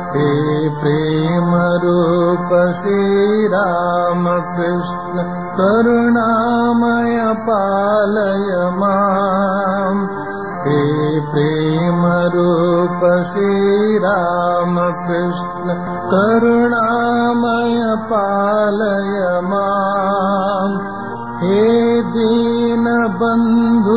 हे प्रेम रूप श्रीरामकृष्ण करुणामय पालय माम् हे प्रेम रूप श्रीरामकृष्ण करुणामय पालय माम् हे दीनबन्धु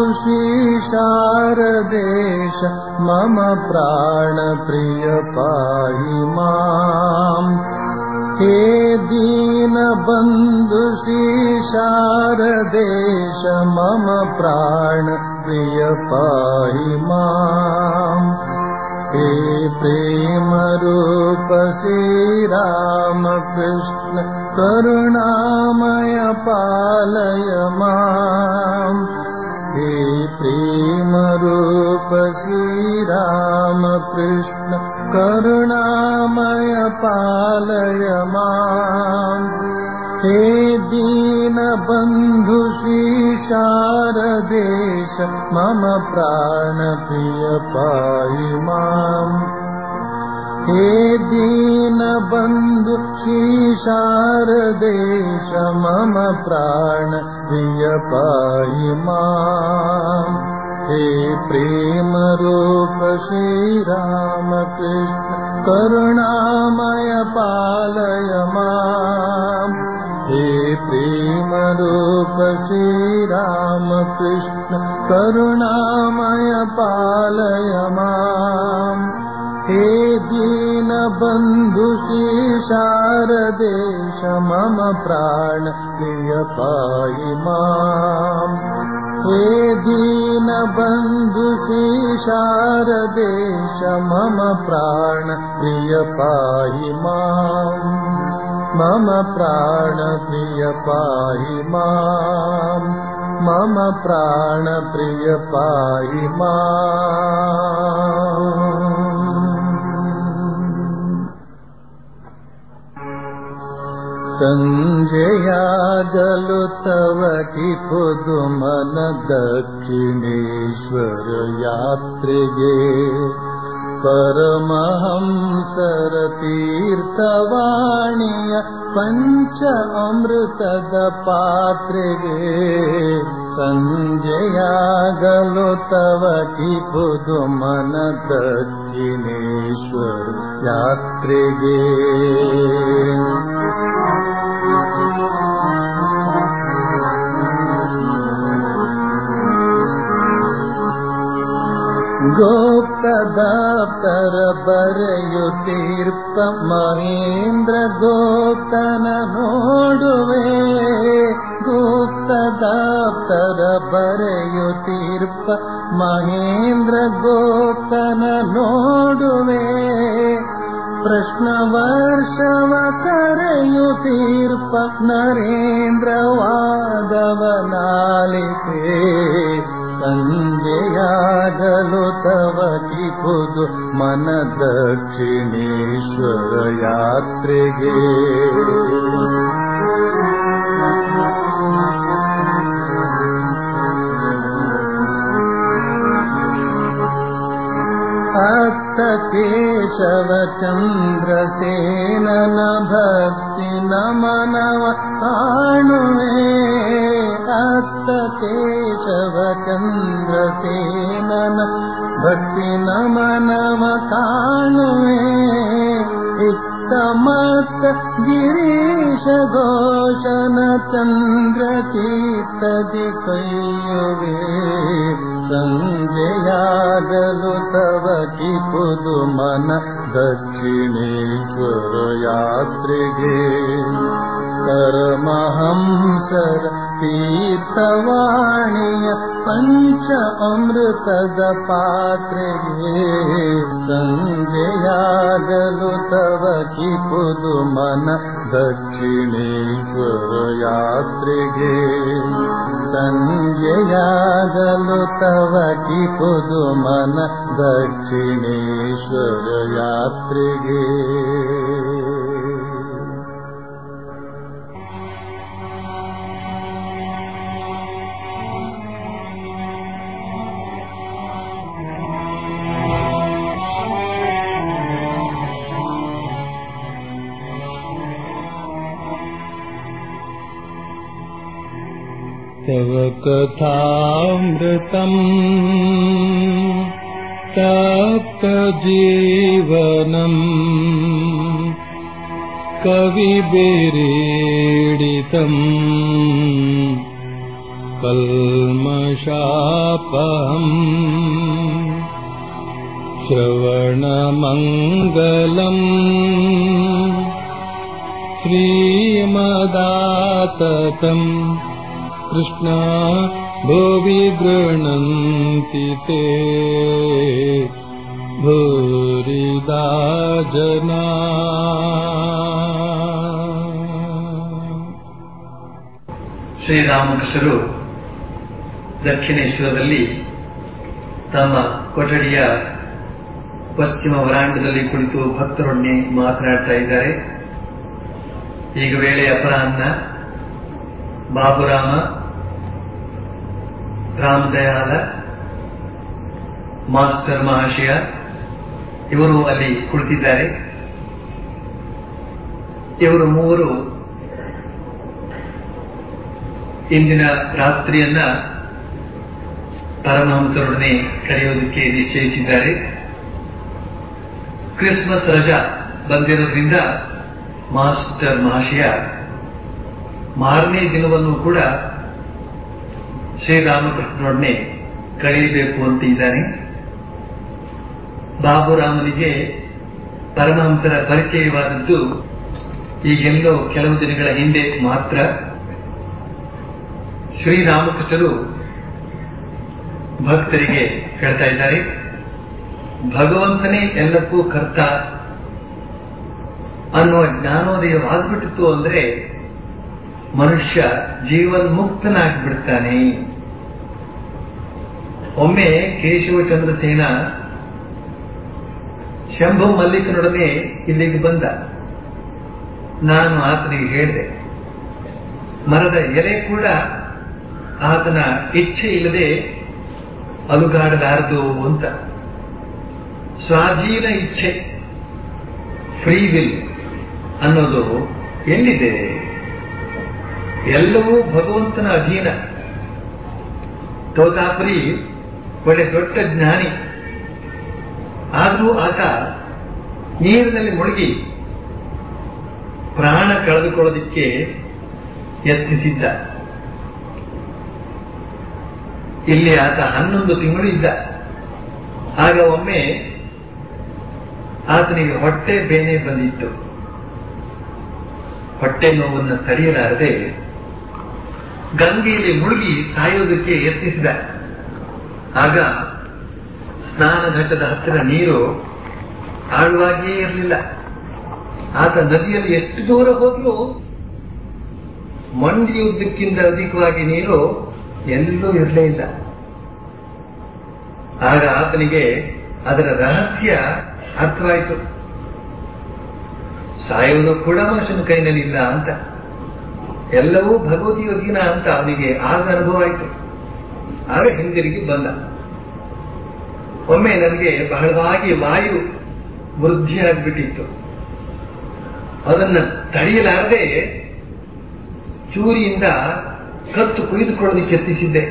शारदेश मम प्राणप्रिय पाहि माम् हे दीनबन्धु शारदेश मम प्राणप्रिय पाहि माम् हे प्रेमरूप श्रीरामकृष्ण करुणामय पालय माम् हे प्रेमरूप श्रीरामकृष्ण करुणामय पालय माम् हे दीनबन्धु शारदेश मम प्राणप्रिय पाहि माम् हे दीनबन्धु शारदेश मम प्राणप्रिय पाहि माम् हे प्रेमरूप श्रीरामकृष्ण करुणामय पालय माम् हे प्रेमरूप श्रीरामकृष्ण करुणामय पालय माम् हे दीनबन्धु शारदेश मम प्राण प्रिय पाहि माम् हे दीनबन्धु शारदेश मम प्राण प्रिय पाहि माम् मम प्राणप्रिय पाहि माम् मम प्राणप्रिय पाहि माम् सञ्जयागलु तव कि पुदुमन दक्षिणेश्वर यात्रिगे परमहंसर तीर्थवाणीय पञ्च अमृतद पात्रिगे सञ्जयागलो तव कि पुदुमन दक्षिणेश्वर यात्रिगे ಗೋಪ್ತದಾಪ್ತರ ಬರೆಯುತ್ತೀರ್ಪ ಮಹೇಂದ್ರ ಗೋಪ್ತನ ನೋಡುವೆ ಗುಪ್ತದಾಪ್ತರ ಬರೆಯುತ್ತೀರ್ಪ ಮಹೇಂದ್ರ ಗೋಪ್ತನ ನೋಡುವೆ ಪ್ರಶ್ನ ವರ್ಷವ ಕರೆಯುತ್ತೀರ್ಪ ನರೇಂದ್ರ ವಾದವನಾಲಿಕೆ ಸಂಜೆಯಾಗಲು ತವ ಕಿಪುದು ಮನ ದಕ್ಷಿಣೇಶ್ವರ ಯಾತ್ರೆಗೆ ಅತ್ತ ಕೇಶವ ಚಂದ್ರಸೇನನ ಭಕ್ತಿ ನಮನವ ಕಾಣುವೆ ಅತ್ತ ಕೇಶವ ಚಂದ್ರಸೇನನ ಭಕ್ತಿ ನಮನವ ಕಾಣುವೆ ಇತ್ತ ಮತ್ತ ಗಿರೀಶ ಘೋಷನ ಚಂದ್ರ ಚೀತದಿ ಕೈಯುವೆ ಸಂಜೆಯಾಗಲು ತವ ಕಿಪುದು ಮನ ದಕ್ಷಿಣೇಶ್ವರ ಯಾತ್ರೆಗೆ ಪರಮಹಂಸರ ತೀರ್ಥವಾಣಿಯ ಪಂಚ ಅಮೃತದ ಪಾತ್ರೆಗೆ ಸಂಜೆಯಾಗಲು ತವ ಕಿಪುದು ಮನ ದಕ್ಷಿಣೇಶ್ವರ ಯಾತ್ರೆಗೆ ಸಂಜೆಯಾಗಲು ತವ ಕಿಪುದು ಮನ ದಕ್ಷಿಣೇಶ್ವರ ಯಾತ್ರೆಗೆ तव कथामृतम् तप्तजीवनम् कविभिरीडितम् कल्मषापहम् श्रवणमङ्गलम् श्रीमदाततम् कृष्णा भुवि गृह्णन्ति ते भूरिदा जना ಶ್ರೀರಾಮಕೃಷ್ಣರು ದಕ್ಷಿಣೇಶ್ವರದಲ್ಲಿ ತಮ್ಮ ಕೊಠಡಿಯ ಪಶ್ಚಿಮ ವರಾಂಡದಲ್ಲಿ ಕುಳಿತು ಭಕ್ತರೊಡನೆ ಮಾತನಾಡ್ತಾ ಇದ್ದಾರೆ ಈಗ ವೇಳೆ ಅಪರಾಹ್ನ ಬಾಬುರಾಮ ರಾಮದಯಾಲ ಮಾಸ್ಟರ್ ಮಹಾಶಯ ಇವರು ಅಲ್ಲಿ ಕುಳಿತಿದ್ದಾರೆ ಇವರು ಮೂವರು ಇಂದಿನ ರಾತ್ರಿಯನ್ನ ಪರಮಹಂಸರೊಡನೆ ಕರೆಯೋದಕ್ಕೆ ನಿಶ್ಚಯಿಸಿದ್ದಾರೆ ಕ್ರಿಸ್ಮಸ್ ರಜಾ ಬಂದಿರೋದ್ರಿಂದ ಮಾಸ್ಟರ್ ಮಹಾಶಯ ಮಾರನೇ ದಿನವನ್ನು ಕೂಡ ಶ್ರೀರಾಮಕೃಷ್ಣರೊಡನೆ ಕಳೆಯಬೇಕು ಅಂತ ಇದ್ದಾನೆ ಬಾಬುರಾಮನಿಗೆ ಪರಮಹಂಸರ ಪರಿಚಯವಾದದ್ದು ಈಗೆಲ್ಲೋ ಕೆಲವು ದಿನಗಳ ಹಿಂದೆ ಮಾತ್ರ ಶ್ರೀರಾಮಕೃಷ್ಣರು ಭಕ್ತರಿಗೆ ಹೇಳ್ತಾ ಇದ್ದಾರೆ ಭಗವಂತನೇ ಎಲ್ಲಕ್ಕೂ ಕರ್ತ ಅನ್ನುವ ಜ್ಞಾನೋದಯವಾಗ್ಬಿಟ್ಟಿತ್ತು ಅಂದ್ರೆ ಮನುಷ್ಯ ಜೀವನ್ಮುಕ್ತನಾಗ್ಬಿಡ್ತಾನೆ ಒಮ್ಮೆ ಕೇಶವಚಂದ್ರ ಸೇನ ಶಂಭು ಮಲ್ಲಿಕನೊಡನೆ ಇಲ್ಲಿಗೆ ಬಂದ ನಾನು ಆತನಿಗೆ ಹೇಳಿದೆ ಮರದ ಎಲೆ ಕೂಡ ಆತನ ಇಚ್ಛೆ ಇಲ್ಲದೆ ಅಲುಗಾಡಲಾರದು ಅಂತ ಸ್ವಾಧೀನ ಇಚ್ಛೆ ಫ್ರೀ ವಿಲ್ ಅನ್ನೋದು ಎಲ್ಲಿದೆ ಎಲ್ಲವೂ ಭಗವಂತನ ಅಧೀನ ತೋತಾಪುರಿ ಒಳ್ಳೆ ದೊಡ್ಡ ಜ್ಞಾನಿ ಆದರೂ ಆತ ನೀರಿನಲ್ಲಿ ಮುಳುಗಿ ಪ್ರಾಣ ಕಳೆದುಕೊಳ್ಳೋದಿಕ್ಕೆ ಯತ್ನಿಸಿದ್ದ ಇಲ್ಲಿ ಆತ ಹನ್ನೊಂದು ತಿಂಗಳು ಇದ್ದ ಆಗ ಒಮ್ಮೆ ಆತನಿಗೆ ಹೊಟ್ಟೆ ಬೇನೆ ಬಂದಿತ್ತು ಹೊಟ್ಟೆ ನೋವನ್ನು ತಡೆಯಲಾರದೆ ಗಂಗೆಯಲ್ಲಿ ಮುಳುಗಿ ಸಾಯೋದಕ್ಕೆ ಯತ್ನಿಸಿದ ಆಗ ಸ್ನಾನ ಘಟ್ಟದ ಹತ್ತಿರ ನೀರು ಆಳವಾಗಿಯೇ ಇರಲಿಲ್ಲ ಆತ ನದಿಯಲ್ಲಿ ಎಷ್ಟು ದೂರ ಹೋದ್ರೂ ಮಂಡಿಯುದ್ದಕ್ಕಿಂತ ಅಧಿಕವಾಗಿ ನೀರು ಎಲ್ಲೂ ಇರಲೇ ಇಲ್ಲ ಆಗ ಆತನಿಗೆ ಅದರ ರಹಸ್ಯ ಅರ್ಥವಾಯಿತು ಸಾಯುವುದು ಕೂಡ ಮನುಷ್ಯನ ಕೈನಲ್ಲಿ ಇಲ್ಲ ಅಂತ ಎಲ್ಲವೂ ಭಗವತಿ ಅಧೀನ ಅಂತ ಅವನಿಗೆ ಆಗ ಅನುಭವ ಆಯಿತು ಆಗ ಹಿಂದಿರುಗಿ ಬಂದ ಒಮ್ಮೆ ನನಗೆ ಬಹಳವಾಗಿ ವಾಯು ವೃದ್ಧಿಯಾಗ್ಬಿಟ್ಟಿತ್ತು ಅದನ್ನ ತಡೆಯಲಾರದೆ ಚೂರಿಯಿಂದ ಕತ್ತು ಕುಯ್ದುಕೊಳ್ಳೋದಕ್ಕೆ ಯತ್ನಿಸಿದ್ದೆ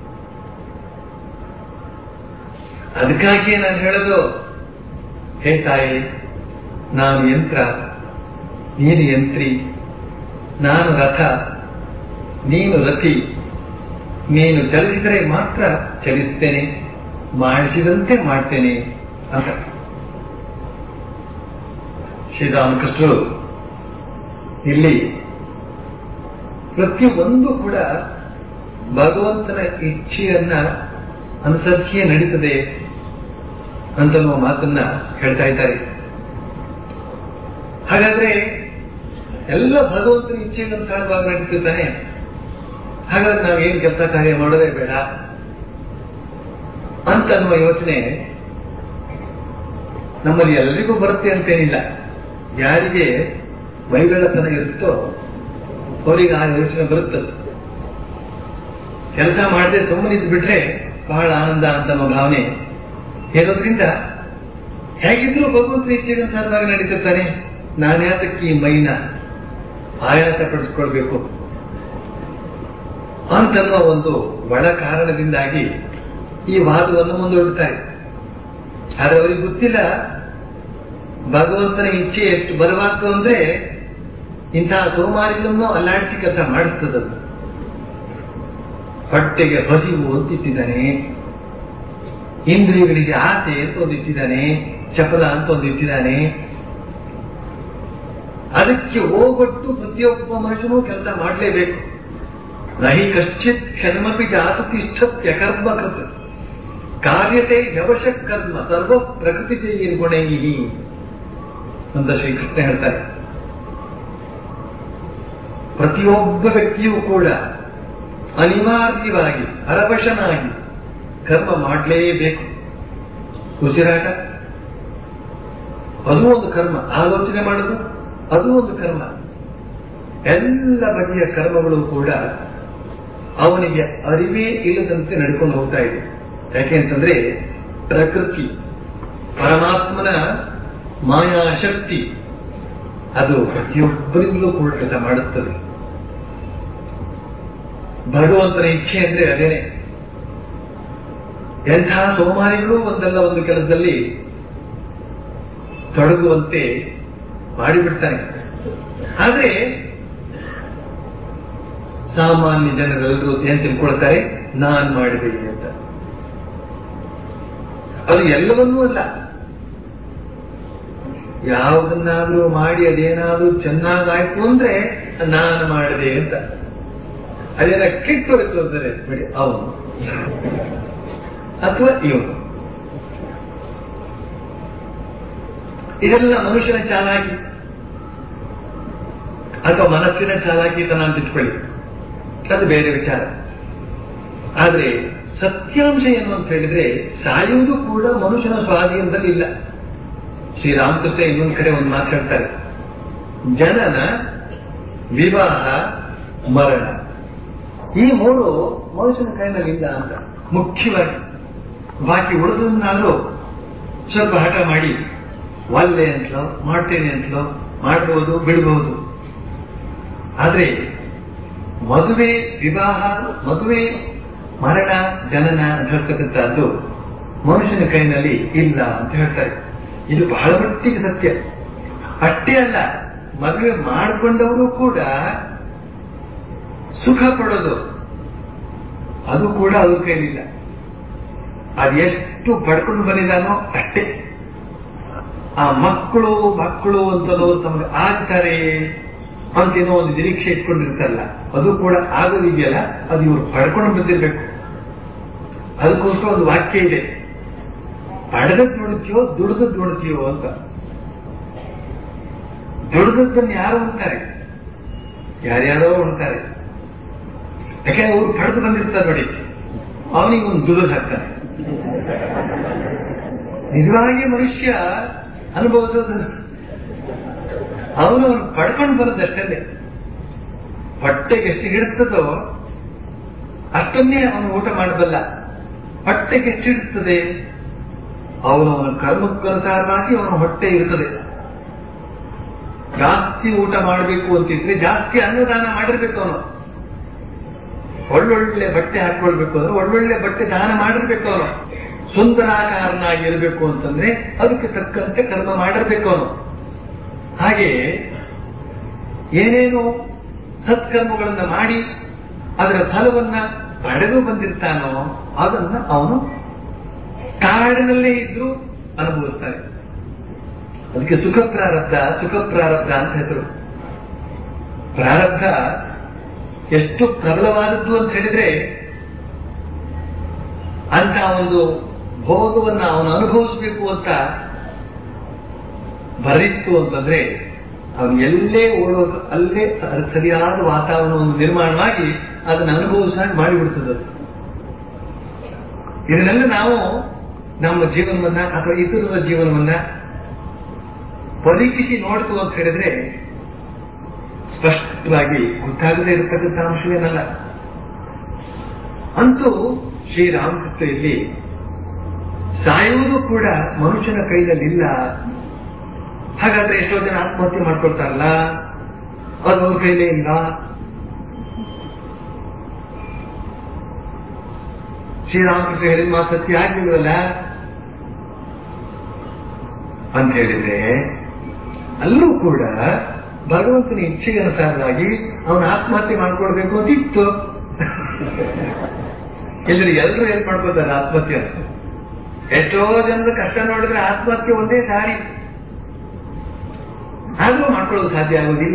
ಅದಕ್ಕಾಗಿಯೇ ನಾನು ಹೇಳೋದು ಹೇ ತಾಯಿ ನಾನು ಯಂತ್ರ ನೀನು ಯಂತ್ರಿ ನಾನು ರಥ ನೀನು ರಥಿ ನೀನು ಚಲಿಸಿದರೆ ಮಾತ್ರ ಚಲಿಸ್ತೇನೆ ಮಾಡಿಸಿದಂತೆ ಮಾಡ್ತೇನೆ ಅಂತ ಶ್ರೀರಾಮಕೃಷ್ಣರು ಇಲ್ಲಿ ಪ್ರತಿಯೊಂದು ಕೂಡ ಭಗವಂತನ ಇಚ್ಛೆಯನ್ನ ಅನುಸರಿಸಿಯೇ ನಡೀತದೆ ಅಂತನ್ನುವ ಮಾತನ್ನ ಹೇಳ್ತಾ ಇದ್ದಾರೆ ಹಾಗಾದ್ರೆ ಎಲ್ಲ ಭಗವಂತನ ಇಚ್ಛೆಗನುಸಾರವಾಗಿ ನಡೀತಿದ್ದಾನೆ ಹಾಗಾದ್ರೆ ನಾವೇನು ಕೆಲಸ ಕಾರ್ಯ ಮಾಡೋದೇ ಬೇಡ ಅಂತ ಅನ್ನುವ ಯೋಚನೆ ನಮ್ಮಲ್ಲಿ ಎಲ್ರಿಗೂ ಬರುತ್ತೆ ಅಂತೇನಿಲ್ಲ ಯಾರಿಗೆ ವೈಗಳ್ಳತನ ಇರುತ್ತೋ ಅವರಿಗೆ ಆ ಯೋಚನೆ ಬರುತ್ತದೆ ಕೆಲಸ ಮಾಡದೆ ಸುಮ್ಮನಿದ್ದು ಬಿಟ್ರೆ ಬಹಳ ಆನಂದ ಅಂತ ಅನ್ನೋ ಭಾವನೆ ಇರೋದ್ರಿಂದ ಹೇಗಿದ್ರೂ ಭಗವಂತನ ಇಚ್ಛೆಗನುಸಾರವಾಗಿ ನಡೀತಿರ್ತಾನೆ ನಾನ್ಯಾತಕ್ಕೆ ಈ ಮೈನ ಆಯಾಸ ಪಡಿಸ್ಕೊಳ್ಬೇಕು ಅಂತನ್ನುವ ಒಂದು ಒಳ ಕಾರಣದಿಂದಾಗಿ ಈ ವಾದವನ್ನು ಮುಂದೂಡುತ್ತಾರೆ ಆದರೆ ಅವರಿಗೆ ಗೊತ್ತಿಲ್ಲ ಭಗವಂತನ ಇಚ್ಛೆ ಎಷ್ಟು ಬಲವಾದ್ದು ಅಂದ್ರೆ ಇಂತಹ ಸೋಮಾರಿಗಳನ್ನು ಅಲ್ಲಾಡಿಸಿ ಕೆಲಸ ಮಾಡಿಸ್ತದದು ಹೊಟ್ಟೆಗೆ ಹಸಿವು ಅಂತಿಟ್ಟಿದ್ದಾನೆ ಇಂದ್ರಿಯಗಳಿಗೆ ಆಸೆ ಅಂತ ಒಂದು ಇಟ್ಟಿದ್ದಾನೆ ಚಪಲ ಅಂತ ಒಂದು ಇಟ್ಟಿದ್ದಾನೆ ಅದಕ್ಕೆ ಹೋಗೊಟ್ಟು ಪ್ರತಿಯೊಬ್ಬ ಮನುಷ್ಯನೂ ಕೆಲಸ ಮಾಡಲೇಬೇಕು ನಹಿ ಕಶ್ಚಿತ್ ಕ್ಷಣಮಪಿ ಜಾತು ತಿಷ್ಠತ್ಯ ಕರ್ಮ ಕೃತ ಕಾರ್ಯತೆ ಯವಶ ಕರ್ಮ ಸರ್ವ ಪ್ರಕೃತಿ ಜೈನ್ ಗುಣೈಹಿ ಅಂತ ಶ್ರೀಕೃಷ್ಣ ಹೇಳ್ತಾರೆ ಪ್ರತಿಯೊಬ್ಬ ವ್ಯಕ್ತಿಯೂ ಕೂಡ ಅನಿವಾರ್ಯವಾಗಿ ಹರವಶನಾಗಿ ಕರ್ಮ ಮಾಡಲೇಬೇಕು ಉಸಿರಾಟ ಅದು ಒಂದು ಕರ್ಮ ಆಲೋಚನೆ ಮಾಡೋದು ಅದು ಒಂದು ಕರ್ಮ ಎಲ್ಲ ಬಗೆಯ ಕರ್ಮಗಳು ಕೂಡ ಅವನಿಗೆ ಅರಿವೇ ಇಲ್ಲದಂತೆ ನಡ್ಕೊಂಡು ಹೋಗ್ತಾ ಇದೆ ಯಾಕೆ ಅಂತಂದ್ರೆ ಪ್ರಕೃತಿ ಪರಮಾತ್ಮನ ಮಾಯಾಶಕ್ತಿ ಅದು ಪ್ರತಿಯೊಬ್ಬರಿಂದಲೂ ಕೂಡ ಕೆಲಸ ಮಾಡುತ್ತದೆ ಭಗವಂತನ ಇಚ್ಛೆ ಅಂದ್ರೆ ಅದೇನೆ ಎಂಥ ಸೋಮಾರಿಗಳು ಒಂದಲ್ಲ ಒಂದು ಕೆಲಸದಲ್ಲಿ ತೊಡಗುವಂತೆ ಮಾಡಿಬಿಡ್ತಾನೆ ಆದ್ರೆ ಸಾಮಾನ್ಯ ಜನರೆಲ್ಲರೂ ಏನ್ ತಿಳ್ಕೊಳ್ತಾರೆ ನಾನ್ ಮಾಡಿದೆ ಅಂತ ಅದು ಎಲ್ಲವನ್ನೂ ಅಲ್ಲ ಯಾವುದನ್ನಾದ್ರೂ ಮಾಡಿ ಅದೇನಾದ್ರೂ ಚೆನ್ನಾಗಾಯ್ತು ಅಂದ್ರೆ ನಾನು ಮಾಡಿದೆ ಅಂತ ಅದೇನ ಕೆಟ್ಟೋಯ್ತು ಅಂದರೆ ಬಿಡಿ ಅವನು ಅಥವಾ ಇವನು ಇದೆಲ್ಲ ಮನುಷ್ಯನ ಚಾಲಾಕಿ ಅಥವಾ ಮನಸ್ಸಿನ ಚಾಲಾಕಿತನ ಅಂತ ಇಟ್ಕೊಳ್ಳಿ ಅದು ಬೇರೆ ವಿಚಾರ ಆದ್ರೆ ಸತ್ಯಾಂಶ ಏನು ಅಂತ ಹೇಳಿದ್ರೆ ಸಾಯುವುದು ಕೂಡ ಮನುಷ್ಯನ ಸ್ವಾಧೀನದಲ್ಲಿ ಇಲ್ಲ ಶ್ರೀರಾಮಕೃಷ್ಣ ಇನ್ನೊಂದು ಕಡೆ ಒಂದು ಮಾತಾಡ್ತಾರೆ ಜನನ ವಿವಾಹ ಮರಣ ಈ ಮೂರು ಮನುಷ್ಯನ ಕೈನಲ್ಲಿ ಇಲ್ಲ ಅಂತ ಮುಖ್ಯವಾಗಿ ಬಾಕಿ ಉಳಿದನ್ನಾದ್ರೂ ಸ್ವಲ್ಪ ಹಠ ಮಾಡಿ ಒಲ್ಲೆ ಅಂತಲೋ ಮಾಡ್ತೇನೆ ಅಂತಲೋ ಮಾಡಬಹುದು ಬಿಡಬಹುದು ಆದ್ರೆ ಮದುವೆ ವಿವಾಹ ಮದುವೆ ಮರಣ ಜನನ ಅಂತ ಹೇಳ್ತಕ್ಕಂಥದ್ದು ಮನುಷ್ಯನ ಕೈನಲ್ಲಿ ಇಲ್ಲ ಅಂತ ಹೇಳ್ತಾರೆ ಇದು ಬಹಳ ಮಟ್ಟಿಗೆ ಸತ್ಯ ಅಷ್ಟೇ ಅಲ್ಲ ಮದುವೆ ಮಾಡಿಕೊಂಡವರು ಕೂಡ ಸುಖ ಪಡೋದು ಅದು ಕೂಡ ಅವ್ರ ಕೈಲಿಲ್ಲ ಅದೆಷ್ಟು ಪಡ್ಕೊಂಡು ಬಂದಿದ್ದಾನೋ ಅಷ್ಟೇ ಆ ಮಕ್ಕಳು ಮಕ್ಕಳು ಅಂತನವರು ತಮಗೆ ಆಗ್ತಾರೆ ಅಂತೇನೋ ಒಂದು ನಿರೀಕ್ಷೆ ಇಟ್ಕೊಂಡಿರ್ತಾರಲ್ಲ ಅದು ಕೂಡ ಆಗೋದಿದೆಯಲ್ಲ ಅದು ಇವ್ರು ಪಡ್ಕೊಂಡು ಬಂದಿರ್ಬೇಕು ಅದಕ್ಕೋಸ್ಕರ ಒಂದು ವಾಕ್ಯ ಇದೆ ಪಡೆದದ್ದು ನೋಡುತ್ತೀಯೋ ದುಡ್ದದ್ದು ನೋಡುತ್ತೀಯೋ ಅಂತ ದುಡ್ದದ್ದನ್ನು ಯಾರು ಉಣ್ತಾರೆ ಯಾರ್ಯಾರೋ ಉಣ್ತಾರೆ ಯಾಕೆಂದ್ರೆ ಅವ್ರು ಪಡೆದು ಬಂದಿರ್ತಾರೆ ನೋಡಿ ಅವನಿಗೆ ಒಂದು ದುಡ್ಡು ಹಾಕ್ತಾನೆ ನಿಜವಾಗಿ ಮನುಷ್ಯ ಅನುಭವಿಸೋದು ಅವನು ಅವನು ಪಡ್ಕೊಂಡು ಬರೋದಷ್ಟೇ ಹೊಟ್ಟೆಗೆ ಎಷ್ಟು ಹಿಡಿಸ್ತದೋ ಅಷ್ಟನ್ನೇ ಅವನು ಊಟ ಮಾಡಬಲ್ಲ ಹೊಟ್ಟೆಗೆ ಎಷ್ಟು ಹಿಡಿಸ್ತದೆ ಅವನು ಅವನ ಕರ್ಮಕ್ಕನುಸಾರವಾಗಿ ಅವನ ಹೊಟ್ಟೆ ಇರ್ತದೆ ಜಾಸ್ತಿ ಊಟ ಮಾಡಬೇಕು ಅಂತಿದ್ರೆ ಜಾಸ್ತಿ ಅನ್ನದಾನ ಮಾಡಿರ್ಬೇಕು ಅವನು ಒಳ್ಳೊಳ್ಳೆ ಬಟ್ಟೆ ಹಾಕೊಳ್ಬೇಕು ಅಂದ್ರೆ ಒಳ್ಳೊಳ್ಳೆ ಬಟ್ಟೆ ದಾನ ಮಾಡಿರ್ಬೇಕು ಅವನು ಸುಂದರಾಕಾರನಾಗಿ ಇರಬೇಕು ಅಂತಂದ್ರೆ ಅದಕ್ಕೆ ತಕ್ಕಂತೆ ಕರ್ಮ ಮಾಡಿರ್ಬೇಕು ಅವನು ಹಾಗೆ ಏನೇನು ಸತ್ಕರ್ಮಗಳನ್ನ ಮಾಡಿ ಅದರ ಫಲವನ್ನ ಪಡೆದು ಬಂದಿರ್ತಾನೋ ಅದನ್ನ ಅವನು ಕಾಡಿನಲ್ಲೇ ಇದ್ರು ಅನುಭವಿಸ್ತಾನೆ ಅದಕ್ಕೆ ಸುಖ ಪ್ರಾರಬ್ಧ ಸುಖ ಪ್ರಾರಬ್ಧ ಅಂತ ಹೆಸರು ಪ್ರಾರಬ್ಧ ಎಷ್ಟು ಪ್ರಬಲವಾದದ್ದು ಅಂತ ಹೇಳಿದ್ರೆ ಅಂತ ಒಂದು ಭೋಗವನ್ನ ಅವನು ಅನುಭವಿಸಬೇಕು ಅಂತ ಬರಿತ್ತು ಅಂತಂದ್ರೆ ಅವನು ಎಲ್ಲೇ ಓಡೋದು ಅಲ್ಲೇ ಸರಿಯಾದ ವಾತಾವರಣವನ್ನು ನಿರ್ಮಾಣವಾಗಿ ಅದನ್ನು ಅನುಭವಿಸಾಗಿ ಮಾಡಿಬಿಡ್ತದೆ ಇದನ್ನೆಲ್ಲ ನಾವು ನಮ್ಮ ಜೀವನವನ್ನ ಅಥವಾ ಇತರರ ಜೀವನವನ್ನ ಪರೀಕ್ಷಿಸಿ ನೋಡ್ತು ಅಂತ ಹೇಳಿದ್ರೆ ಸ್ಪಷ್ಟವಾಗಿ ಗೊತ್ತಾಗದೇ ಇರತಕ್ಕಂಥ ಅಂಶವೇನಲ್ಲ ಅಂತೂ ಶ್ರೀರಾಮಕೃಷ್ಣ ಇಲ್ಲಿ ಸಾಯುವುದು ಕೂಡ ಮನುಷ್ಯನ ಕೈಯಲ್ಲಿ ಇಲ್ಲ ಹಾಗಾದ್ರೆ ಎಷ್ಟೋ ಜನ ಆತ್ಮಹತ್ಯೆ ಮಾಡ್ಕೊಳ್ತಾರಲ್ಲ ಅದು ಅವ್ರ ಕೈಲೇ ಇಲ್ಲ ಶ್ರೀರಾಮಕೃಷ್ಣ ಹೇಳಿದ ಮಾತು ಸತ್ಯ ಆಗ್ಲಿಲ್ವಲ್ಲ ಅಂತ ಹೇಳಿದ್ರೆ ಅಲ್ಲೂ ಕೂಡ ಭಗವಂತನ ಇಚ್ಛೆಗೆ ಅನುಸಾರವಾಗಿ ಅವನ ಆತ್ಮಹತ್ಯೆ ಮಾಡ್ಕೊಳ್ಬೇಕು ಅಂತ ಇತ್ತು ಎಲ್ಲರೂ ಎಲ್ಲರೂ ಏನ್ ಮಾಡ್ಕೋತಾರೆ ಆತ್ಮಹತ್ಯೆ ಅಂತ ಎಷ್ಟೋ ಜನರ ಕಷ್ಟ ನೋಡಿದ್ರೆ ಆತ್ಮಹತ್ಯೆ ಒಂದೇ ದಾರಿ ಆದ್ರೂ ಮಾಡ್ಕೊಳ್ಳೋದು ಸಾಧ್ಯ ಆಗೋದಿಲ್ಲ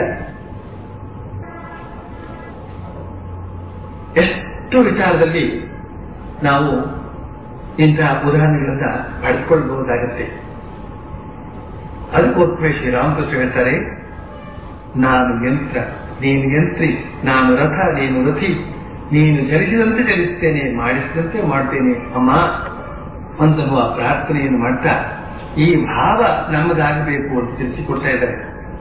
ಎಷ್ಟು ವಿಚಾರದಲ್ಲಿ ನಾವು ಇಂತಹ ಉದಾಹರಣೆಗಳನ್ನ ಪಡೆದುಕೊಳ್ಬಹುದಾಗತ್ತೆ ಅದಕ್ಕೋಸ್ಕರ ಶ್ರೀರಾಮಕೃಷ್ಣ ಹೇಳ್ತಾರೆ ನಾನು ಯಂತ್ರ ನೀನು ಯಂತ್ರಿ ನಾನು ರಥ ನೀನು ರಥಿ ನೀನು ಚಲಿಸಿದಂತೆ ಚಲಿಸ್ತೇನೆ ಮಾಡಿಸಿದಂತೆ ಮಾಡ್ತೇನೆ ಅಮ್ಮ ಅಂತನ್ನುವ ಪ್ರಾರ್ಥನೆಯನ್ನು ಮಾಡ್ತಾ ಈ ಭಾವ ನಮ್ಮದಾಗಬೇಕು ಅಂತ ತಿಳಿಸಿಕೊಡ್ತಾ ಇದ್ದಾರೆ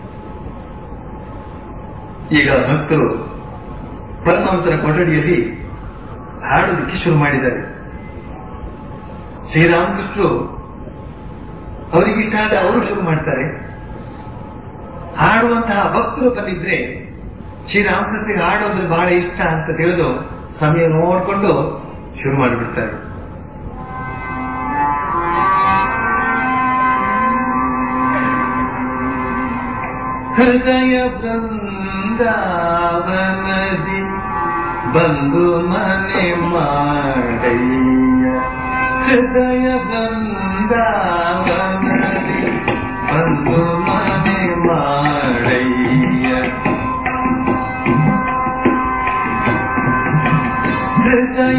ಈಗ ಭಕ್ತರು ಪರಮಹಂಸರ ಕೊಠಡಿಯಲ್ಲಿ ಹಾಡೋದಕ್ಕೆ ಶುರು ಮಾಡಿದ್ದಾರೆ ಶ್ರೀರಾಮಕೃಷ್ಣರು ಅವರಿಗಿಟ್ಟಾಗ ಅವರು ಶುರು ಮಾಡ್ತಾರೆ ಹಾಡುವಂತಹ ಭಕ್ತರು ಬಂದಿದ್ರೆ ಶ್ರೀರಾಮಕೃಷ್ಣರಿಗೆ ಹಾಡೋದ್ರೆ ಬಹಳ ಇಷ್ಟ ಅಂತ ತಿಳಿದು ಸಮಯ ನೋಡಿಕೊಂಡು ಶುರು ಮಾಡಿಬಿಡ್ತಾರೆ ಹೃದಯ ಬೃಂದಾವನದಿ ಬಂದು ಮನೆ ಮಾಡಯ್ಯ ಹೃದಯ ಬೃಂದಾವನದಿ ಬಂದು ಮನೆ ಮಾಡಯ್ಯ ಹೃದಯ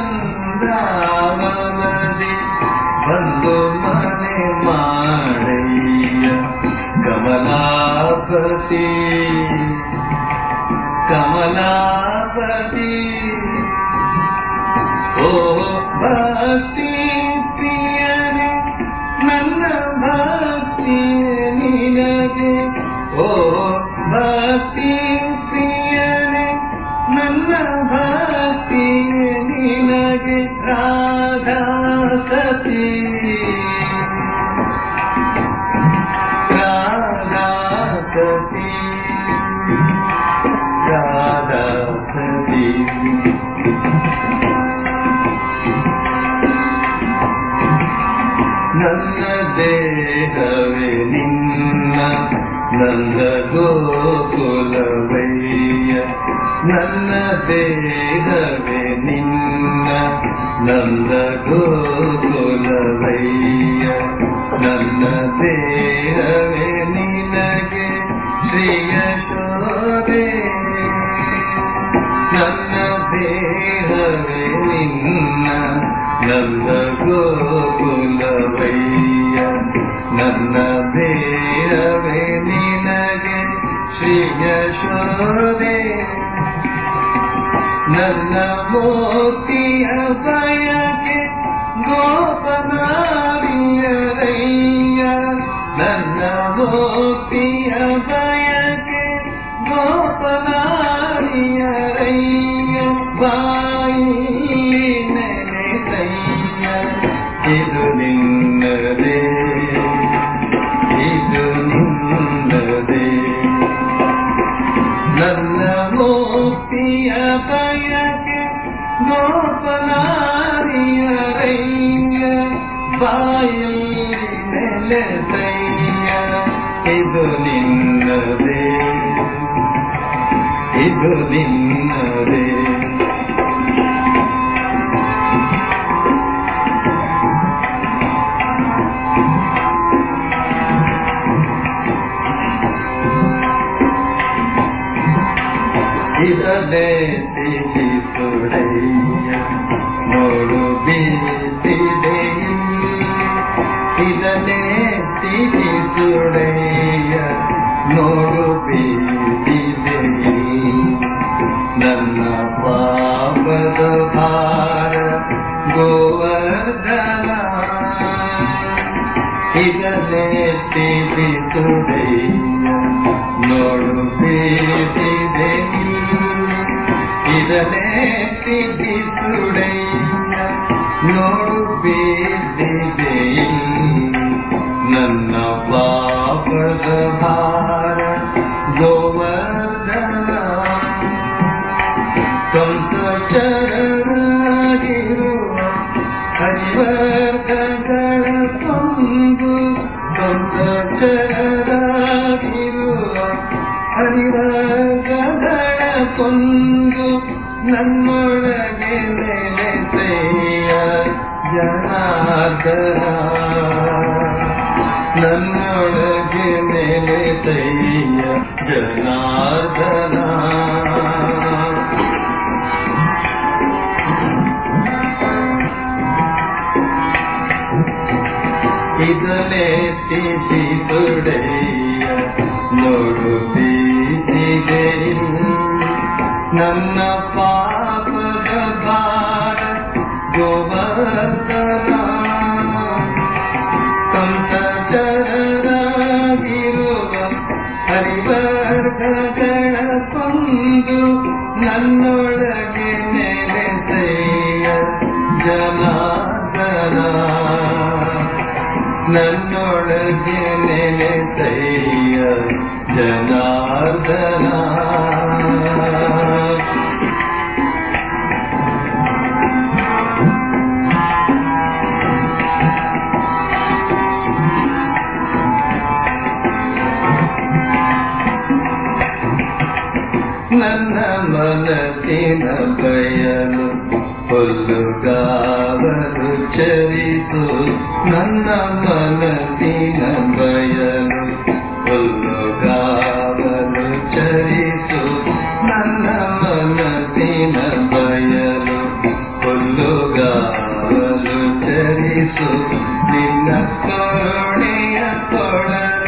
ಬೃಂದಾವನದಿ ಬಂದು ಮನೆ ಮಾಡಯ್ಯ ಕಮಲಾಪತಿ ಕಮಲಾಪತಿ ಓ ಭಕ್ತಿ ಪ್ರಿಯನೆ ನನ್ನ ಭಕ್ತಿ ನಿನಗೆ ಓ ಭಕ್ತಿ ಪ್ರಿಯನೆ ನನ್ನ ಭಕ್ತಿ ನಿನಗೆ ರಾಧಾ ಸತಿ ರಾಧಾ ಸತಿ ರಾಧಾ ಸತಿ ನನ್ನ ದೇಹವೇ ನಿನ್ನ ನನ್ನ ಗೋಕುಲವಯ್ಯ ನನ್ನ ದೇಹವೇ ನಿನ್ನ ನನ್ನ ಗೋಕುಲವಯ್ಯ ನನ್ನ ದೇಹವೇ ನಿನಗೆ ಶ್ರೀಯ ಶೋಭೆ ನನ್ನ ದೇಹವೇ ನಿನ್ನ ನನ್ನ ಗೋಕುಲವಯ್ಯ ನನ್ನ ದೇಹವೇ ನಿನಗೆ ಶ್ರೀಯ ಶೋಧೆ ನನ್ನ ಮೋತಿಯ ಬಯಕೆ ಗೋಪನಾರಿಯರಯ್ಯ ನನ್ನ ಮೋತಿಯ ಬಯಕೆ ಗೋಪನಾರಿಯರಯ್ಯ ಬಾಯಿ ನೆನೆಸಯ್ಯ ಇದು ನಿನ್ನದೇ ಇದು ನಿನ್ನದೇ ನನ್ನ ಮುಕ್ತಿಯ ಬಯಕೆ ಗೋಪನಾರಿಯರಯ್ಯ ಬಾಯಲ್ಲಿ ನೆಲೆಸಯ್ಯ ಇದು ನಿನ್ನದೇ ಇದು ನಿನ್ನದೇ ಇದನ್ನೇ ತಿಳಿಸುಡಯ್ಯ ನೋಡು ಬೀಸಿದೆ ಇದನ್ನೇ ತಿಳಿಸುಡಯ್ಯ ನೋಡು ಬೀಸಿದೆ ನನ್ನ ಪಾಪದ ಭಾರ ಗೋವರ್ಧನ ಇದನ್ನೇ ತಿಳಿಸುಡಯ್ಯ ನೋಡು ಬೀಸಿದೆ ಇದನ್ನೇ ತಿಳಿಸುಡಯ್ಯ ನೋಡು ಬೀಸಿದೆ ನನ್ನ ಪಾಪದ ಭಾರ ಗೋವರ್ಧನ ಸ್ವಂತ ಚರಣಗಿರುವ ಚರರಾಗಿರುವ ಹರಿವರ್ಗಗಳ ಕೊಂದು ನನ್ನೊಳಗೆ ನೆಲೆಸೆಯ ಜನಾರ್ದನ ನನ್ನೊಳಗೆ ನೆಲೆಸೆಯ ಜನಾರ್ದನ ಇದನ್ನೇ ತಿಸಿ ತೊಡೆಯ ನೋಡುತ್ತೀಗೆ ನನ್ನ ಪಾಪದ ಭಾರ ಗೋವರ್ಧನ ಕಂಸಚರರಾಗಿರುವ ಹರಿವರ್ಗಗಳ ಕೊಂದು ನನ್ನೊಳಗೆ ನೆಲೆಸೆಯ ಜನಾರ್ದನ ನನ್ನೊಳಗೆ ನೆಲೆಸೆಯ ಜನಾರ್ದನ ನನ್ನ ಮನಸ್ಸಿನ ಬಯಲು ಹುಲ್ಲುಗಾವಲು ಚರಿಸು ನನ್ನ ಮನಸ್ಸಿನ ಬಯಲು ಹುಲ್ಲುಗಾವಲು ಚರಿಸು ನನ್ನ ಮನಸ್ಸಿನ ಬಯಲು ಹುಲ್ಲುಗಾವಲು ಚರಿಸು ನಿನ್ನ ಕರುಣೆಯ ಕೊಳಲ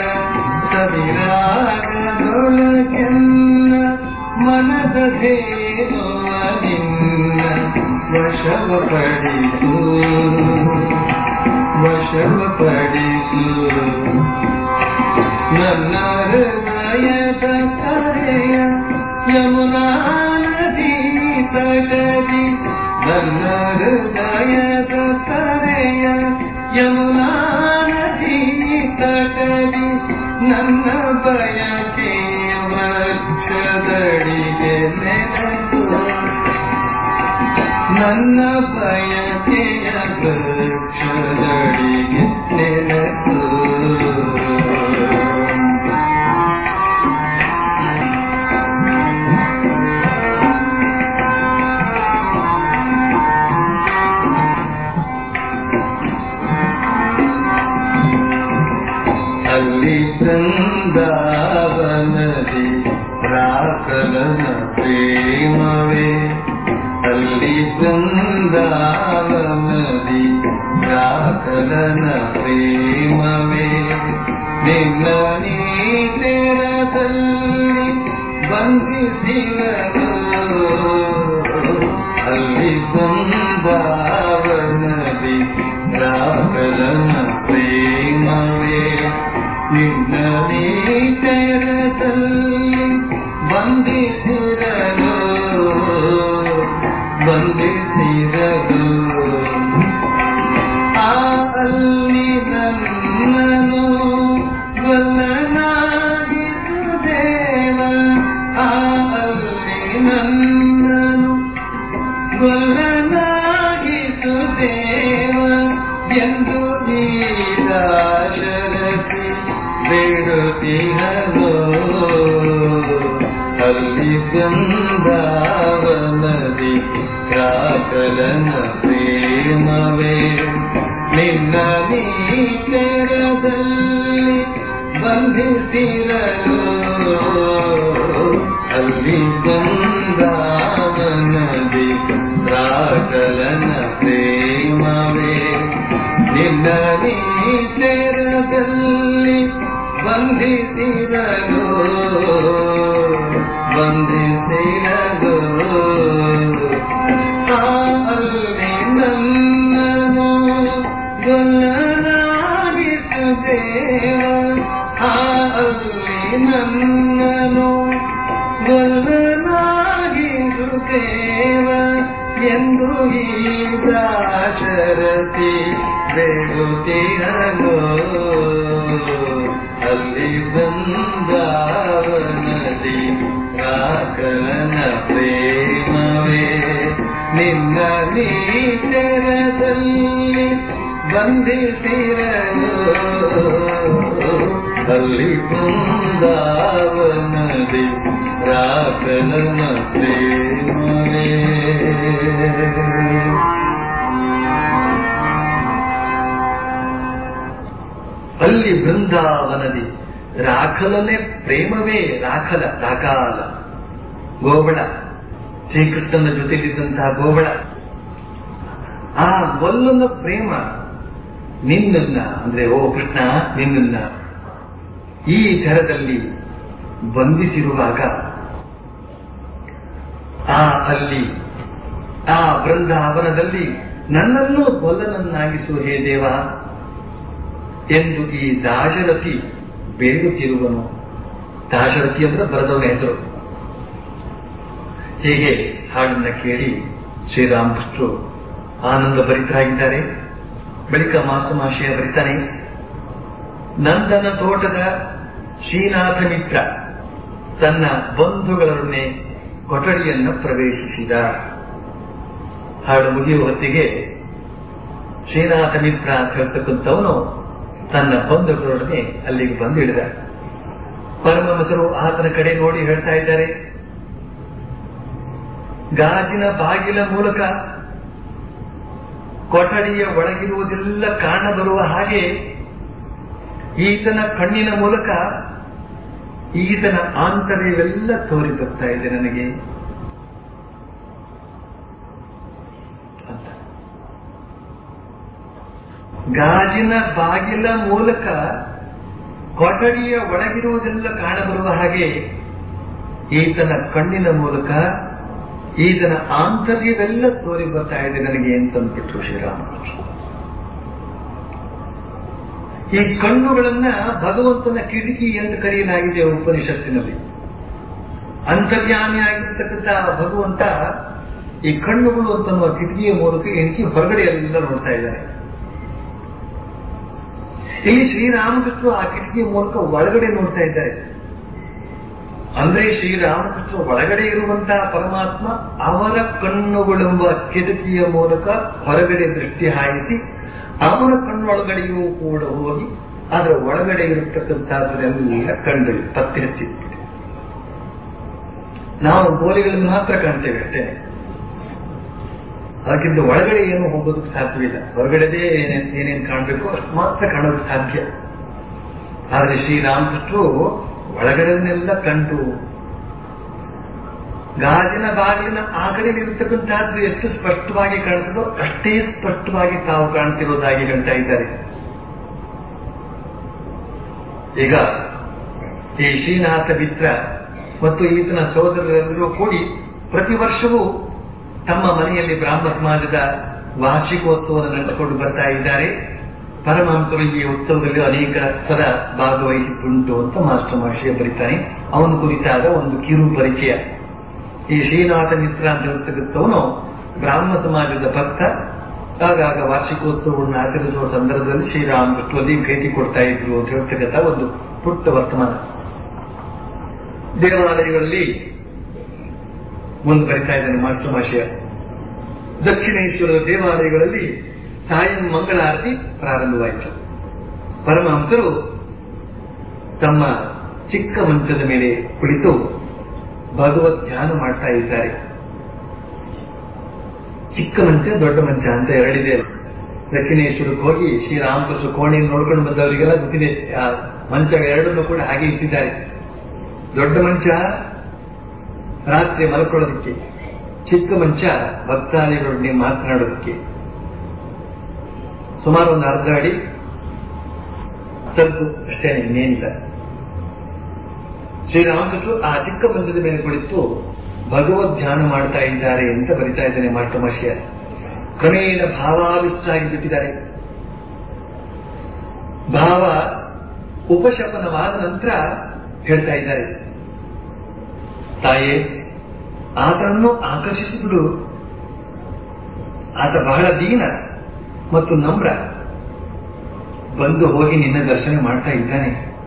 ಸವಿರಾಗದೊಳಗೆನ್ನ ಮನದ ಧೇನುವ ನಿನ್ನ ವಶವಪಡಿಸು ವಶವಪಡಿಸು ನನ್ನ ಹೃದಯದ ಕರೆಯ ಯಮುನಾ ನದಿ ತಟದಿ ನನ್ನ ಹೃದಯದ ಕರೆಯ ಯಮುನಾ ನದಿ ತಟದಿ ನನ್ನ ಬಯಕೆ ವೃಕ್ಷದಡಿಗೆ ನೆನೆಸು ನನ್ನ ಬಯಕೆಯ ವೃಕ್ಷದಡಿಗೆ ನೆನೆಸು ಅಲ್ಲಿ ಬೃಂದಾವನದಿ ರಾಕಲನ ಪ್ರೇಮವೇ ಅಲ್ಲಿ ಬೃಂದಾವನದಿ ರಾಕಲನ ಪ್ರೇಮವೇ ನಿನ್ನ ನೀತೆರದಲ್ಲಿ ಬಂಧಿಸಿದರು ಅಲ್ಲಿ ಬೃಂದಾವನದಿ ರಾಕಲನ ಪ್ರೇಮವೇ ನಿನ್ನ ನೀತೆರದಲ್ಲಿ ಬಂಧಿಸಿರಲು ಬಂಧಿಸಿರಲು ಆ ಅಲ್ಲಿ ನನ್ನನು ಗೊಲ್ಲನಾಗಿಸು ದೇವ ಆ ಅಲ್ಲಿ ನನ್ನನು ಗೊಲ್ಲನಾಗಿಸು ದೇವ ಎಂದು ನೀರಾಶರತಿ ಬೇಡುತ್ತಿರಲು ಅಲ್ಲಿ ಬೃಂದಾವನದಿ ಕಾಕಲನ ಪ್ರೇಮವೇ ನಿನ್ನ ನೀಚರದಲ್ಲಿ ಬಂಧಿಸಿರಲು ಅಲ್ಲಿ ಬೃಂದಾವನದಿ ಕಾಕಲನ ಪ್ರೇಮವೇ ನಿನ್ನ ನೀಚರದಲ್ಲಿ ಬಂಧಿಸಿರಲು ಬಂಧಿಸಿರಲು ಆ ಅಲ್ಲಿ ನನ್ನನು ಗೊಲ್ಲನಾಗಿಸು ದೇವ ಆ ಅಲ್ಲಿ ನನ್ನನು ಗೊಲ್ಲನಾಗಿಸು ದೇವ ಎಂದು ಈ ದಾಶರಥಿ ಬೇಡುತ್ತಿರಲು ಅಲ್ಲಿ ಬೃಂದಾವನದಿ ಕಾಕಲನ ಪ್ರೇಮವೇ ನಿನ್ನ ನೀಚರದಲ್ಲಿ ಬಂಧಿಸಿರಲು ಅಲ್ಲಿ ಬೃಂದಾವನದಿ ರಾಕಲನ ಪ್ರೇಮವೇ ಅಲ್ಲಿ ಬೃಂದಾವನದಿ ರಾಖಲನೆ ಪ್ರೇಮವೇ ರಾಖಲ ರಾಕಾಲ ಗೋಬಳ ಶ್ರೀಕೃಷ್ಣನ ಜೊತೆಲಿದ್ದಂತಹ ಗೋಬಳ ಆ ಗೊಲ್ಲನ ಪ್ರೇಮ ನಿನ್ನನ್ನ ಅಂದ್ರೆ ಓ ಕೃಷ್ಣ ನಿನ್ನನ್ನ ಈ ಥರದಲ್ಲಿ ಬಂಧಿಸಿರುವಾಗ ಆ ಅಲ್ಲಿ ಆ ಬೃಂದಾವನದಲ್ಲಿ ನನ್ನನ್ನು ಗೊಲ್ಲನನ್ನಾಗಿಸು ಹೇ ದೇವ ಎಂದು ಈ ದಾಶರಥಿ ಬೇಡುತ್ತಿರುವನು ದಾಶರಥಿ ಅಂದ್ರೆ ಬರೆದವನ ಹೆಸರು ಹೀಗೆ ಹಾಡನ್ನ ಕೇಳಿ ಶ್ರೀರಾಮಕೃಷ್ಣರು ಆನಂದ ಭರಿತರಾಗಿದ್ದಾರೆ ಬಳಿಕ ಮಾಸ್ಟರ್ ಮಾಶಯ ಬರಿತಾನೆ ನಂದನ ತೋಟದ ಶ್ರೀನಾಥ ಮಿತ್ರ ತನ್ನ ಬಂಧುಗಳನ್ನೇ ಕೊಠಡಿಯನ್ನು ಪ್ರವೇಶಿಸಿದ ಹಾಡು ಮುಗಿಯುವ ಹೊತ್ತಿಗೆ ಶ್ರೀನಾಥ ಮಿತ್ರ ಅಂತ ಹೇಳ್ತಕ್ಕಂಥವನು ತನ್ನ ಬಂಧುಗಳೊಡನೆ ಅಲ್ಲಿಗೆ ಬಂದಿಳಿದ ಪರಮಹಂಸರು ಆತನ ಕಡೆ ನೋಡಿ ಹೇಳ್ತಾ ಇದ್ದಾರೆ ಗಾಜಿನ ಬಾಗಿಲ ಮೂಲಕ ಕೊಠಡಿಯ ಒಳಗಿರುವುದೆಲ್ಲ ಕಾಣ ಬರುವ ಹಾಗೆ ಈತನ ಕಣ್ಣಿನ ಮೂಲಕ ಈತನ ಆಂತರ್ಯವೆಲ್ಲ ತೋರಿ ಬರ್ತಾ ಇದೆ ನನಗೆ ಅಂತ ಗಾಜಿನ ಬಾಗಿಲ ಮೂಲಕ ಕೊಠಡಿಯ ಒಳಗಿರುವುದೆಲ್ಲ ಕಾಣಬರುವ ಹಾಗೆ ಈತನ ಕಣ್ಣಿನ ಮೂಲಕ ಈತನ ಆಂತರ್ಯವೆಲ್ಲ ತೋರಿ ಬರ್ತಾ ಇದೆ ನನಗೆ ಅಂತಂದ್ಬಿಟ್ರು ಶ್ರೀರಾಮಕೃಷ್ಣ ಈ ಕಣ್ಣುಗಳನ್ನ ಭಗವಂತನ ಕಿಟಕಿ ಎಂದು ಕರೆಯಲಾಗಿದೆ ಉಪನಿಷತ್ತಿನಲ್ಲಿ ಅಂತರ್ಯಾಮಿಯಾಗಿರ್ತಕ್ಕಂಥ ಭಗವಂತ ಈ ಕಣ್ಣುಗಳು ಅಂತನ್ನುವ ಕಿಟಕಿಯ ಮೂಲಕ ಎಣಿಕೆ ಹೊರಗಡೆ ಎಲ್ಲ ನೋಡ್ತಾ ಇದ್ದಾರೆ ಇಲ್ಲಿ ಶ್ರೀರಾಮಕೃಷ್ಣ ಆ ಕಿಟಕಿಯ ಮೂಲಕ ಒಳಗಡೆ ನೋಡ್ತಾ ಇದ್ದಾರೆ ಅಂದ್ರೆ ಶ್ರೀರಾಮಕೃಷ್ಣ ಒಳಗಡೆ ಇರುವಂತಹ ಪರಮಾತ್ಮ ಅವರ ಕಣ್ಣುಗಳೆಂಬ ಕಿಟಕಿಯ ಮೂಲಕ ಹೊರಗಡೆ ದೃಷ್ಟಿ ಹಾಯಿಸಿ ಅವರ ಕಣ್ಣೊಳಗಡೆಯೂ ಕೂಡ ಹೋಗಿ ಅದರ ಒಳಗಡೆ ಇರತಕ್ಕಂಥದ್ದನ್ನೆಲ್ಲ ಕಂಡು ಪತ್ತೆ ಹಚ್ಚಿಬಿಟ್ಟಿದೆ ನಾವು ಗೋಲಿಗಳನ್ನು ಮಾತ್ರ ಕಾಣ್ತೇವೆ ಅಷ್ಟೇ ಅದಕ್ಕಿಂತ ಒಳಗಡೆ ಏನು ಹೋಗೋದಕ್ಕೆ ಸಾಧ್ಯವಿಲ್ಲ ಹೊರಗಡೆದೇ ಏನೇನ್ ಏನೇನು ಕಾಣಬೇಕು ಅಷ್ಟು ಮಾತ್ರ ಕಾಣೋದಕ್ಕೆ ಸಾಧ್ಯ ಆದರೆ ಶ್ರೀರಾಮಕೃಷ್ಣರು ಒಳಗಡೆನೆಲ್ಲ ಕಂಡು ಗಾಜಿನ ಬಾಗಿಲಿನ ಆ ಕಡೆ ಇರತಕ್ಕಂತಹದ್ದು ಎಷ್ಟು ಸ್ಪಷ್ಟವಾಗಿ ಕಾಣ್ತದೋ ಅಷ್ಟೇ ಸ್ಪಷ್ಟವಾಗಿ ತಾವು ಕಾಣ್ತಿರೋದಾಗಿ ಹೇಳ್ತಾ ಇದ್ದಾರೆ ಈಗ ಈ ಶ್ರೀನಾಥ ಮಿತ್ರ ಮತ್ತು ಈತನ ಸಹೋದರರೆಲ್ಲರೂ ಕೂಡಿ ಪ್ರತಿ ವರ್ಷವೂ ತಮ್ಮ ಮನೆಯಲ್ಲಿ ಬ್ರಾಹ್ಮ ಸಮಾಜದ ವಾರ್ಷಿಕೋತ್ಸವವನ್ನು ನಡೆಸಿಕೊಂಡು ಬರ್ತಾ ಇದ್ದಾರೆ ಪರಮಹಂಸರು ಈ ಉತ್ಸವದಲ್ಲಿ ಅನೇಕ ಸಲ ಭಾಗವಹಿಸಿದ್ದುಂಟು ಅಂತ ಮಾಸ್ಟರ್ ಮಹರ್ಷಿಯ ಬರೀತಾನೆ ಅವನು ಕುರಿತಾದ ಒಂದು ಕಿರು ಪರಿಚಯ ಈ ಶ್ರೀನಾಥ ಮಿತ್ರ ಅಂತ ಹೇಳ್ತಕ್ಕಂಥವನು ಬ್ರಾಹ್ಮ ಸಮಾಜದ ಭಕ್ತ ಆಗಾಗ ವಾರ್ಷಿಕೋತ್ಸವವನ್ನು ಆಚರಿಸುವ ಸಂದರ್ಭದಲ್ಲಿ ಶ್ರೀರಾಮಕೃಷ್ಣಲ್ಲಿ ಭೇಟಿ ಕೊಡ್ತಾ ಇದ್ರು ಅಂತ ಹೇಳ್ತಕ್ಕಂಥ ಒಂದು ಪುಟ್ಟ ವರ್ತಮಾನ ದೇವಾಲಯಗಳಲ್ಲಿ ಮುಂದೆ ಬರಿತಾ ಇದ್ದಾನೆ ಮಾಸ್ಟರ್ ಮಾಷಿಯ ದಕ್ಷಿಣೇಶ್ವರದ ದೇವಾಲಯಗಳಲ್ಲಿ ಸಾಯಂ ಮಂಗಳಾರತಿ ಪ್ರಾರಂಭವಾಯಿತು ಪರಮಹಂಸರು ತಮ್ಮ ಚಿಕ್ಕ ಮಂಚದ ಮೇಲೆ ಕುಳಿತು ಭಗವತ್ ಧ್ಯಾನ ಮಾಡ್ತಾ ಇದ್ದಾರೆ ಚಿಕ್ಕ ಮಂಚ ದೊಡ್ಡ ಮಂಚ ಅಂತ ಎರಡಿದೆ ದಕ್ಷಿಣೇಶ್ವರಕ್ಕೆ ಹೋಗಿ ಶ್ರೀರಾಮಕೃಷ್ಣ ಕೋಣೆಯನ್ನು ನೋಡ್ಕೊಂಡು ಬಂದವರಿಗೆಲ್ಲ ಗೊತ್ತಿದೆ ಆ ಮಂಚ ಎರಡನ್ನೂ ಕೂಡ ಹಾಗೆ ಇಟ್ಟಿದ್ದಾರೆ ದೊಡ್ಡ ಮಂಚ ರಾತ್ರಿ ಮಲ್ಕೊಳ್ಳೋದಕ್ಕೆ ಚಿಕ್ಕ ಮಂಚ ಭಕ್ತಾದಿಗಳೊಡನೆ ಮಾತನಾಡೋದಕ್ಕೆ ಸುಮಾರು ಒಂದು ಅರ್ಧ ಅಡಿ ಸ್ವಲ್ಪ ಅಷ್ಟೇ ಇನ್ನೇನಿಲ್ಲ ಶ್ರೀರಾಮಕೃಷ್ಣರು ಆ ಚಿಕ್ಕ ಮಂಚದ ಮೇಲೆ ಕುಳಿತು ಭಗವದ್ ಧ್ಯಾನ ಮಾಡ್ತಾ ಇದ್ದಾರೆ ಅಂತ ಬರಿತಾ ಇದ್ದೇನೆ ಮಾಸ್ಟಮಶಿಯ ಕ್ರಮೇಣ ಭಾವಾವಿಷ್ಟಾಗಿ ಬಿಟ್ಟಿದ್ದಾರೆ ಭಾವ ಉಪಶಮನವಾದ ನಂತರ ಹೇಳ್ತಾ ಇದ್ದಾರೆ ತಾಯೇ ಆತನನ್ನು ಆಕರ್ಷಿಸಿಬಿಡು ಆತ ಬಹಳ ದೀನ ಮತ್ತು ನಮ್ರ ಬಂದು ಹೋಗಿ ನಿನ್ನ ದರ್ಶನ ಮಾಡ್ತಾ ಇದ್ದಾನೆ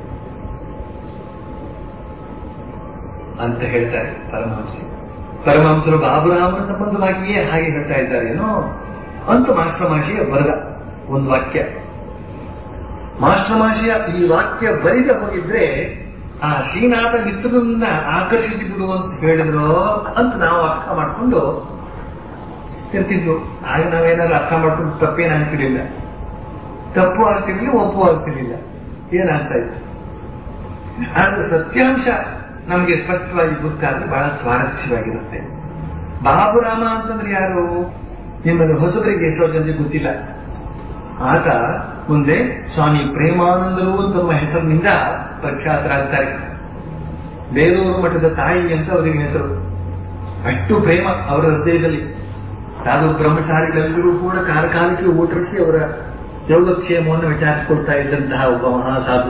ಅಂತ ಹೇಳ್ತಾರೆ ಪರಮಹಂಸ ಪರಮಹಂಸರು ಬಾಬುರಾಮನ ಸಂಬಂಧವಾಗಿಯೇ ಹಾಗೆ ಹೇಳ್ತಾ ಇದ್ದಾರೆ ಏನೋ ಅಂತ ಮಾಸ್ಟರ್ ಮಾಷಿಯ ಬರದ ಒಂದು ವಾಕ್ಯ ಮಾಸ್ಟರ್ ಮಾಷಿಯ ಈ ವಾಕ್ಯ ಬರಿದ ಹೋಗಿದ್ರೆ ಆ ಶ್ರೀನಾಥ ಮಿತ್ರರನ್ನ ಆಕರ್ಷಿಸಿ ಬಿಡು ಅಂತ ಹೇಳಿದ್ರು ಅಂತ ನಾವು ಅರ್ಥ ಮಾಡ್ಕೊಂಡು ಇರ್ತಿದ್ವು ಆಗ ನಾವೇನಾದ್ರು ಅರ್ಥ ಮಾಡ್ಕೊಂಡು ತಪ್ಪೇನು ಆಗ್ತಿರ್ಲಿಲ್ಲ ತಪ್ಪು ಆಗ್ತಿರ್ಲಿಲ್ಲ ಒಪ್ಪು ಆಗ್ತಿರ್ಲಿಲ್ಲ ಏನಾಗ್ತಾ ಇತ್ತು ಆದ್ರೆ ಸತ್ಯಾಂಶ ನಮಗೆ ಸ್ಪಷ್ಟವಾಗಿ ಗೊತ್ತಾದ್ರೆ ಬಹಳ ಸ್ವಾರಸ್ಯವಾಗಿರುತ್ತೆ ಬಾಬುರಾಮ ಅಂತಂದ್ರೆ ಯಾರು ನಿಮ್ಮಲ್ಲಿ ಹೊಸಬರಿಗೆ ಎಷ್ಟೋ ಜನರಿಗೆ ಗೊತ್ತಿಲ್ಲ ಆತ ಮುಂದೆ ಸ್ವಾಮಿ ಪ್ರೇಮಾನಂದರು ಅಂತ ನಮ್ಮ ಹೆಸರಿನಿಂದ ಪ್ರಖ್ಯಾತರಾಗ್ತಾರೆ ಬೇಲೂರು ಮಠದ ತಾಯಿ ಅಂತ ಅವರಿಗೆ ಹೆಸರು ಅಷ್ಟು ಪ್ರೇಮ ಅವರ ಹೃದಯದಲ್ಲಿ ಸಾಧು ಬ್ರಹ್ಮಚಾರಿಗಳೆಲ್ಲರೂ ಕೂಡ ಕಾಲ ಕಾಲಕ್ಕೆ ಊಟಕ್ಕೆ ಅವರ ಯೋಗಕ್ಷೇಮವನ್ನು ವಿಚಾರಿಸಿಕೊಳ್ತಾ ಇದ್ದಂತಹ ಒಬ್ಬ ಮಹಾಸಾಧು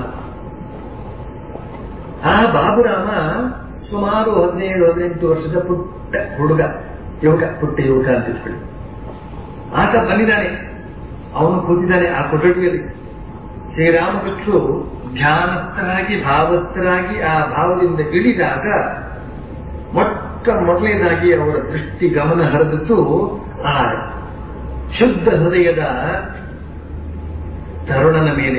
ಆ ಬಾಬುರಾಮ ಸುಮಾರು ಹದಿನೇಳು ಹದಿನೆಂಟು ವರ್ಷದ ಪುಟ್ಟ ಹುಡುಗ ಯುವಕ ಪುಟ್ಟ ಯುವಕ ಅಂತ ಇಟ್ಕೊಳ್ಳಿ ಆತ ಬಂದಿದ್ದಾನೆ ಅವನು ಕೂತಿದ್ದಾನೆ ಆ ಕೊಠಡಿಯಲ್ಲಿ ಶ್ರೀರಾಮಕೃಷ್ಣರು ಧ್ಯಾನಸ್ಥರಾಗಿ ಭಾವಸ್ಥರಾಗಿ ಆ ಭಾವದಿಂದ ಇಳಿದಾಗ ಮೊಟ್ಟ ಮೊದಲನೇದಾಗಿ ಅವರ ದೃಷ್ಟಿ ಗಮನ ಹರಿದಿತ್ತು ಆ ಶುದ್ಧ ಹೃದಯದ ತರುಣನ ಮೇಲೆ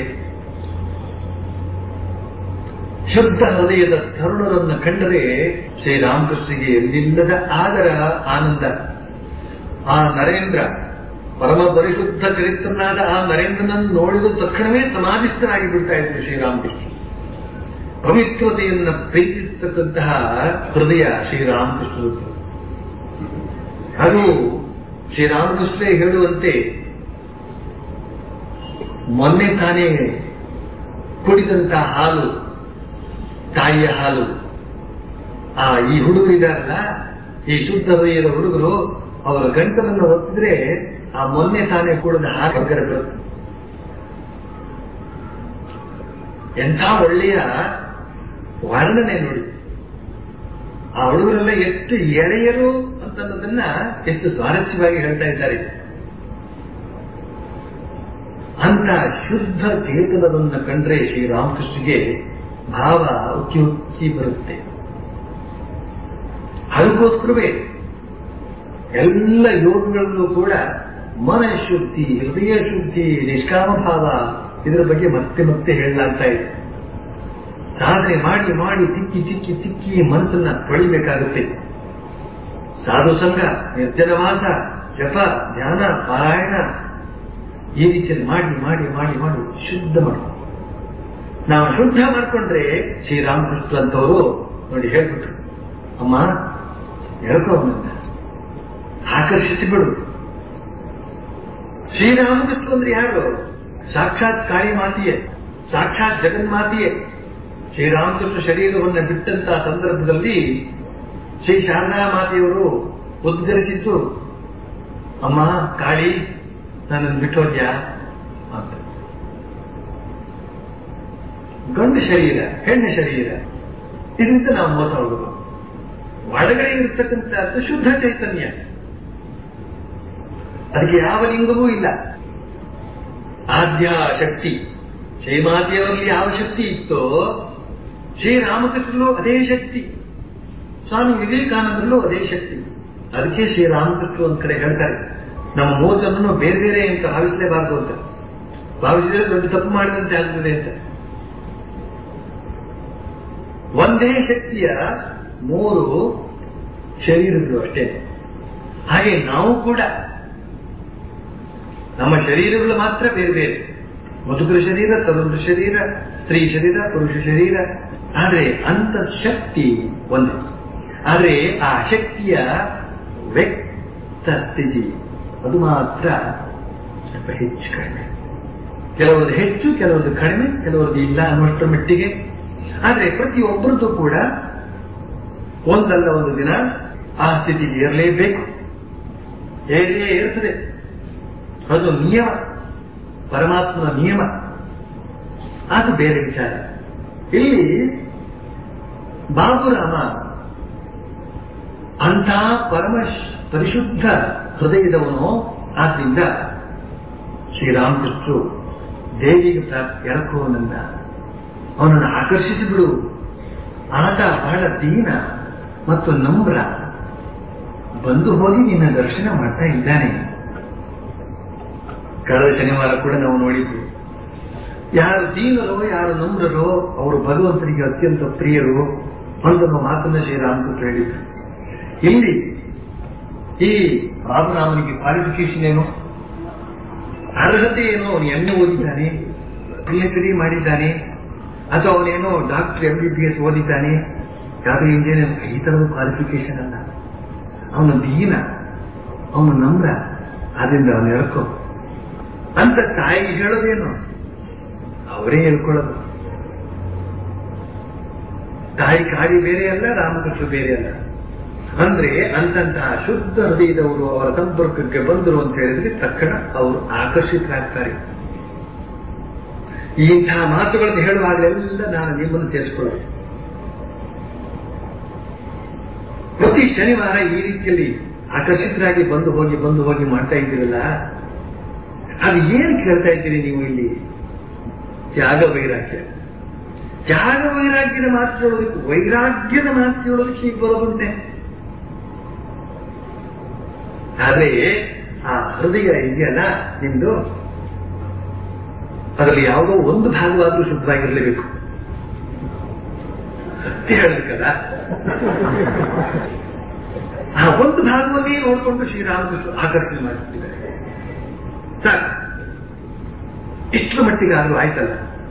ಶುದ್ಧ ಹೃದಯದ ತರುಣರನ್ನು ಕಂಡರೆ ಶ್ರೀರಾಮಕೃಷ್ಣಗೆ ಎಲ್ಲಿಲ್ಲದ ಆದರ ಆನಂದ ಆ ನರೇಂದ್ರ ಪರಮ ಪರಿಶುದ್ಧ ಚರಿತ್ರನಾದ ಆ ನರೇಂದ್ರನನ್ನು ನೋಡಿದ ತಕ್ಷಣವೇ ಸಮಾಧಿಸ್ಥರಾಗಿ ಬಿಡ್ತಾ ಇದ್ರು ಶ್ರೀರಾಮಕೃಷ್ಣ ಪವಿತ್ರತೆಯನ್ನ ಪ್ರೀತಿಸತಕ್ಕಂತಹ ಹೃದಯ ಶ್ರೀರಾಮಕೃಷ್ಣರದ್ದು ಅದು ಶ್ರೀರಾಮಕೃಷ್ಣೇ ಹೇಳುವಂತೆ ಮೊನ್ನೆ ತಾನೇ ಕುಡಿದಂತಹ ಹಾಲು ತಾಯಿಯ ಹಾಲು ಆ ಈ ಹುಡುಗರು ಇದಾರಲ್ಲ ಈ ಶುದ್ಧ ಹೃದಯದ ಹುಡುಗರು ಅವರ ಗಂಟಲನ್ನು ಒತ್ತಿದ್ರೆ ಆ ಮೊನ್ನೆ ತಾನೇ ಕುಡಿದ ಹಾಲು ಹೊರಗಡೆ ಬರುತ್ತೆ ಎಂಥ ಒಳ್ಳೆಯ ವರ್ಣನೆ ನೋಡಿ ಆ ಹುಡುಗರೆಲ್ಲ ಎಷ್ಟು ಎಳೆಯರು ಅಂತನ್ನೋದನ್ನ ಎಷ್ಟು ಸ್ವಾರಸ್ಯವಾಗಿ ಹೇಳ್ತಾ ಇದ್ದಾರೆ ಅಂತ ಶುದ್ಧ ಚೇತನವನ್ನು ಕಂಡ್ರೆ ಶ್ರೀರಾಮಕೃಷ್ಣಗೆ ಭಾವ ಉಕ್ಕಿ ಉಕ್ಕಿ ಬರುತ್ತೆ ಅದಕ್ಕೋಸ್ಕರವೇ ಎಲ್ಲ ಯೋಗಗಳಲ್ಲೂ ಕೂಡ ಮನ ಶುದ್ಧಿ ಹೃದಯ ಶುದ್ಧಿ ನಿಷ್ಕಾಮ ಭಾವ ಇದರ ಬಗ್ಗೆ ಮತ್ತೆ ಮತ್ತೆ ಹೇಳಲಾಗ್ತಾ ಇದೆ ಸಾಧನೆ ಮಾಡಿ ಮಾಡಿ ತಿಕ್ಕಿ ತಿಕ್ಕಿ ತಿಕ್ಕಿ ಮನಸ್ಸನ್ನ ತೊಳಿಬೇಕಾಗುತ್ತೆ ಸಾಧು ಸಂಘ ನಿರ್ಜನವಾಸ ಜಪ ಧ್ಯಾನ ಪಾರಾಯಣ ಈ ರೀತಿಯಲ್ಲಿ ಮಾಡಿ ಮಾಡಿ ಮಾಡಿ ಮಾಡಿ ಶುದ್ಧ ಮಾಡಿ ನಾವು ಶುದ್ಧ ಮಾಡ್ಕೊಂಡ್ರೆ ಶ್ರೀರಾಮಕೃಷ್ಣ ಅಂತವರು ನೋಡಿ ಹೇಳ್ಬಿಟ್ರು ಅಮ್ಮ ಹೇಳ್ಕೊ ಅವನನ್ನ ಆಕರ್ಷಿಸಿ ಬಿಡು ಶ್ರೀರಾಮಕೃಷ್ಣ ಅಂದ್ರೆ ಯಾರು ಸಾಕ್ಷಾತ್ ಕಾಳಿ ಮಾತೆಯೇ ಸಾಕ್ಷಾತ್ ಜಗನ್ಮಾತೆಯೇ ಶ್ರೀರಾಮಕೃಷ್ಣ ಶರೀರವನ್ನು ಬಿಟ್ಟಂತಹ ಸಂದರ್ಭದಲ್ಲಿ ಶ್ರೀ ಶಾರದಾ ಮಾತೆಯವರು ಉದ್ಗರಿಸಿದ್ದು ಅಮ್ಮ ಕಾಳಿ ನನ್ನನ್ನು ಬಿಟ್ಟೋದ್ಯಾ ಅಂತ ಗಂಡು ಶರೀರ ಹೆಣ್ಣು ಶರೀರ ಇದರಿಂದ ನಾವು ಮೋಸ ಹೋಗಬೇಕು ಒಳಗಡೆ ಇರತಕ್ಕಂಥದ್ದು ಶುದ್ಧ ಚೈತನ್ಯ ಅದಕ್ಕೆ ಯಾವ ಲಿಂಗವೂ ಇಲ್ಲ ಆದ್ಯ ಶಕ್ತಿ ಶ್ರೀಮಾತೆಯವರಲ್ಲಿ ಯಾವ ಶಕ್ತಿ ಇತ್ತೋ ಶ್ರೀರಾಮಕೃಷ್ಣರಲ್ಲೂ ಅದೇ ಶಕ್ತಿ ಸ್ವಾಮಿ ವಿವೇಕಾನಂದರಲ್ಲೂ ಅದೇ ಶಕ್ತಿ ಅದಕ್ಕೆ ಶ್ರೀರಾಮಕೃಷ್ಣರು ಒಂದ್ ಕಡೆ ಹೇಳ್ತಾರೆ ನಮ್ಮ ಮೂರು ಜನನು ಬೇರೆ ಬೇರೆ ಅಂತ ಭಾವಿಸಲೇಬಾರದು ಅಂತ ಭಾವಿಸಿದ್ರೆ ದೊಡ್ಡ ತಪ್ಪು ಮಾಡಿದಂತೆ ಆಗ್ತದೆ ಅಂತ ಒಂದೇ ಶಕ್ತಿಯ ಮೂರು ಶರೀರಗಳು ಅಷ್ಟೇ ಹಾಗೆ ನಾವು ಕೂಡ ನಮ್ಮ ಶರೀರಗಳು ಮಾತ್ರ ಬೇರೆ ಬೇರೆ ಮುದುಕರ ಶರೀರ ತರುಣ ಶರೀರ ಸ್ತ್ರೀ ಶರೀರ ಪುರುಷ ಶರೀರ ಆದರೆ ಅಂತ ಶಕ್ತಿ ಒಂದೇ ಆದರೆ ಆ ಶಕ್ತಿಯ ವ್ಯಕ್ತ ಸ್ಥಿತಿ ಅದು ಮಾತ್ರ ಸ್ವಲ್ಪ ಹೆಚ್ಚು ಕಡಿಮೆ ಕೆಲವರದ್ದು ಹೆಚ್ಚು ಕೆಲವರದ್ದು ಕಡಿಮೆ ಕೆಲವರದ್ದು ಇಲ್ಲ ಅನ್ನುವಷ್ಟರ ಮಟ್ಟಿಗೆ ಆದರೆ ಪ್ರತಿಯೊಬ್ಬರದ್ದು ಕೂಡ ಒಂದಲ್ಲ ಒಂದು ದಿನ ಆ ಸ್ಥಿತಿಗೆ ಇರಲೇಬೇಕು ಹೇಗೆ ಇರ್ತದೆ ಅದು ನಿಯಮ ಪರಮಾತ್ಮನ ನಿಯಮ ಅದು ಬೇರೆ ವಿಚಾರ ಇಲ್ಲಿ ಬಾಬುರಾಮ ಅಂಥ ಪರಮ ಪರಿಶುದ್ಧ ಹೃದಯದವನು ಆದ್ರಿಂದ ಶ್ರೀರಾಮಕೃಷ್ಣರು ದೇವಿಗೆ ಎರಕುವನನ್ನ ಅವನನ್ನು ಆಕರ್ಷಿಸಿಬಿಡು ಆತ ಬಹಳ ದೀನ ಮತ್ತು ನಮ್ರ ಬಂದು ಹೋಗಿ ನಿನ್ನ ದರ್ಶನ ಮಾಡ್ತಾ ಇದ್ದಾನೆ ಕಳೆದ ಶನಿವಾರ ಕೂಡ ನಾವು ನೋಡಿದ್ವಿ ಯಾರು ದೀನರೋ ಯಾರು ನಮ್ರರೋ ಅವರು ಭಗವಂತನಿಗೆ ಅತ್ಯಂತ ಪ್ರಿಯರು ಅಂತನ್ನೋ ಮಾತನ್ನ ಶ್ರೀರಾಮಕೃಷ್ಣ ಹೇಳಿದ್ರು ಇಲ್ಲಿ ಈ ರಾಮರಾಮನಿಗೆ ಕ್ವಾಲಿಫಿಕೇಶನ್ ಏನು ಅರ್ಹತೆ ಏನು ಅವನು ಎಮ್ಮೆ ಓದಿದ್ದಾನೆ ಪಿ ಎಚ್ ಡಿ ಮಾಡಿದ್ದಾನೆ ಅಥವಾ ಅವನೇನೋ doctor M B B S ಓದಿದ್ದಾನೆ ಯಾವ್ದು ಇಂಜಿನಿಯರ್ ಈ ತರದ ಕ್ವಾಲಿಫಿಕೇಶನ್ ಅಲ್ಲ ಅವನು ದೀನ ಅವನು ನಮ್ರ ಆದ್ರಿಂದ ಅವನು ಹೇಳ್ಕೊ ಅಂತ ತಾಯಿಗೆ ಹೇಳೋದೇನು ಅವರೇ ಹೇಳ್ಕೊಳ್ಳೋದು ತಾಯಿ ಕಾಡಿ ಬೇರೆ ಅಲ್ಲ ರಾಮಕೃಷ್ಣ ಬೇರೆ ಅಲ್ಲ ಅಂದ್ರೆ ಅಂತಂತಹ ಶುದ್ಧ ಹೃದಯದವರು ಅವರ ಸಂಪರ್ಕಕ್ಕೆ ಬಂದರು ಅಂತ ಹೇಳಿದ್ರೆ ತಕ್ಷಣ ಅವರು ಆಕರ್ಷಿತರಾಗ್ತಾರೆ ಇಂತಹ ಮಾತುಗಳನ್ನು ಹೇಳುವಾಗಲೆಲ್ಲ ನಾನು ನಿಮ್ಮನ್ನು ತಿಳಿಸ್ಕೊಳ್ಳೋದು ಪ್ರತಿ ಶನಿವಾರ ಈ ರೀತಿಯಲ್ಲಿ ಆಕರ್ಷಿತರಾಗಿ ಬಂದು ಹೋಗಿ ಬಂದು ಹೋಗಿ ಮಾಡ್ತಾ ಇದ್ದೀರಲ್ಲ ಅದು ಏನು ಕೇಳ್ತಾ ಇದ್ದೀರಿ ನೀವು ಇಲ್ಲಿ ತ್ಯಾಗ ವೈರಾಗ್ಯ ತ್ಯಾಗ ವೈರಾಗ್ಯದ ಮಾತು ಹೇಳೋದಕ್ಕೆ ವೈರಾಗ್ಯದ ಮಾತು ಹೇಳೋದಕ್ಕೆ ಹೀಗೆ ಬರೋದಂತೆ ಆದ್ರೆ ಆ ಹೃದಯ ಇದೆಯಲ್ಲ ನಿಮ್ದು ಅದರಲ್ಲಿ ಯಾವುದೋ ಒಂದು ಭಾಗವಾದ್ರೂ ಶುದ್ಧವಾಗಿರಲೇಬೇಕು ಸತ್ಯ ಹೇಳಬೇಕಲ್ಲ ಆ ಒಂದು ಭಾಗವನ್ನೇ ನೋಡಿಕೊಂಡು ಶ್ರೀರಾಮಕೃಷ್ಣ ಆಕರ್ಷಣೆ ಮಾಡುತ್ತಿದ್ದಾರೆ ಸಾಕು ಇಷ್ಟರ ಮಟ್ಟಿಗೆ ಆದ್ರೂ ಆಯ್ತಲ್ಲ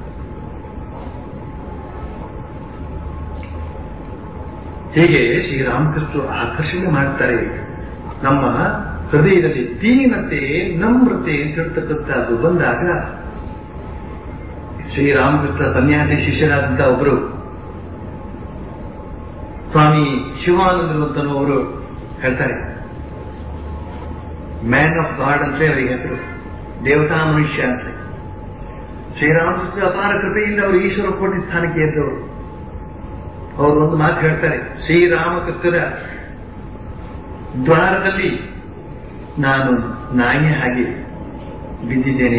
ಹೀಗೆ ಶ್ರೀರಾಮಕೃಷ್ಣ ಆಕರ್ಷಣೆ ಮಾಡ್ತಾರೆ ನಮ್ಮ ಹೃದಯದಲ್ಲಿ ದೀನತೆ ನಮ್ರತೆ ಅಂತ ಹೇಳ್ತಕ್ಕಂಥದ್ದು ಬಂದಾಗ ಶ್ರೀರಾಮಕೃಷ್ಣ ಸನ್ಯಾಸಿ ಶಿಷ್ಯರಾದಂತ ಒಬ್ಬರು ಸ್ವಾಮಿ ಶಿವಾನಂದರು ಅಂತನೂ ಅವರು ಹೇಳ್ತಾರೆ ಮ್ಯಾನ್ ಆಫ್ ಗಾಡ್ ಅಂತ ಅವರಿಗೆ ಹೆಸರು ದೇವತಾ ಮನುಷ್ಯ ಅಂತ ಶ್ರೀರಾಮಕೃಷ್ಣ ಅಪಾರ ಕೃಪೆಯಿಂದ ಅವರು ಈಶ್ವರ ಕೋಟಿ ಸ್ಥಾನಕ್ಕೆ ಎದ್ದವರು ಅವರು ಒಂದು ಮಾತು ಹೇಳ್ತಾರೆ ಶ್ರೀರಾಮಕೃಷ್ಣರ ದ್ವಾರದಲ್ಲಿ ನಾನು ನಾಯಿಯ ಹಾಗೆ ಬಿದ್ದಿದ್ದೇನೆ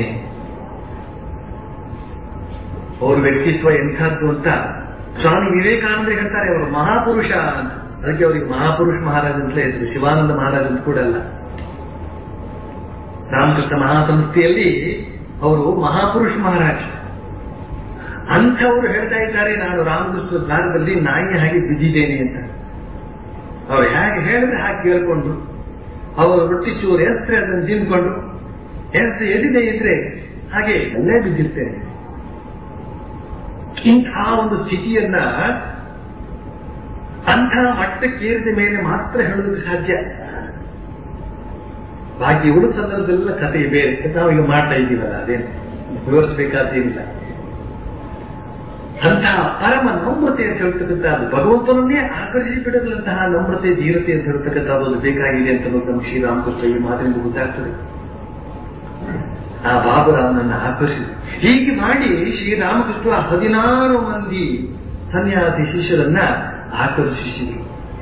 ಅವ್ರ ವ್ಯಕ್ತಿತ್ವ ಎಂಥದ್ದು ಅಂತ ಸ್ವಾಮಿ ವಿವೇಕಾನಂದ ಹೇಳ್ತಾರೆ ಅವರು ಮಹಾಪುರುಷ ಅಂತ ಅದಕ್ಕೆ ಅವರಿಗೆ ಮಹಾಪುರುಷ ಮಹಾರಾಜ್ ಅಂತಲೇ ಹೆಸರು ಶಿವಾನಂದ ಮಹಾರಾಜ್ ಅಂತ ಕೂಡ ಅಲ್ಲ ರಾಮಕೃಷ್ಣ ಮಹಾಸಂಸ್ಥೆಯಲ್ಲಿ ಅವರು ಮಹಾಪುರುಷ ಮಹಾರಾಜ್ ಅಂಥವರು ಹೇಳ್ತಾ ಇದ್ದಾರೆ ನಾನು ರಾಮಕೃಷ್ಣ ದ್ವಾರದಲ್ಲಿ ನಾಯಿಯ ಹಾಗೆ ಬಿದ್ದಿದ್ದೇನೆ ಅಂತ ಅವ್ರು ಹೇಗೆ ಹೇಳಿದ್ರೆ ಹಾಗೆ ಕೇಳ್ಕೊಂಡು ಅವರು ರೊಟ್ಟಿ ಚೂರು ಎಸ್ತ್ರೆ ಅದನ್ನು ತಿಂದ್ಕೊಂಡು ಎಸ್ ಎದಿದೆ ಇದ್ರೆ ಹಾಗೆ ಅಲ್ಲೇ ಬಿದ್ದಿರ್ತೇನೆ ಇಂತಹ ಒಂದು ಸ್ಥಿತಿಯನ್ನ ಅಂಥ ಮಟ್ಟಕ್ಕೇರಿದ ಮೇಲೆ ಮಾತ್ರ ಹೇಳೋದಕ್ಕೆ ಸಾಧ್ಯ ಬಾಕಿ ಉಳಿದ ಸಂದರ್ಭದಲ್ಲ ಕಥೆ ಬೇರೆ ನಾವೀಗ ಮಾಡ್ತಾ ಇದ್ದೀವಲ್ಲ ಅದೇನು ವಿವರಿಸಬೇಕಾದೇನಿಲ್ಲ ಅಂತಹ ಪರಮ ನಮ್ರತೆ ಅಂತ ಹೇಳ್ತಕ್ಕಂಥದ್ದು ಭಗವಂತನನ್ನೇ ಆಕರ್ಷಿಸಿ ಬಿಡದಂತಹ ನಮ್ರತೆ ಧೀರತೆ ಅಂತ ಹೇಳ್ತಕ್ಕಂಥದ್ದು ಅದು ಬೇಕಾಗಿದೆ ಅಂತ ನಮ್ಗೆ ಶ್ರೀರಾಮಕೃಷ್ಣ ಈ ಮಾತಿನಿಂದ ಗೊತ್ತಾಗ್ತದೆ ಆ ಬಾಬುರಾಮನನ್ನ ಆಕರ್ಷಿಸಿ ಹೀಗೆ ಮಾಡಿ ಶ್ರೀರಾಮಕೃಷ್ಣ ಹದಿನಾರು ಮಂದಿ ಸನ್ಯಾಸಿ ಶಿಷ್ಯರನ್ನ ಆಕರ್ಷಿಸಿದರು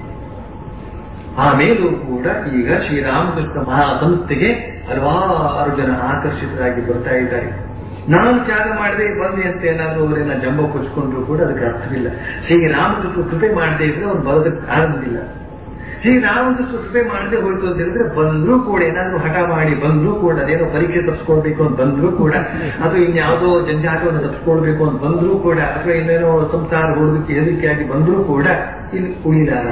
ಆಮೇಲೂ ಕೂಡ ಈಗ ಶ್ರೀರಾಮಕೃಷ್ಣ ಮಹಾಸಂಸ್ಥೆಗೆ ಹಲವಾರು ಜನ ಆಕರ್ಷಿತರಾಗಿ ಬರ್ತಾ ಇದ್ದಾರೆ ನಾನು ತ್ಯಾಗ ಮಾಡದೆ ಬಂದೆ ಅಂತ ಏನಾದ್ರು ಅವರೆಲ್ಲ ಜಂಬ ಕೊಚ್ಕೊಂಡ್ರು ಕೂಡ ಅದಕ್ಕೆ ಅರ್ಥವಿಲ್ಲ ಶ್ರೀರಾಮಕೃಷ್ಣ ಕೃಪೆ ಮಾಡದೆ ಇದ್ರೆ ಅವ್ರು ಬರೋದಕ್ಕೆ ಆಗೋದಿಲ್ಲ ಶ್ರೀರಾಮಕೃಷ್ಣ ಕೃಪೆ ಮಾಡದೆ ಹೋಯ್ತು ಅಂತ ಹೇಳಿದ್ರೆ ಬಂದ್ರೂ ಕೂಡ ಏನಾದ್ರು ಹಠ ಮಾಡಿ ಬಂದ್ರೂ ಕೂಡ ಅದೇನೋ ಪರೀಕ್ಷೆ ತಪ್ಪಿಸ್ಕೊಳ್ಬೇಕು ಅಂತ ಬಂದ್ರೂ ಕೂಡ ಅಥವಾ ಇನ್ಯಾವುದೋ ಜಂಜಾಟವನ್ನು ತಪ್ಪಿಸ್ಕೊಳ್ಬೇಕು ಅಂತ ಬಂದ್ರೂ ಕೂಡ ಅಥವಾ ಇನ್ನೇನೋ ಸಂಸಾರ ಹುಡುಗಕ್ಕೆ ಹೆದರಿಕೆಯಾಗಿ ಬಂದ್ರೂ ಕೂಡ ಇಲ್ಲಿ ಉಳಿದಾರ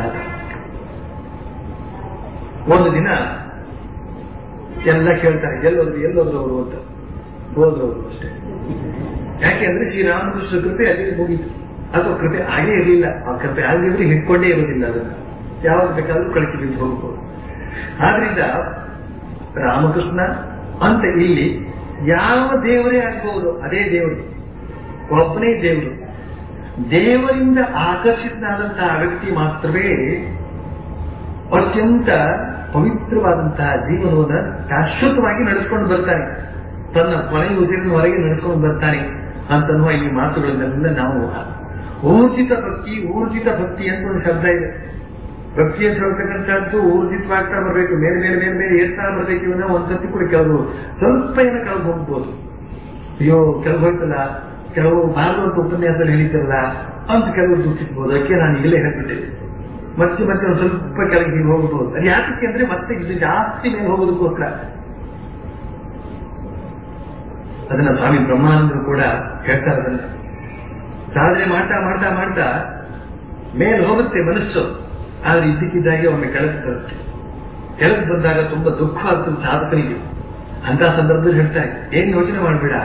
ಒಂದು ದಿನ ಎಲ್ಲ ಕೇಳ್ತಾರೆ ಎಲ್ಲೋದ್ರು ಎಲ್ಲೋದ್ರು ಅವರು ಅಂತ ಹೋದ್ರು ಅವರು ಅಷ್ಟೇ ಯಾಕೆಂದ್ರೆ ಶ್ರೀರಾಮಕೃಷ್ಣ ಕೃಪೆ ಅಲ್ಲಿ ಮುಗೀತು ಅಥವಾ ಕೃಪೆ ಆಗೇ ಇರಲಿಲ್ಲ ಆ ಕೃಪೆ ಆಗಿದ್ರೆ ಹಿಡ್ಕೊಂಡೇ ಇರೋದಿಲ್ಲ ಅದನ್ನ ಯಾವಾಗ ಬೇಕಾದ್ರೂ ಕಳಕಿ ಬಿದ್ದು ಹೋಗ್ಬೋದು ಆದ್ರಿಂದ ರಾಮಕೃಷ್ಣ ಅಂತ ಇಲ್ಲಿ ಯಾವ ದೇವರೇ ಆಗ್ಬಹುದು ಅದೇ ದೇವರು ಒಬ್ಬನೇ ದೇವರು ದೇವರಿಂದ ಆಕರ್ಷಿತನಾದಂತಹ ವ್ಯಕ್ತಿ ಮಾತ್ರವೇ ಅತ್ಯಂತ ಪವಿತ್ರವಾದಂತಹ ಜೀವನವನ್ನು ಶಾಶ್ವತವಾಗಿ ನಡೆಸ್ಕೊಂಡು ಬರ್ತಾನೆ ತನ್ನ ಕೊನೆಯ ಉಸಿರಿನವರೆಗೆ ನಡೆಸ್ಕೊಂಡು ಬರ್ತಾನೆ ಅಂತನ್ನುವ ಈ ಮಾತುಗಳನ್ನೆಲ್ಲ ನಾವು ಊರ್ಜಿತ ಭಕ್ತಿ ಊರ್ಜಿತ ಭಕ್ತಿ ಅಂತ ಒಂದು ಶಬ್ದ ಇದೆ ಭಕ್ತಿ ಅಂತ ಹೇಳ್ತಕ್ಕಂಥದ್ದು ಊರ್ಜಿತವಾಗ್ತಾ ಬರಬೇಕು ಮೇಲೆ ಮೇಲೆ ಮೇಲೆ ಮೇಲೆ ಏರ್ತಾ ಬರ್ಬೇಕು ಇವನ್ನ ಒಂದ್ಸತಿ ಕೂಡ ಕೆಲವು ಸ್ವಲ್ಪ ಏನೋ ಕೆಳಗೆ ಹೋಗ್ಬೋದು ಅಯ್ಯೋ ಕೆಳಗೆ ಹೋಯ್ತಲ್ಲ ಕೆಲವು ಭಾಗವತ ಉಪನ್ಯಾಸದಲ್ಲಿ ಹೇಳಿದ್ರಲ್ಲ ಅಂತ ಕೆಲವರು ದುಃಖಿಸ್ಬೋದು ಅದಕ್ಕೆ ನಾನು ಈಗಲೇ ಹೇಳ್ಬಿಟ್ಟೆ ಮತ್ತೆ ಮತ್ತೆ ಒಂದು ಸ್ವಲ್ಪ ಕೆಳಗೆ ಹೀಗೆ ಹೋಗ್ಬೋದು ಅದು ಯಾಕೆ ಅಂದ್ರೆ ಮತ್ತೆ ಇದು ಜಾಸ್ತಿ ಮೇಲೆ ಹೋಗೋದಕ್ಕೋಸ್ಕರ ಅದನ್ನ ಸ್ವಾಮಿ ಬ್ರಹ್ಮಾನಂದರು ಕೂಡ ಹೇಳ್ತಾರೆ ಅದನ್ನ ಸಾಧನೆ ಮಾಡ್ತಾ ಮಾಡ್ತಾ ಮಾಡ್ತಾ ಮೇಲೆ ಹೋಗುತ್ತೆ ಮನಸ್ಸು ಆದ್ರೆ ಇದ್ದಕ್ಕಿದ್ದಾಗೆ ಒಮ್ಮೆ ಕೆಳಗೆ ಬರುತ್ತೆ ಕೆಳಗೆ ಬಂದಾಗ ತುಂಬಾ ದುಃಖ ಆಗ್ತದೆ ಸಾಧಕನಿಗೆ ಅಂತ ಸಂದರ್ಭದಲ್ಲಿ ಹೇಳ್ತಾರೆ ಏನ್ ಯೋಚನೆ ಮಾಡಬೇಡ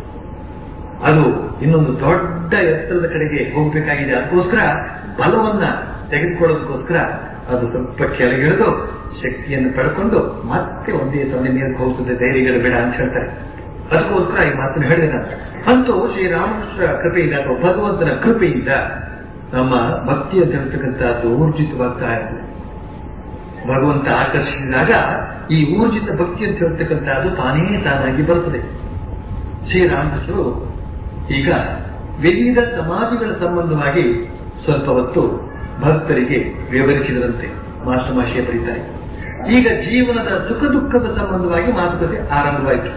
ಅದು ಇನ್ನೊಂದು ದೊಡ್ಡ ಎತ್ತರದ ಕಡೆಗೆ ಹೋಗ್ಬೇಕಾಗಿದೆ ಅದಕ್ಕೋಸ್ಕರ ಬಲವನ್ನ ತೆಗೆದುಕೊಳ್ಳೋದಕ್ಕೋಸ್ಕರ ಅದು ಸ್ವಲ್ಪ ಕೆಳಗಿಳಿದು ಶಕ್ತಿಯನ್ನು ಪಡ್ಕೊಂಡು ಮತ್ತೆ ಒಂದೇ ಸಮಯ ನೀರಿಗೆ ಹೋಗ್ತದೆ ಧೈರ್ಯಗಳು ಬೇಡ ಅಂತ ಹೇಳ್ತಾರೆ ಅದಕ್ಕೋಸ್ಕರ ಈ ಮಾತನ್ನು ಹೇಳಿದೆ ನಾನು ಅಂತೂ ಶ್ರೀರಾಮಕೃಷ್ಣ ಕೃಪೆಯಿಂದ ಅಥವಾ ಭಗವಂತನ ಕೃಪೆಯಿಂದ ನಮ್ಮ ಭಕ್ತಿ ಅಂತ ಹೇಳ್ತಕ್ಕಂಥದ್ದು ಊರ್ಜಿತವಾಗ್ತಾ ಇರ್ತದೆ ಭಗವಂತ ಆಕರ್ಷಿಸಿದಾಗ ಈ ಊರ್ಜಿತ ಭಕ್ತಿ ಅಂತ ಹೇಳ್ತಕ್ಕಂಥದ್ದು ತಾನೇ ತಾನಾಗಿ ಬರ್ತದೆ ಶ್ರೀರಾಮಕೃಷ್ಣರು ಈಗ ವಿವಿಧ ಸಮಾಜಗಳ ಸಂಬಂಧವಾಗಿ ಸ್ವಲ್ಪ ಹೊತ್ತು ಭಕ್ತರಿಗೆ ವಿವರಿಸಿದರಂತೆ ಮಾಸ್ಟಮಾಶಯ ಬರೀತಾರೆ ಈಗ ಜೀವನದ ಸುಖ ದುಃಖದ ಸಂಬಂಧವಾಗಿ ಮಾತುಕತೆ ಆರಂಭವಾಯಿತು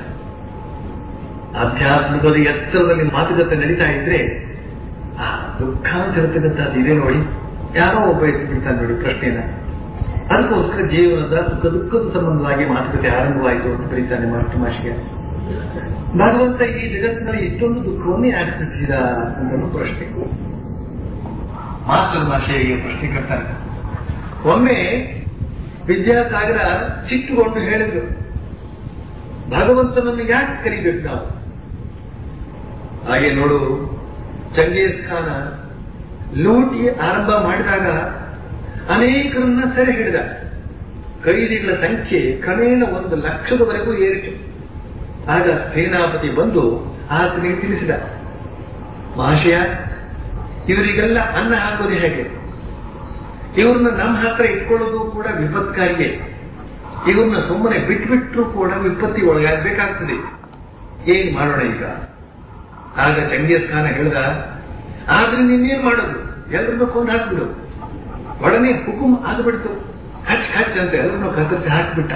ಆಧ್ಯಾತ್ಮಿಕದ ಎತ್ತರದಲ್ಲಿ ಮಾತುಕತೆ ನಡೀತಾ ಇದ್ರೆ ಆ ದುಃಖ ಅಂತ ಹೇಳ್ತಕ್ಕಂಥದ್ದು ಇದೆ ನೋಡಿ ಯಾರೋ ಒಬ್ಬ ಎತ್ತಿಬಿಡ್ತಾನೆ ನೋಡಿ ಪ್ರಶ್ನೆನ ಅದಕ್ಕೋಸ್ಕರ ಜೀವನದ ಸುಖ ದುಃಖದ ಸಂಬಂಧವಾಗಿ ಮಾತುಕತೆ ಆರಂಭವಾಯಿತು ಅಂತ ಬರೀತಾನೆ ಮಾಸ್ಟರ್ ಮಾಷಿಗೆ ಭಗವಂತ ಈ ಜಗತ್ತಿನಲ್ಲಿ ಇಷ್ಟೊಂದು ದುಃಖವನ್ನು ಯಾಕೆ ಸೃಷ್ಟಿಸಿದ ಅಂತ ಪ್ರಶ್ನೆ ಮಾಸ್ಟರ್ ಭಾಷೆಗೆ ಪ್ರಶ್ನೆ ಕೇಳ್ತಾರೆ ಒಮ್ಮೆ ವಿದ್ಯಾಸಾಗರ ಸಿಟ್ಟುಕೊಂಡು ಹೇಳಿದ್ರು ಭಗವಂತನನ್ನು ಯಾಕೆ ಕರಿಬೇಕು ನಾವು ಹಾಗೆ ನೋಡು ಚಂಗೇಜ್ ಖಾನ ಲೂಟಿ ಆರಂಭ ಮಾಡಿದಾಗ ಅನೇಕರನ್ನ ಸೆರೆ ಹಿಡಿದ ಖೈದಿಗಳ ಸಂಖ್ಯೆ ಕ್ರಮೇಣ ಒಂದು ಲಕ್ಷದವರೆಗೂ ಏರಿತು ಆಗ ಸೇನಾಪತಿ ಬಂದು ಆತನಿಗೆ ತಿಳಿಸಿದ ಮಹಾಶಯ ಇವರಿಗೆಲ್ಲ ಅನ್ನ ಹಾಕೋದು ಹೇಗೆ ಇವ್ರನ್ನ ನಮ್ಮ ಹತ್ರ ಇಟ್ಕೊಳ್ಳೋದು ಕೂಡ ವಿಪತ್ಕಾರಿಯೇ ಇವ್ರನ್ನ ಸುಮ್ಮನೆ ಬಿಟ್ಬಿಟ್ರು ಕೂಡ ವಿಪತ್ತಿ ಒಳಗಾಗಬೇಕಾಗ್ತದೆ ಏನ್ ಮಾಡೋಣ ಈಗ ಆಗ ಚಂಗೇಜ್ ಖಾನ ಹೇಳ್ದ ಆದ್ರೆ ನೀನೇನ್ ಮಾಡೋದು ಎಲ್ಲರನ್ನೂ ಕೊಂದು ಹಾಕ್ಬಿಡು ಒಡನೆ ಹುಕುಂ ಆಗ್ಬಿಡ್ತು ಹಚ್ ಹಚ್ ಅಂತ ಎಲ್ಲರನ್ನೂ ಕತ್ತರಿಸಿ ಹಾಕ್ಬಿಟ್ಟ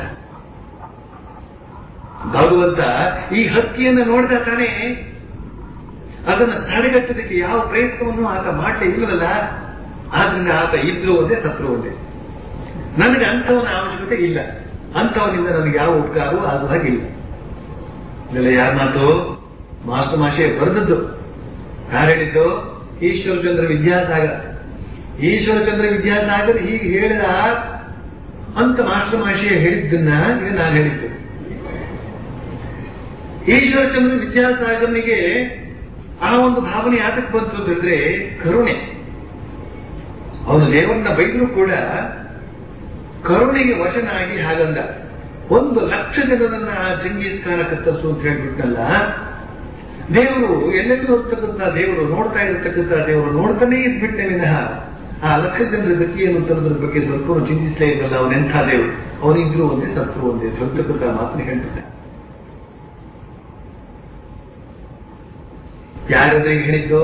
ಭಗವಂತ ಈ ಹಕ್ಕಿಯನ್ನ ನೋಡಿದ ತಾನೇ ಅದನ್ನ ತಡೆಗಟ್ಟೋದಕ್ಕೆ ಯಾವ ಪ್ರಯತ್ನವನ್ನು ಆತ ಮಾಡಲೇ ಇಲ್ಲವಲ್ಲ ಆದ್ರಿಂದ ಆತ ಇದ್ರು ಒಂದೇ ಸತ್ರು ಒಂದೇ ನನಗೆ ಅಂಥವನ ಅವಶ್ಯಕತೆ ಇಲ್ಲ ಅಂಥವನಿಂದ ನನಗೆ ಯಾವ ಉಪಕಾರವೂ ಆಗುವ ಹಾಗಿಲ್ಲ ಇದೆಲ್ಲ ಯಾರ ಮಾತು ಮಾಸ್ಟರ್ ಮಾಷೆ ಬರೆದದ್ದು ಯಾರು ಹೇಳಿದ್ದು ಈಶ್ವರಚಂದ್ರ ವಿದ್ಯಾಸಾಗರ್ ಈಶ್ವರಚಂದ್ರ ವಿದ್ಯಾಸಾಗರ್ ಹೀಗೆ ಹೇಳಿದ ಅಂತ ಮಾಸ್ಟರ್ ಮಾಷೆ ಹೇಳಿದ್ದನ್ನ ಈಗ ನಾನು ಹೇಳಿದ್ದು ಈಶ್ವರಚಂದ್ರ ವಿದ್ಯಾಸಾಗರ್ನಿಗೆ ಆ ಒಂದು ಭಾವನೆ ಯಾತಕ್ಕೆ ಬಂತು ಅಂತಂದ್ರೆ ಕರುಣೆ ಅವನು ದೇವರನ್ನ ಬೈದ್ರು ಕೂಡ ಕರುಣೆಗೆ ವಶನಾಗಿ ಹಾಗಂದ ಒಂದು ಲಕ್ಷ ಜನರನ್ನ ಆ ಚಂಗೀಸ್ ಖಾನ ಕತ್ತರಿಸು ಅಂತ ಹೇಳ್ಬಿಟ್ನಲ್ಲ ದೇವರು ಎಲ್ಲೆಲ್ಲೂ ಹೋಗ್ತಕ್ಕಂಥ ದೇವರು ನೋಡ್ತಾ ಇರತಕ್ಕಂಥ ದೇವರು ನೋಡ್ತಾನೇ ಇದ್ಬಿಟ್ಟೆ ವಿನಃ ಆ ಲಕ್ಷ ಜನರ ಗತಿಯನ್ನು ತರೋದ್ರ ಬಗ್ಗೆ ಸ್ವಲ್ಪ ಚಿಂತಿಸಲೇ ಇರಲ್ಲ ಅವನೆಂಥ ದೇವರು ಅವನಿದ್ರು ಒಂದೇ ಸತ್ರು ಒಂದೇ ಹೇಳ್ತಕ್ಕಂಥ ಮಾತನ್ನ ಹೇಳ್ತಿದ್ದ ಯಾರೆದುರಿಗೆ ಹೇಳಿದ್ದು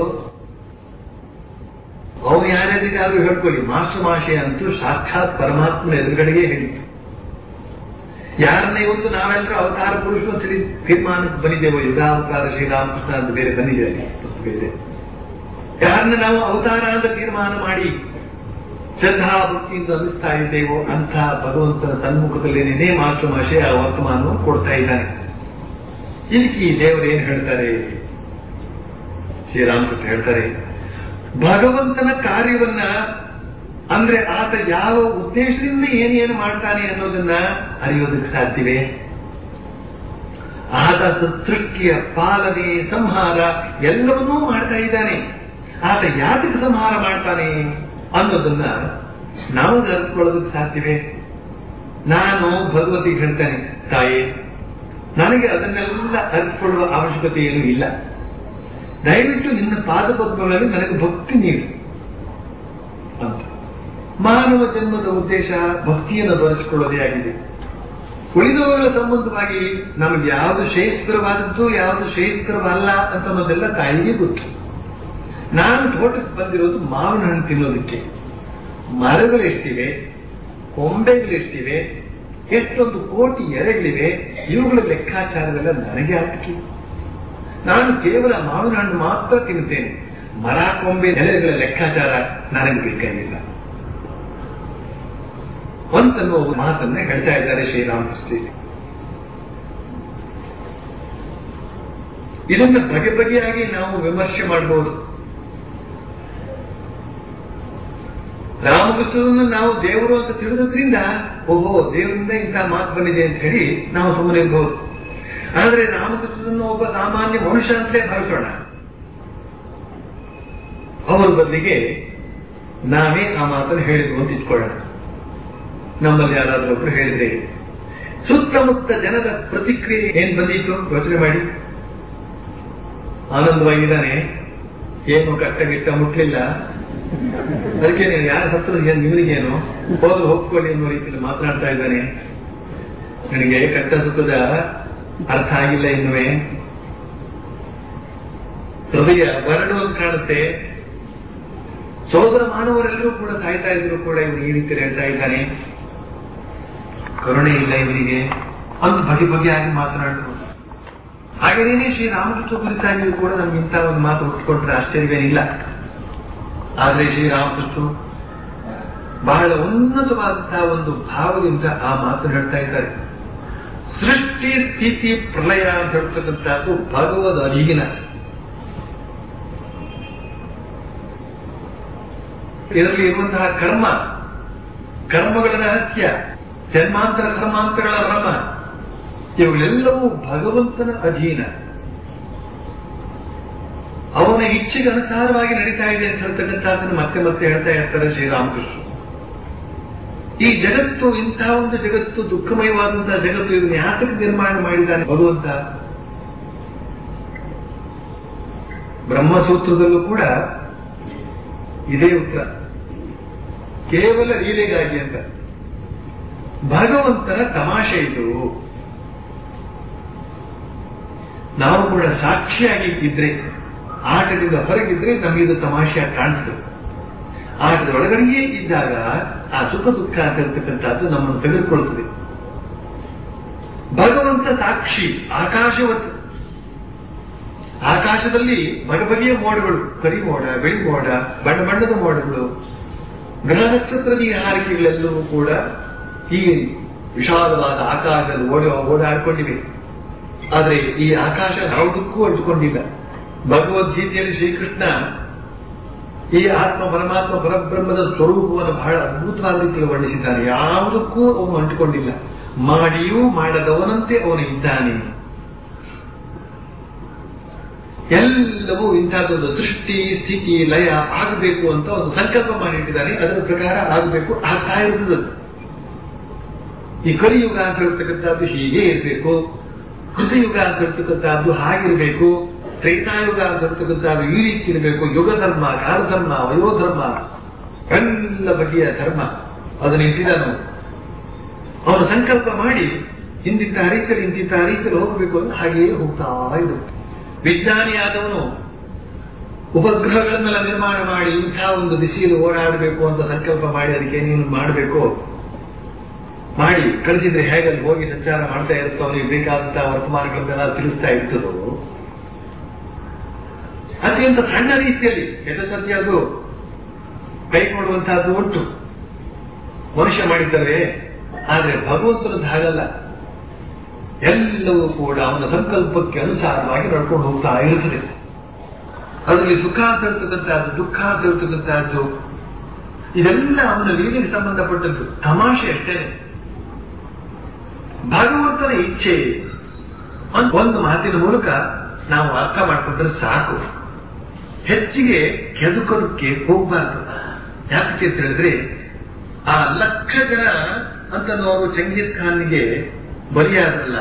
ಅವನು ಯಾರ್ಯಾರಿಗಾದ್ರೂ ಹೇಳ್ಕೊಳ್ಳಿ ಮಾಸ್ಟರ್ ಮಾಷೆ ಅಂತೂ ಸಾಕ್ಷಾತ್ ಪರಮಾತ್ಮನ ಎದುರುಗಡೆಗೆ ಹೇಳಿತ್ತು ಯಾರನ್ನ ಇವತ್ತು ನಾವೆಲ್ಲರೂ ಅವತಾರ ಪುರುಷರು ಅಂತ ಹೇಳಿ ತೀರ್ಮಾನಕ್ಕೆ ಬಂದಿದ್ದೇವೋ ಯುಗಾವತಾರ ಶ್ರೀರಾಮಕೃಷ್ಣ ಅಂತ ಬೇರೆ ಬಂದಿದೆ ಅಲ್ಲಿ ಪುಸ್ತಕ ಇದೆ ಯಾರನ್ನ ನಾವು ಅವತಾರ ಅಂತ ತೀರ್ಮಾನ ಮಾಡಿ ಶ್ರದ್ಧಾ ಭಕ್ತಿಯಿಂದ ಅನ್ನಿಸ್ತಾ ಇದ್ದೇವೋ ಅಂಥ ಭಗವಂತನ ಸನ್ಮುಖದಲ್ಲೇನೇ ಮಾಸ್ಟರ್ ಮಾಷೆ ಆ ವರ್ತಮಾನವನ್ನು ಕೊಡ್ತಾ ಇದ್ದಾನೆ ಇದಕ್ಕೆ ಈ ದೇವರು ಏನ್ ಹೇಳ್ತಾರೆ ಶ್ರೀರಾಮಕೃಷ್ಣ ಹೇಳ್ತಾರೆ ಭಗವಂತನ ಕಾರ್ಯವನ್ನ ಅಂದ್ರೆ ಆತ ಯಾವ ಉದ್ದೇಶದಿಂದ ಏನೇನು ಮಾಡ್ತಾನೆ ಅನ್ನೋದನ್ನ ಅರಿಯೋದಕ್ಕೆ ಸಾಧ್ಯವೇ ಆತ ಸೃಷ್ಟಿಯ ಪಾಲನೆ ಸಂಹಾರ ಎಲ್ಲವನ್ನೂ ಮಾಡ್ತಾ ಇದ್ದಾನೆ ಆತ ಯಾತಕ್ಕೆ ಸಂಹಾರ ಮಾಡ್ತಾನೆ ಅನ್ನೋದನ್ನ ನಾವು ಅರಿತುಕೊಳ್ಳೋದಕ್ಕೆ ಸಾಧ್ಯವೇ ನಾನು ಭಗವತಿಗೆ ಹೇಳ್ತಾನೆ ತಾಯಿ ನನಗೆ ಅದನ್ನೆಲ್ಲ ಅರಿತುಕೊಳ್ಳುವ ಅವಶ್ಯಕತೆ ಏನೂ ಇಲ್ಲ ದಯವಿಟ್ಟು ನಿನ್ನ ಪಾದಪದ್ಮಗಳಲ್ಲಿ ನನಗೆ ಭಕ್ತಿ ನೀಡು ಅಂತ ಮಾನವ ಜನ್ಮದ ಉದ್ದೇಶ ಭಕ್ತಿಯನ್ನು ಬರೆಸಿಕೊಳ್ಳೋದೇ ಆಗಿದೆ ಉಳಿದವುಗಳ ಸಂಬಂಧವಾಗಿ ನಮಗೆ ಯಾವುದು ಶ್ರೇಷ್ಠರವಾದದ್ದು ಯಾವುದು ಶ್ರೇಷ್ಠರವಲ್ಲ ಅಂತ ಅನ್ನೋದೆಲ್ಲ ತಾಯಿಗೆ ಗೊತ್ತು ನಾನು ತೋಟಕ್ಕೆ ಬಂದಿರೋದು ಮಾವಿನ ಹಣ್ಣು ತಿನ್ನೋದಕ್ಕೆ ಮರಗಳು ಎಷ್ಟಿವೆ ಕೊಂಬೆಗಳೆಷ್ಟಿವೆ ಎಷ್ಟೊಂದು ಕೋಟಿ ಎರೆಗಳಿವೆ ಇವುಗಳ ಲೆಕ್ಕಾಚಾರವೆಲ್ಲ ನನಗೆ ಹಾಕಿ ನಾನು ಕೇವಲ ಮಾವಿನ ಹಣ್ಣು ಮಾತ್ರ ತಿನ್ನುತ್ತೇನೆ ಮರ ಕೊಂಬೆ ಎಲೆಗಳ ಲೆಕ್ಕಾಚಾರ ನನಗೆ ಬೇಕಾಗಿಲ್ಲ ಅಂತನ್ನುವ ಮಾತನ್ನ ಹೇಳ್ತಾ ಇದ್ದಾರೆ ಶ್ರೀರಾಮಕೃಷ್ಣ ಇದನ್ನು ಬಗೆ ಬಗೆಯಾಗಿ ನಾವು ವಿಮರ್ಶೆ ಮಾಡಬಹುದು ರಾಮಕೃಷ್ಣರನ್ನು ನಾವು ದೇವರು ಅಂತ ತಿಳಿದ್ರಿಂದ ಓಹೋ ದೇವರಿಂದ ಇಂತಹ ಮಾತು ಬಂದಿದೆ ಅಂತ ಹೇಳಿ ನಾವು ಸುಮ್ಮನೆ ಇರಬಹುದು ಆದರೆ ರಾಮಕೃಷ್ಣರನ್ನು ಒಬ್ಬ ಸಾಮಾನ್ಯ ಮನುಷ್ಯ ಅಂತಲೇ ಭಾವಿಸೋಣ ಅವರ ಬದಲಿಗೆ ನಾವೇ ಆ ಮಾತನ್ನು ಹೇಳಿದ್ವು ಅಂತ ಇಟ್ಕೊಳ್ಳೋಣ ನಮ್ಮಲ್ಲಿ ಯಾರಾದ್ರೂ ಒಬ್ರು ಹೇಳಿದ್ರೆ ಸುತ್ತಮುತ್ತ ಜನರ ಪ್ರತಿಕ್ರಿಯೆ ಏನ್ ಬಂದಿತ್ತು ಯೋಚನೆ ಮಾಡಿ ಆನಂದವಾಗಿದ್ದಾನೆ ಏನು ಕಷ್ಟ ಗಿಟ್ಟ ಮುಟ್ಲಿಲ್ಲ ಅದಕ್ಕೆ ನೀನು ಯಾರ ಸತ್ರ ನಿಮಗೇನು ಹೋದ್ರು ಹೋಗ್ಕೊಳ್ಳಿ ಅನ್ನೋ ರೀತಿಯಲ್ಲಿ ಮಾತನಾಡ್ತಾ ಇದ್ದಾನೆ ನನಗೆ ಕಷ್ಟ ಸುಖದ ಅರ್ಥ ಆಗಿಲ್ಲ ಇನ್ನುವೆ ಹೃದಯ ಬರಡು ಅಂತ ಕಾಣುತ್ತೆ ಸೋದರ ಮಾನವರೆಲ್ಲರೂ ಕೂಡ ಸಾಯ್ತಾ ಇದ್ರು ಕೂಡ ಇವನು ಈ ರೀತಿ ಹೇಳ್ತಾ ಇದ್ದಾನೆ ಕರುಣೆ ಇಲ್ಲ ಇವನಿಗೆ ಅಂತ ಬಗೆ ಬಗೆಯಾಗಿ ಮಾತನಾಡಿದ್ರು ಹಾಗೆಯೇ ಶ್ರೀರಾಮಕೃಷ್ಣ ಕುರಿತಾಗಿಯೂ ಕೂಡ ನಮ್ಗೆ ಇಂಥ ಒಂದು ಮಾತು ಹುಟ್ಟುಕೊಟ್ರೆ ಆಶ್ಚರ್ಯವೇನಿಲ್ಲ ಆದ್ರೆ ಶ್ರೀರಾಮಕೃಷ್ಣ ಬಹಳ ಉನ್ನತವಾದಂತಹ ಒಂದು ಭಾವದಿಂದ ಆ ಮಾತು ಹೇಳ್ತಾ ಇದ್ದಾರೆ ಸೃಷ್ಟಿ ಸ್ಥಿತಿ ಪ್ರಳಯ ಅಂತ ಹೇಳ್ತಕ್ಕಂಥದ್ದು ಭಗವದ್ ಅಧೀನ ಇದರಲ್ಲಿ ಇರುವಂತಹ ಕರ್ಮ ಕರ್ಮಗಳ ರಹಸ್ಯ ಜನ್ಮಾಂತರ ಕರ್ಮಾಂತರಗಳ ಬ್ರಹ್ಮ ಇವುಗಳೆಲ್ಲವೂ ಭಗವಂತನ ಅಧೀನ ಅವನ ಇಚ್ಛೆಗೆ ಅನುಸಾರವಾಗಿ ನಡೀತಾ ಇದೆ ಅಂತ ಹೇಳ್ತಕ್ಕಂಥದ್ದನ್ನು ಮತ್ತೆ ಮತ್ತೆ ಹೇಳ್ತಾ ಇರ್ತಾರೆ ಶ್ರೀರಾಮಕೃಷ್ಣ ಈ ಜಗತ್ತು ಇಂತಹ ಒಂದು ಜಗತ್ತು ದುಃಖಮಯವಾದಂತಹ ಜಗತ್ತು ಇದನ್ನು ಯಾತಕ್ಕೆ ನಿರ್ಮಾಣ ಮಾಡಿದ್ದಾನೆ ಭಗವಂತ ಬ್ರಹ್ಮಸೂತ್ರದಲ್ಲೂ ಕೂಡ ಇದೇ ಉತ್ತರ ಕೇವಲ ಲೀಲೆಗಾಗಿ ಅಂತ ಭಗವಂತನ ತಮಾಷೆ ಇದು ನಾವು ಕೂಡ ಸಾಕ್ಷಿಯಾಗಿ ಇದ್ರೆ ಆಟದಿಂದ ಹೊರಗಿದ್ರೆ ನಮಗಿದು ತಮಾಷೆಯಾಗಿ ಕಾಣಿಸ್ತದೆ ಆಟದ ಒಳಗಡೆಯೇ ಇದ್ದಾಗ ಆ ಸುಖ ದುಃಖ ಅಂತ ಇರ್ತಕ್ಕಂಥದ್ದು ನಮ್ಮನ್ನು ತೆಗೆದುಕೊಳ್ಳುತ್ತದೆ ಭಗವಂತ ಸಾಕ್ಷಿ ಆಕಾಶವತ್ತು ಆಕಾಶದಲ್ಲಿ ಬಗೆ ಬಗೆಯ ಮೋಡಗಳು ಕರಿ ಮೋಡ ಬೆಳಿ ಮೋಡ ಬಣ್ಣ ಬಣ್ಣದ ಮೋಡಗಳು ಗ್ರಹ ನಕ್ಷತ್ರದ ಈ ಹಾರಿಕೆಗಳೆಲ್ಲವೂ ಕೂಡ ಈ ವಿಶಾಲವಾದ ಆಕಾಶದಲ್ಲಿ ಓಡ ಓಡಾಡಿಕೊಂಡಿವೆ ಆದರೆ ಈ ಆಕಾಶ ಯಾವುದಕ್ಕೂ ಅಂಟುಕೊಂಡಿಲ್ಲ ಭಗವದ್ಗೀತೆಯಲ್ಲಿ ಶ್ರೀಕೃಷ್ಣ ಈ ಆತ್ಮ ಪರಮಾತ್ಮ ಪರಬ್ರಹ್ಮದ ಸ್ವರೂಪವನ್ನು ಬಹಳ ಅದ್ಭುತವಾದ ರೀತಿಯಲ್ಲಿ ವರ್ಣಿಸಿದ್ದಾನೆ ಯಾವುದಕ್ಕೂ ಅವನು ಅಂಟಿಕೊಂಡಿಲ್ಲ ಮಾಡಿಯೂ ಮಾಡದವನಂತೆ ಅವನು ಇದ್ದಾನೆ ಎಲ್ಲವೂ ಇಂಥದ್ದೊಂದು ಸೃಷ್ಟಿ ಸ್ಥಿತಿ ಲಯ ಆಗಬೇಕು ಅಂತ ಒಂದು ಸಂಕಲ್ಪ ಮಾಡಿಟ್ಟಿದ್ದಾನೆ ಅದರ ಪ್ರಕಾರ ಆಗಬೇಕು ಆಗ್ತಾ ಇರುತ್ತದೆ ಈ ಕಲಿಯುಗ ಅಂತ ಹೇಳ್ತಕ್ಕಂಥದ್ದು ಹೀಗೆ ಇರಬೇಕು ಕೃತಯುಗ ಅಂತ ಹೇಳ್ತಕ್ಕಂಥದ್ದು ಹಾಗಿರಬೇಕು ತ್ರೈತಾಯುಗ ಅಂತ ಹೇಳ್ತಕ್ಕಂಥದ್ದು ಈ ರೀತಿ ಇರಬೇಕು ಯುಗ ಧರ್ಮ ಕಾಲಧರ್ಮ ವಯೋಧರ್ಮ ಎಲ್ಲ ಬಗೆಯ ಧರ್ಮ ಅದನ್ನು ಇಟ್ಟಿದ್ದಾನು ಅವನು ಸಂಕಲ್ಪ ಮಾಡಿ ಇಂತಿಂತ ರೀತಿಯಲ್ಲಿ ಇಂತಿಂತ ರೀತಿಯಲ್ಲಿ ಹೋಗಬೇಕು ಅಂತ ಹಾಗೆಯೇ ಹೋಗ್ತಾ ಇರುತ್ತೆ ವಿಜ್ಞಾನಿಯಾದವನು ಉಪಗ್ರಹಗಳನ್ನೆಲ್ಲ ನಿರ್ಮಾಣ ಮಾಡಿ ಇಂಥ ಒಂದು ದಿಶೆಯಲ್ಲಿ ಓಡಾಡಬೇಕು ಅಂತ ಸಂಕಲ್ಪ ಮಾಡಿ ಅದಕ್ಕೆ ನೀನು ಮಾಡಬೇಕು ಮಾಡಿ ಕಳಿಸಿದ್ರೆ ಹೇಗೆ ಅಲ್ಲಿ ಹೋಗಿ ಸಂಚಾರ ಮಾಡ್ತಾ ಇರುತ್ತೋ ಅವನಿಗೆ ಬೇಕಾದಂತಹ ವರ್ತಮಾನಗಳನ್ನೆಲ್ಲ ತಿಳಿಸ್ತಾ ಇರ್ತದೋ ಅತ್ಯಂತ ಸಣ್ಣ ರೀತಿಯಲ್ಲಿ ಎಷ್ಟು ಸದ್ಯ ಅದು ಕೈ ಕೊಡುವಂತಹದ್ದು ಉಂಟು ಮನುಷ್ಯ ಮಾಡಿದ್ದಾರೆ ಆದ್ರೆ ಭಗವಂತನದ್ದು ಹಾಗಲ್ಲ ಎಲ್ಲವೂ ಕೂಡ ಅವನ ಸಂಕಲ್ಪಕ್ಕೆ ಅನುಸಾರವಾಗಿ ನಡ್ಕೊಂಡು ಹೋಗ್ತಾ ಇರುತ್ತದೆ ಅದರಲ್ಲಿ ಸುಖ ಅಂತ ಹೇಳ್ತಕ್ಕಂಥದ್ದು ದುಃಖ ಅಂತ ಹೇಳ್ತಕ್ಕಂಥದ್ದು ಇದೆಲ್ಲ ಅವನ ಲೀಲೆಗೆ ಸಂಬಂಧಪಟ್ಟದ್ದು ತಮಾಷೆ ಅಷ್ಟೇ ಭಗವಂತನ ಇಚ್ಛೆ ಅಂತ ಒಂದು ಮಾತಿನ ಮೂಲಕ ನಾವು ಅರ್ಥ ಮಾಡ್ಕೊಂಡ್ರೆ ಸಾಕು ಹೆಚ್ಚಿಗೆ ಕೆದುಕೋದಕ್ಕೆ ಹೋಗ್ಬಾರ್ದು ಯಾಕೆ ಅಂತ ಹೇಳಿದ್ರೆ ಆ ಲಕ್ಷ ಜನ ಅಂತ ನಾವು ಚಂಗೀಸ್ ಖಾನ್ಗೆ ಬಲಿಯಾದ್ರಲ್ಲ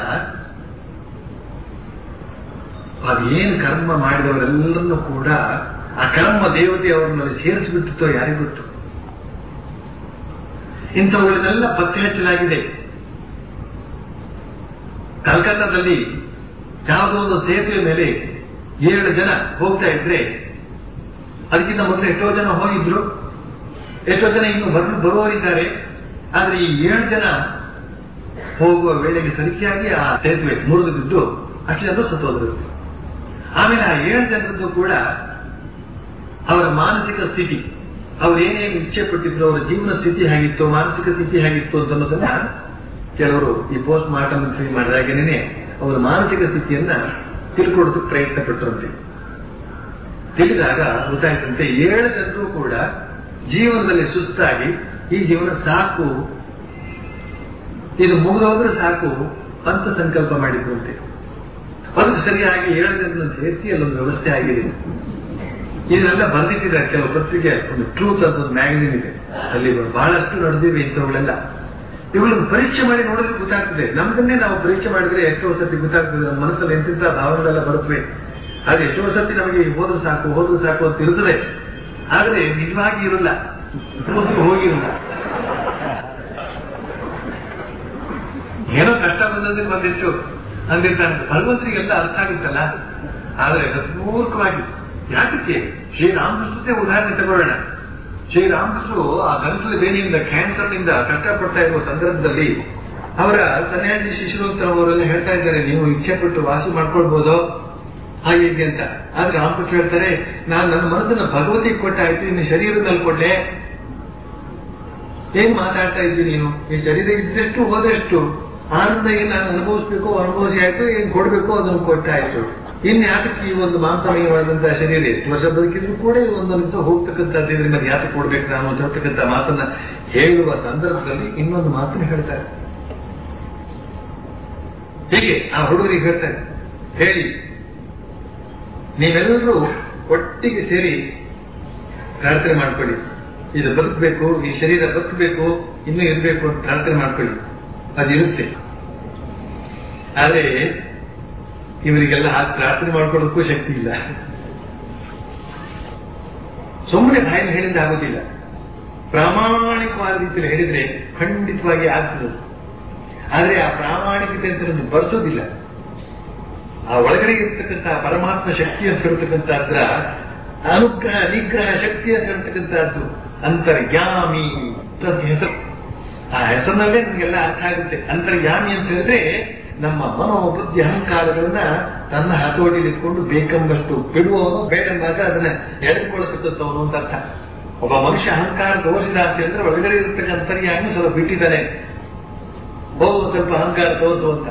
ಅದೇನು ಕರ್ಮ ಮಾಡಿದವರೆಲ್ಲರನ್ನೂ ಕೂಡ ಆ ಕರ್ಮ ದೇವತೆ ಅವರನ್ನು ಸೇರಿಸಿಬಿಟ್ಟಿತ್ತೋ ಯಾರಿಗೂ ಗೊತ್ತು ಇಂಥವುಗಳನ್ನೆಲ್ಲ ಪತ್ತೆ ಹಚ್ಚಲಾಗಿದೆ ಕಲ್ಕತ್ತಾದಲ್ಲಿ ಯಾವುದೋ ಒಂದು ಸೇತುವೆ ಮೇಲೆ ಏಳು ಜನ ಹೋಗ್ತಾ ಇದ್ರೆ ಅದಕ್ಕಿಂತ ಮೊದಲು ಎಷ್ಟೋ ಜನ ಹೋಗಿದ್ರು ಎಷ್ಟೋ ಜನ ಇನ್ನು ಬರಲು ಬರುವವರಿದ್ದಾರೆ ಆದ್ರೆ ಈ ಏಳು ಜನ ಹೋಗುವ ವೇಳೆಗೆ ಸರಿಯಾಗಿ ಆ ಸೇತುವೆ ಮುರಿದು ಬಿದ್ದು ಅಷ್ಟು ಜನರು ಸತ್ತೋದ್ರು ಆಮೇಲೆ ಆ ಏಳು ಜನರದ್ದು ಕೂಡ ಅವರ ಮಾನಸಿಕ ಸ್ಥಿತಿ ಅವ್ರು ಏನೇನು ಇಚ್ಛೆ ಪಟ್ಟಿದ್ರು ಅವರ ಜೀವನ ಸ್ಥಿತಿ ಹೇಗಿತ್ತು ಮಾನಸಿಕ ಸ್ಥಿತಿ ಹೇಗಿತ್ತು ಅಂತ ಅನ್ನೋದನ್ನ ಕೆಲವರು ಈ ಪೋಸ್ಟ್ ಮಾರ್ಟಮ್ ಮಾಡಿದಾಗೇನೆ ಅವರ ಮಾನಸಿಕ ಸ್ಥಿತಿಯನ್ನ ತಿಳ್ಕೊಡೋದಕ್ಕೆ ಪ್ರಯತ್ನ ಪಟ್ಟರಂತೆ ತಿಳಿದಾಗ ಗೊತ್ತಾಯ್ತಂತೆ ಏಳು ಜನರು ಕೂಡ ಜೀವನದಲ್ಲಿ ಸುಸ್ತಾಗಿ ಈ ಜೀವನ ಸಾಕು ಇದು ಮುಗಿದೋದ್ರೆ ಸಾಕು ಅಂತ ಸಂಕಲ್ಪ ಮಾಡಿದ್ರಂತೆ ಅದಕ್ಕೆ ಸರಿಯಾಗಿ ಏಳು ಜನರನ್ನು ಸೇರಿಸಿ ಅಲ್ಲೊಂದು ವ್ಯವಸ್ಥೆ ಆಗಿದೆ ಇದನ್ನೆಲ್ಲ ಬಂದಿಟ್ಟಿದ್ದಾರೆ ಕೆಲವು ಪತ್ರಿಕೆ ಒಂದು ಟ್ರೂತ್ ಅಂತ ಒಂದು ಮ್ಯಾಗಝಿನ್ ಇದೆ ಅಲ್ಲಿ ಬಹಳಷ್ಟು ನಡೆದಿವೆ ಇಂಥವುಗಳೆಲ್ಲ ಇವುಗಳನ್ನು ಪರೀಕ್ಷೆ ಮಾಡಿ ನೋಡಿದ್ರೆ ಗೊತ್ತಾಗ್ತದೆ ನಮ್ದನ್ನೇ ನಾವು ಪರೀಕ್ಷೆ ಮಾಡಿದ್ರೆ ಎಷ್ಟೋ ಸತಿ ಗೊತ್ತಾಗ್ತದೆ ನಮ್ಮ ಮನಸ್ಸಲ್ಲಿ ಎಂತೆಂಥ ಭಾವನೆಗಳೆಲ್ಲ ಬರುತ್ತವೆ ಆದ್ರೆ ಎಷ್ಟೋ ಸತಿ ನಮಗೆ ಹೋದ್ರು ಸಾಕು ಹೋದ್ರು ಸಾಕು ಅಂತ ಇರುತ್ತದೆ ಆದ್ರೆ ನಿಜವಾಗಿ ಇರಲ್ಲ ಹೋದ್ರು ಹೋಗಿರಲ್ಲ ಏನೋ ಕಷ್ಟ ಬಂದಂದ್ರೆ ಒಂದಿಷ್ಟು ಅಂದಿರ್ತಾನೆ ಭಗವಂತರಿಗೆಲ್ಲ ಅರ್ಥ ಆಗುತ್ತಲ್ಲ ಆದ್ರೆ ಮೂರ್ಖವಾಗಿ ಯಾತಕ್ಕೆ ಶ್ರೀರಾಮಕೃಷ್ಣತೆ ಉದಾಹರಣೆ ತಗೊಳ್ಳೋಣ ಶ್ರೀರಾಮಕೃಷ್ಣರು ಆ ಗಂಟಲು ಬೇನೆಯಿಂದ ಕ್ಯಾನ್ಸರ್ನಿಂದ ಕಷ್ಟಪಡ್ತಾ ಇರುವ ಸಂದರ್ಭದಲ್ಲಿ ಅವರ ಸನ್ಯಾಸಿ ಶಿಶುರೋತ್ತರವರೆಲ್ಲ ಹೇಳ್ತಾ ಇದ್ದಾರೆ ನೀವು ಇಚ್ಛೆ ಪಟ್ಟು ವಾಸಿ ಮಾಡ್ಕೊಳ್ಬೋದು ಹಾಗೆ ಹೀಗೆ ಅಂತ ಆದ್ರೆ ರಾಮಕೃಷ್ಣ ಹೇಳ್ತಾರೆ ನಾನು ನನ್ನ ಮನಸ್ಸನ್ನ ಭಗವತಿಗೆ ಕೊಟ್ಟಾಯ್ತು ಇನ್ನು ಶರೀರದಲ್ಲಿ ಕೊಡ್ಲೆ ಏನ್ ಮಾತಾಡ್ತಾ ಇದ್ದೀನಿ ನೀನು ಈ ಶರೀರ ಇದ್ದಷ್ಟು ಹೋದಷ್ಟು ಆನಂದ ಏನ್ ನಾನು ಅನುಭವಿಸ್ಬೇಕು ಅನುಭವಿಸಿ ಆಯ್ತು ಏನ್ ಕೊಡ್ಬೇಕು ಅದನ್ನು ಕೊಟ್ಟಾಯ್ತು ಇನ್ ಯಾತಕ್ಕೆ ಈ ಒಂದು ಮಾಂಸಮಯವಾದಂತಹ ಶರೀರ ಎಷ್ಟು ವರ್ಷ ಬದುಕಿದ್ರು ಕೂಡ ಈ ಒಂದೊಂದು ದಿವಸ ಹೋಗ್ತಕ್ಕಂಥದ್ದು ಇದ್ರೆ ಮತ್ತೆ ಯಾತಕ್ಕೆ ಕೊಡ್ಬೇಕು ನಾನು ಅಂತ ಹೇಳ್ತಕ್ಕಂಥ ಮಾತನ್ನ ಹೇಳುವ ಸಂದರ್ಭದಲ್ಲಿ ಇನ್ನೊಂದು ಮಾತನ್ನ ಹೇಳ್ತಾರೆ ಹೀಗೆ ಆ ಹುಡುಗರಿಗೆ ಹೇಳ್ತಾರೆ ಹೇಳಿ ನೀವೆಲ್ಲರೂ ಒಟ್ಟಿಗೆ ಸೇರಿ ಪ್ರಾರ್ಥನೆ ಮಾಡ್ಕೊಳ್ಳಿ ಇದು ಬದುಕಬೇಕು ಈ ಶರೀರ ಬದುಕಬೇಕು ಇನ್ನೂ ಇರಬೇಕು ಅಂತ ಪ್ರಾರ್ಥನೆ ಮಾಡ್ಕೊಳ್ಳಿ ಅದಿರುತ್ತೆ ಆದ್ರೆ ಇವರಿಗೆಲ್ಲ ಹಾಗೆ ಪ್ರಾರ್ಥನೆ ಮಾಡ್ಕೊಳ್ಳೋಕ್ಕೂ ಶಕ್ತಿ ಇಲ್ಲ ಸುಮ್ಮನೆ ಬಾಯಲ್ಲಿ ಹೇಳಿದ್ರೆ ಆಗೋದಿಲ್ಲ ಪ್ರಾಮಾಣಿಕವಾದ ರೀತಿಯಲ್ಲಿ ಹೇಳಿದ್ರೆ ಖಂಡಿತವಾಗಿ ಆಗ್ತದೆ ಆದ್ರೆ ಆ ಪ್ರಾಮಾಣಿಕತೆ ಅಂತ ಬರ್ಸೋದಿಲ್ಲ ಆ ಒಳಗಡೆ ಇರ್ತಕ್ಕಂಥ ಪರಮಾತ್ಮ ಶಕ್ತಿ ಅಂತ ಹೇಳ್ತಕ್ಕಂಥದ್ರ ಅನುಗ್ರಹ ನಿಗ್ರಹ ಶಕ್ತಿ ಅಂತ ಹೇಳ್ತಕ್ಕಂಥದ್ದು ಅಂತರ್ಯಾಮಿ ಅಂತ ಹೆಸರು ಆ ಹೆಸರಿನಲ್ಲೇ ನಮಗೆಲ್ಲ ಅರ್ಥ ಆಗುತ್ತೆ ಅಂತರ್ಯಾಮಿ ಅಂತ ಹೇಳಿದ್ರೆ ನಮ್ಮ ಮನೋಬುದ್ಧಿ ಅಹಂಕಾರಗಳನ್ನ ತನ್ನ ಹತೋಟಿಲಿ ಇಟ್ಕೊಂಡು ಬೇಕೆಂಬಷ್ಟು ಬಿಡುವವನು ಬೇಡಂಬಾಗ ಅದನ್ನ ಎಳೆದುಕೊಳ್ಳತಕ್ಕಂಥವನು ಅಂತ ಅರ್ಥ ಒಬ್ಬ ಮನುಷ್ಯ ಅಹಂಕಾರ ತೋರಿಸಿದ ಅಂತ ಹೇಳಿದ್ರೆ ಒಳಗಡೆ ಇರತಕ್ಕಂಥ ಅಂತರ್ಯಾಮಿ ಸ್ವಲ್ಪ ಬಿಟ್ಟಿದ್ದಾನೆ ಹೋಗುವ ಸ್ವಲ್ಪ ಅಹಂಕಾರ ತೋರಿಸು ಅಂತ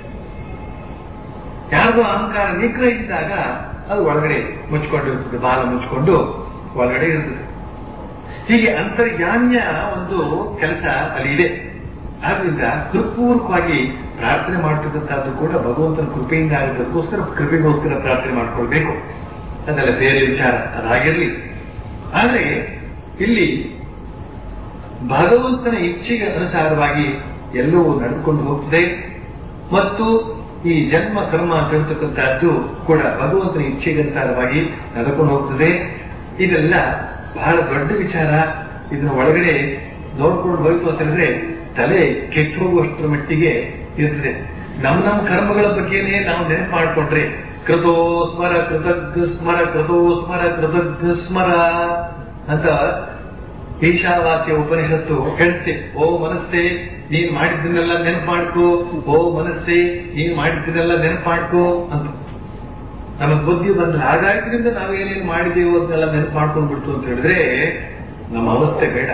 ಯಾರಿಗೂ ಅಹಂಕಾರ ನಿಗ್ರಹಿಸಿದಾಗ ಅದು ಒಳಗಡೆ ಮುಚ್ಕೊಂಡಿರ್ತದೆ ಬಾಲ ಮುಚ್ಕೊಂಡು ಒಳಗಡೆ ಇರ್ತದೆ ಹೀಗೆ ಅಂತರ್ಯಾಮ್ಯ ಒಂದು ಕೆಲಸ ಅಲ್ಲಿ ಇದೆ ಆದ್ರಿಂದ ಕೃಪೂರ್ವಕವಾಗಿ ಪ್ರಾರ್ಥನೆ ಮಾಡ್ತಕ್ಕಂಥದ್ದು ಕೂಡ ಭಗವಂತನ ಕೃಪೆಯಿಂದ ಆಗೋದಕ್ಕೋಸ್ಕರ ಕೃಪೆಗೋಸ್ಕರ ಪ್ರಾರ್ಥನೆ ಮಾಡ್ಕೊಳ್ಬೇಕು ಅದೆಲ್ಲ ಬೇರೆ ವಿಚಾರ ಅದಾಗಿರ್ಲಿ ಆದ್ರೆ ಇಲ್ಲಿ ಭಗವಂತನ ಇಚ್ಛೆಗೆ ಅನುಸಾರವಾಗಿ ಎಲ್ಲವೂ ನಡೆದುಕೊಂಡು ಹೋಗ್ತದೆ ಮತ್ತು ಈ ಜನ್ಮ ಕರ್ಮ ಅಂತ ಹೇಳ್ತಕ್ಕಂಥದ್ದು ಕೂಡ ಭಗವಂತನ ಇಚ್ಛೆಗನುಸಾರವಾಗಿ ನಡೆದುಕೊಂಡು ಹೋಗ್ತದೆ ಇದೆಲ್ಲ ಬಹಳ ದೊಡ್ಡ ವಿಚಾರ ಇದನ್ನ ಒಳಗಡೆ ನೋಡ್ಕೊಂಡು ಹೋಯ್ತು ಅಂತ ಹೇಳಿದ್ರೆ ತಲೆ ಕೆಟ್ಟು ಹೋಗುವಷ್ಟರ ಮಟ್ಟಿಗೆ ಇರ್ತದೆ ನಮ್ಮ ನಮ್ಮ ಕರ್ಮಗಳ ಬಗ್ಗೆನೇ ನಾವು ನೆನಪು ಮಾಡ್ಕೊಂಡ್ರೆ ಕೃತೋ ಸ್ಮರ ಕೃತಜ್ಞ ಸ್ಮರ ಕೃತೋ ಸ್ಮರ ಕೃತಜ್ಞ ಸ್ಮರ ಅಂತ ಈಶಾವಾಸ್ಯ ಉಪನಿಷತ್ತು ಹೇಳ್ತೆ ಓ ಮನಸ್ಸೆ ನೀನ್ ಮಾಡಿದ್ದನ್ನೆಲ್ಲ ನೆನಪು ಮಾಡ್ಕೋ ಓ ಮನಸ್ಸೆ ನೀನ್ ಮಾಡಿದ್ದನ್ನೆಲ್ಲ ನೆನಪು ಮಾಡ್ಕೋ ಅಂತ ನಮಗ್ ಬುದ್ಧಿ ಬಂದ್ರೆ ಹಾಗಾಗಿದ್ರಿಂದ ನಾವು ಏನೇನು ಮಾಡಿದೆವು ಅದನ್ನೆಲ್ಲ ನೆನಪು ಮಾಡ್ಕೊಂಡು ಬಿಡ್ತು ಅಂತ ಹೇಳಿದ್ರೆ ನಮ್ಮ ಅವಸ್ಥೆ ಬೇಡ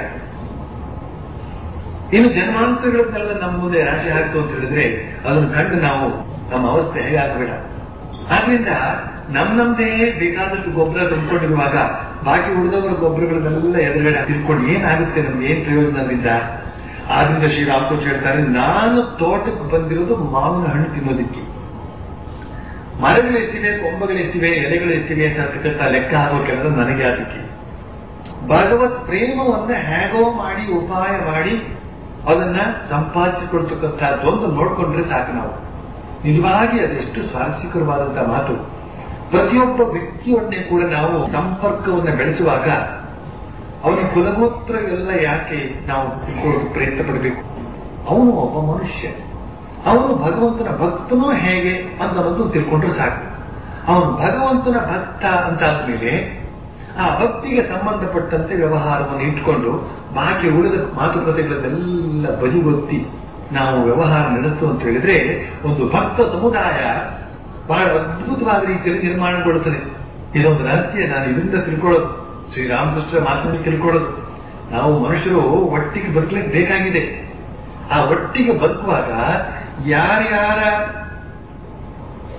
ಇನ್ನು ಜನ್ಮಾಂತರಗಳನ್ನೆಲ್ಲ ನಮ್ಮ ಮುಂದೆ ರಾಶಿ ಹಾಕ್ತು ಅಂತ ಹೇಳಿದ್ರೆ ಅದನ್ನು ಕಂಡು ನಾವು ನಮ್ಮ ಅವಸ್ಥೆ ಹೇಗಾಗಬೇಡ ಆದ್ರಿಂದ ನಮ್ ನಮ್ದೇ ಬೇಕಾದಷ್ಟು ಗೊಬ್ಬರ ತಂದ್ಕೊಂಡಿರುವಾಗ ಬಾಕಿ ಉಳಿದವರ ಗೊಬ್ಬರಗಳನ್ನೆಲ್ಲ ಎದುರುಗಡೆ ತಿಳ್ಕೊಂಡು ಏನಾಗುತ್ತೆ ನಮ್ಗೆ ಏನ್ ಪ್ರಯೋಜನ ಅದರಿಂದ ಆದ್ರಿಂದ ಶ್ರೀರಾಮಕೃಷ್ಣ ಹೇಳ್ತಾರೆ ನಾನು ತೋಟಕ್ಕೆ ಬಂದಿರೋದು ಮಾವಿನ ಹಣ್ಣು ತಿನ್ನೋದಿಕ್ಕೆ ಮರಗಳು ಎಷ್ಟಿವೆ ಕೊಂಬಗಳು ಎಷ್ಟಿವೆ ಎಲೆಗಳು ಎಷ್ಟಿವೆ ಅಂತ ಹೇಳ್ತಕ್ಕಂಥ ಲೆಕ್ಕ ಹಾಕೋ ಕೆಲಸ ನನಗೆ ಅದಕ್ಕೆ ಭಗವತ್ ಪ್ರೇಮವನ್ನ ಹೇಗೋ ಮಾಡಿ ಉಪಾಯ ಮಾಡಿ ಅದನ್ನ ಸಂಪಾದಿಸಿಕೊಳ್ತಕ್ಕಂಥದ್ದು ಒಂದು ನೋಡ್ಕೊಂಡ್ರೆ ಸಾಕು ನಾವು ನಿಜವಾಗಿ ಅದೆಷ್ಟು ಸ್ವಾರಸ್ಯಕರವಾದಂತಹ ಮಾತು ಪ್ರತಿಯೊಬ್ಬ ವ್ಯಕ್ತಿಯೊಡನೆ ಕೂಡ ನಾವು ಸಂಪರ್ಕವನ್ನು ಬೆಳೆಸುವಾಗ ಅವನ ಕುಲಗೋತ್ರ ಎಲ್ಲ ಯಾಕೆ ನಾವು ತಿಳ್ಕೊಳ್ಳೋಕೆ ಪ್ರಯತ್ನ ಪಡಬೇಕು ಅವನು ಒಬ್ಬ ಮನುಷ್ಯ ಅವನು ಭಗವಂತನ ಭಕ್ತನೂ ಹೇಗೆ ಅಂತ ಒಂದು ತಿಳ್ಕೊಂಡ್ರೆ ಸಾಕು ಅವನು ಭಗವಂತನ ಭಕ್ತ ಅಂತಾದ್ಮೇಲೆ ಆ ಭಕ್ತಿಗೆ ಸಂಬಂಧಪಟ್ಟಂತೆ ವ್ಯವಹಾರವನ್ನು ಇಟ್ಕೊಂಡು ಬಾಕಿ ಉಳಿದ ಮಾತುಕತೆಗಳನ್ನೆಲ್ಲ ಬದಿಗೊತ್ತಿ ನಾವು ವ್ಯವಹಾರ ನಡೆಸ್ತು ಅಂತ ಹೇಳಿದ್ರೆ ಒಂದು ಭಕ್ತ ಸಮುದಾಯ ಬಹಳ ಅದ್ಭುತವಾದ ರೀತಿಯಲ್ಲಿ ನಿರ್ಮಾಣಗೊಳ್ಳುತ್ತದೆ ಇದೊಂದು ರಹಸ್ಯ ನಾನು ಇದರಿಂದ ತಿಳ್ಕೊಳ್ಳೋದು ಶ್ರೀರಾಮಕೃಷ್ಣ ಮಾತನ್ನು ತಿಳ್ಕೊಳ್ಳೋದು ನಾವು ಮನುಷ್ಯರು ಒಟ್ಟಿಗೆ ಬದುಕಲಿಕ್ಕೆ ಬೇಕಾಗಿದೆ ಆ ಒಟ್ಟಿಗೆ ಬದುಕುವಾಗ ಯಾರ್ಯಾರ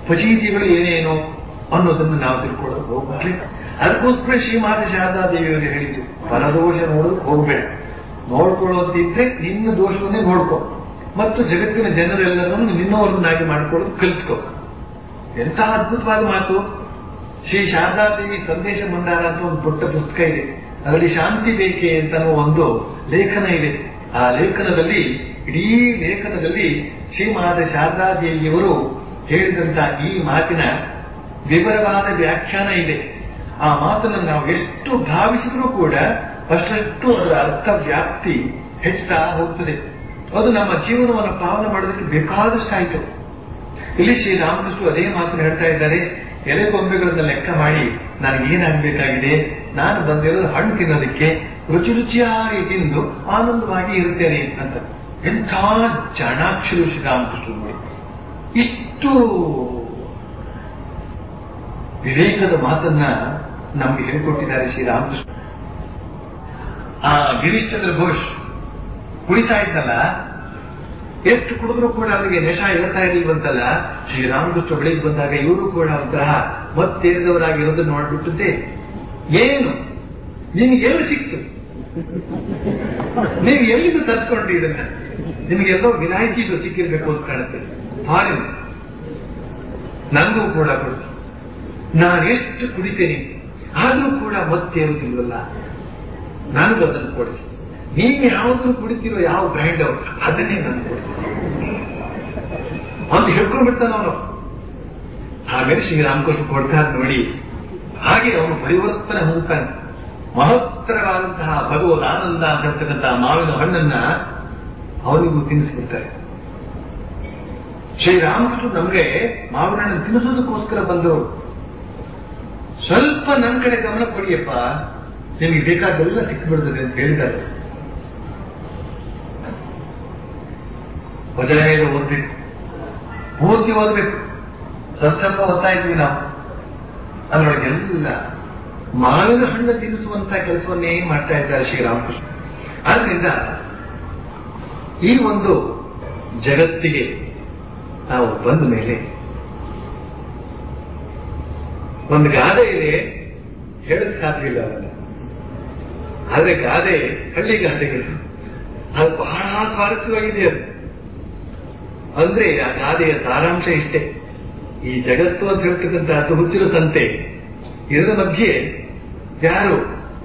ಫಜೀತಿಗಳು ಏನೇನೋ ಅನ್ನೋದನ್ನು ನಾವು ತಿಳ್ಕೊಳ್ಳೋದು ಹೋಗ್ಬಾರ್ದು ಅದಕ್ಕೋಸ್ಕರ ಶ್ರೀಮಾತ ಶಾರದಾದೇವಿಯವರು ಹೇಳಿದ್ದು ಪರದೋಷ ನೋಡೋದಕ್ಕೆ ಹೋಗ್ಬೇಡ ನೋಡ್ಕೊಳ್ಳೋದಿದ್ರೆ ನಿನ್ನ ದೋಷವನ್ನೇ ನೋಡ್ಕೊ ಮತ್ತು ಜಗತ್ತಿನ ಜನರೆಲ್ಲರನ್ನು ನಿನ್ನವರನ್ನಾಗಿ ಮಾಡ್ಕೊಳ್ಳೋದು ಕಲಿತ್ಕೊ ಎಂಥ ಅದ್ಭುತವಾದ ಮಾತು ಶ್ರೀ ಶಾರದಾದೇವಿ ಸಂದೇಶ ಮಂಡಾರ ಅಂತ ಒಂದು ದೊಡ್ಡ ಪುಸ್ತಕ ಇದೆ ಅದರಲ್ಲಿ ಶಾಂತಿ ಬೇಕೆ ಅಂತ ಒಂದು ಲೇಖನ ಇದೆ ಆ ಲೇಖನದಲ್ಲಿ ಇಡೀ ಲೇಖನದಲ್ಲಿ ಶ್ರೀಮಾದ ಶಾರದಾದೇವಿಯವರು ಹೇಳಿದಂತ ಈ ಮಾತಿನ ವಿವರವಾದ ವ್ಯಾಖ್ಯಾನ ಇದೆ ಆ ಮಾತನ್ನು ನಾವು ಎಷ್ಟು ಭಾವಿಸಿದ್ರೂ ಕೂಡ ಅಷ್ಟಷ್ಟು ಅದರ ಅರ್ಥ ವ್ಯಾಪ್ತಿ ಹೆಚ್ಚುತ್ತಾ ಹೋಗ್ತದೆ ಅದು ನಮ್ಮ ಜೀವನವನ್ನು ಪಾವನ ಮಾಡೋದಕ್ಕೆ ಬೇಕಾದಷ್ಟಾಯಿತು ಇಲ್ಲಿ ಶ್ರೀರಾಮಕೃಷ್ಣ ಅದೇ ಮಾತನ್ನು ಹೇಳ್ತಾ ಇದ್ದಾರೆ ಎಲೆ ಗೊಂಬೆಗಳನ್ನ ಲೆಕ್ಕ ಮಾಡಿ ನನಗೆ ಏನಾಗಬೇಕಾಗಿದೆ ನಾನು ಬಂದಿರೋದು ಹಣ್ಣು ತಿನ್ನೋದಕ್ಕೆ ರುಚಿ ರುಚಿಯಾಗಿ ತಿಂದು ಆನಂದವಾಗಿ ಇರುತ್ತೇನೆ ಅಂತ ಎಂಥ ಚಾಣಾಕ್ಷರು ಶ್ರೀರಾಮಕೃಷ್ಣ ನೋಡಿ ಇಷ್ಟು ವಿವೇಕದ ಮಾತನ್ನ ನಮಗೆ ಹೇಳಿಕೊಟ್ಟಿದ್ದಾರೆ ಶ್ರೀರಾಮಕೃಷ್ಣ ಆ ಗಿರೀಶ್ ಚಂದ್ರ ಘೋಷ್ ಕುಡಿತಾ ಇದ್ದಲ್ಲ ಎಷ್ಟು ಕುಡಿದ್ರು ಕೂಡ ಅವರಿಗೆ ನೆಶ ಇರ್ತಾ ಇರಲಿಲ್ವಂತಲ್ಲ ಶ್ರೀರಾಮಕೃಷ್ಣ ಬೆಳಿಗ್ಗೆ ಬಂದಾಗ ಇವರು ಕೂಡ ಒಂಥರ ಮತ್ತೇರಿದವರಾಗಿರೋದನ್ನ ನೋಡ್ಬಿಟ್ಟಿದ್ದೆ ಏನು ನಿನಗೆ ಎಲ್ಲಿ ಸಿಕ್ತು ನೀವು ಎಲ್ಲಿಂದ ತರಿಸ್ಕೊಂಡ್ರಿ ಇದನ್ನ ನಿಮಗೆಲ್ಲೋ ವಿನಾಯಿತಿ ಇದು ಸಿಕ್ಕಿರ್ಬೇಕು ಅಂತ ಕಾಣುತ್ತೆ ಫಾರಿನ್ ನನಗೂ ಕೂಡ ಕೊಡ್ತು ನಾನು ಎಷ್ಟು ಕುಡಿತೇನೆ ಆದ್ರೂ ಕೂಡ ಮತ್ತೇರುತ್ತಿಲ್ವಲ್ಲ ನನಗೂ ಅದನ್ನು ಕೊಡಿಸಿ ನೀವು ಯಾವ್ದು ಕುಡಿತಿರೋ ಯಾವ ಬ್ರ್ಯಾಂಡ್ ಅದನ್ನೇ ನಾನು ಕೊಡಿಸಿ ಅಂತ ಹೇಳ್ಕೊಂಡು ಬಿಡ್ತಾನ ಅವನು ಆಮೇಲೆ ಶ್ರೀರಾಮಕೃಷ್ಣ ಕೊಡ್ತಾರೆ ನೋಡಿ ಹಾಗೆ ಅವನು ಪರಿವರ್ತನೆ ಹೊಂದ್ತಾನೆ ಮಹತ್ತರವಾದಂತಹ ಭಗವದ್ ಆನಂದ ಅಂತ ಹೇಳ್ತಕ್ಕಂತಹ ಮಾವಿನ ಹಣ್ಣನ್ನ ಅವನಿಗೂ ತಿನ್ನಿಸ್ಬಿಡ್ತಾರೆ ಶ್ರೀರಾಮಕೃಷ್ಣ ನಮ್ಗೆ ಮಾವಿನ ಹಣ್ಣನ್ನು ತಿನ್ನಿಸೋದಕ್ಕೋಸ್ಕರ ಬಂದವರು ಸ್ವಲ್ಪ ನನ್ನ ಕಡೆ ಗಮನ ಕೊಡಿಯಪ್ಪ ನಿಮಗೆ ಬೇಕಾದೆಲ್ಲ ಸಿಕ್ಕಿಬಿಡ್ತದೆ ಅಂತ ಹೇಳಿದ್ದಾರೆ ವಚನವೇದ ಓದ್ಬೇಕು ಪೂರ್ತಿ ಓದ್ಬೇಕು ಸ್ವಲ್ಪ ಸ್ವಲ್ಪ ಓದ್ತಾ ಇದ್ವಿ ನಾವು ಅದರೊಳಗೆಲ್ಲ ಮಾವಿನ ಹಣ್ಣು ತಿನ್ನಿಸುವಂತ ಕೆಲಸವನ್ನೇ ಮಾಡ್ತಾ ಇದ್ದಾರೆ ಶ್ರೀರಾಮಕೃಷ್ಣ ಆದ್ರಿಂದ ಈ ಒಂದು ಜಗತ್ತಿಗೆ ನಾವು ಬಂದ ಮೇಲೆ ಒಂದು ಗಾದೆ ಇದೆ ಹೇಳಕ್ ಸಾಧ್ಯ ಇಲ್ಲ ಅದನ್ನ ಆದ್ರೆ ಗಾದೆ ಹಳ್ಳಿ ಗಾದೆಗಳು ಅದು ಬಹಳ ಸ್ವಾರಸ್ಯವಾಗಿದೆ ಅದು ಅಂದ್ರೆ ಆ ಗಾದೆಯ ಸಾರಾಂಶ ಇಷ್ಟೇ ಈ ಜಗತ್ತು ಅಂತ ಹೇಳ್ತಕ್ಕಂಥದ್ದು ಹುಚ್ಚಿರು ಸಂತೆ ಇದರ ಮಧ್ಯೆ ಯಾರು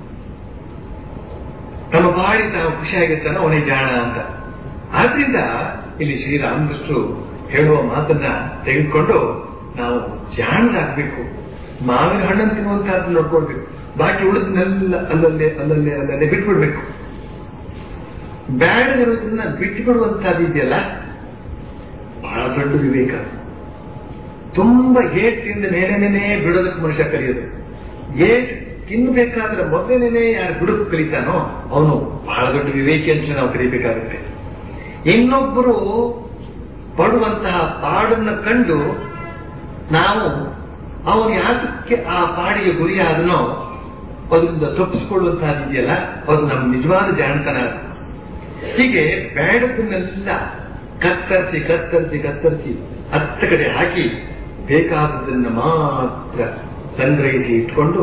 ತಮ್ಮ ಬಾಳಿ ತಾವು ಖುಷಿಯಾಗಿರ್ತಾನೋ ಅವನೇ ಜಾಣ ಅಂತ ಆದ್ರಿಂದ ಇಲ್ಲಿ ಶ್ರೀರಾಮಕೃಷ್ಣರು ಹೇಳುವ ಮಾತನ್ನ ತೆಗೆದುಕೊಂಡು ನಾವು ಜಾಣರಾಗಬೇಕು ಮಾವಿನ ಹಣ್ಣನ್ನು ತಿನ್ನುವಂತಹದ್ದು ನೋಡ್ಕೊಳ್ಬೇಕು ಬಾಕಿ ಉಳಿದನ್ನೆಲ್ಲ ಅಲ್ಲಲ್ಲೇ ಅಲ್ಲಲ್ಲೇ ಅಲ್ಲಲ್ಲೇ ಬಿಟ್ಬಿಡ್ಬೇಕು ಬ್ಯಾಡದಿರೋದನ್ನ ಬಿಟ್ಟು ಬಿಡುವಂತಹದ್ದು ಇದೆಯಲ್ಲ ಬಹಳ ದೊಡ್ಡ ವಿವೇಕ ತುಂಬಾ ಏಟ್ ತಿಂದ ಮೇಲೇನೆ ಬಿಡೋದಕ್ಕೆ ಮನುಷ್ಯ ಕಲಿಯೋದು ಏಟ್ ತಿನ್ಬೇಕಾದ್ರೆ ಮೊದಲೇನೆ ಯಾರು ಬಿಡೋದು ಕಲಿತಾನೋ ಅವನು ಬಹಳ ದೊಡ್ಡ ವಿವೇಕಿ ಅಂತ ನಾವು ಕಲಿಬೇಕಾಗುತ್ತೆ ಇನ್ನೊಬ್ಬರು ಪಡುವಂತಹ ಪಾಡನ್ನ ಕಂಡು ನಾವು ಅವನು ಯಾತಕ್ಕೆ ಆ ಪಾಡಿಗೆ ಗುರಿಯಾದನೋ ಅದರಿಂದ ತಪ್ಪಿಸಿಕೊಳ್ಳುವಂತಹದ್ದಿದೆಯಲ್ಲ ಅದು ನಮ್ಮ ನಿಜವಾದ ಜಾಣತನ ಹೀಗೆ ಬೇಡದನ್ನೆಲ್ಲ ಕತ್ತರಿಸಿ ಕತ್ತರಿಸಿ ಕತ್ತರಿಸಿ ಹತ್ತ ಕಡೆ ಹಾಕಿ ಬೇಕಾದದನ್ನ ಮಾತ್ರ ಸಂಗ್ರಹಿಸಿ ಇಟ್ಕೊಂಡು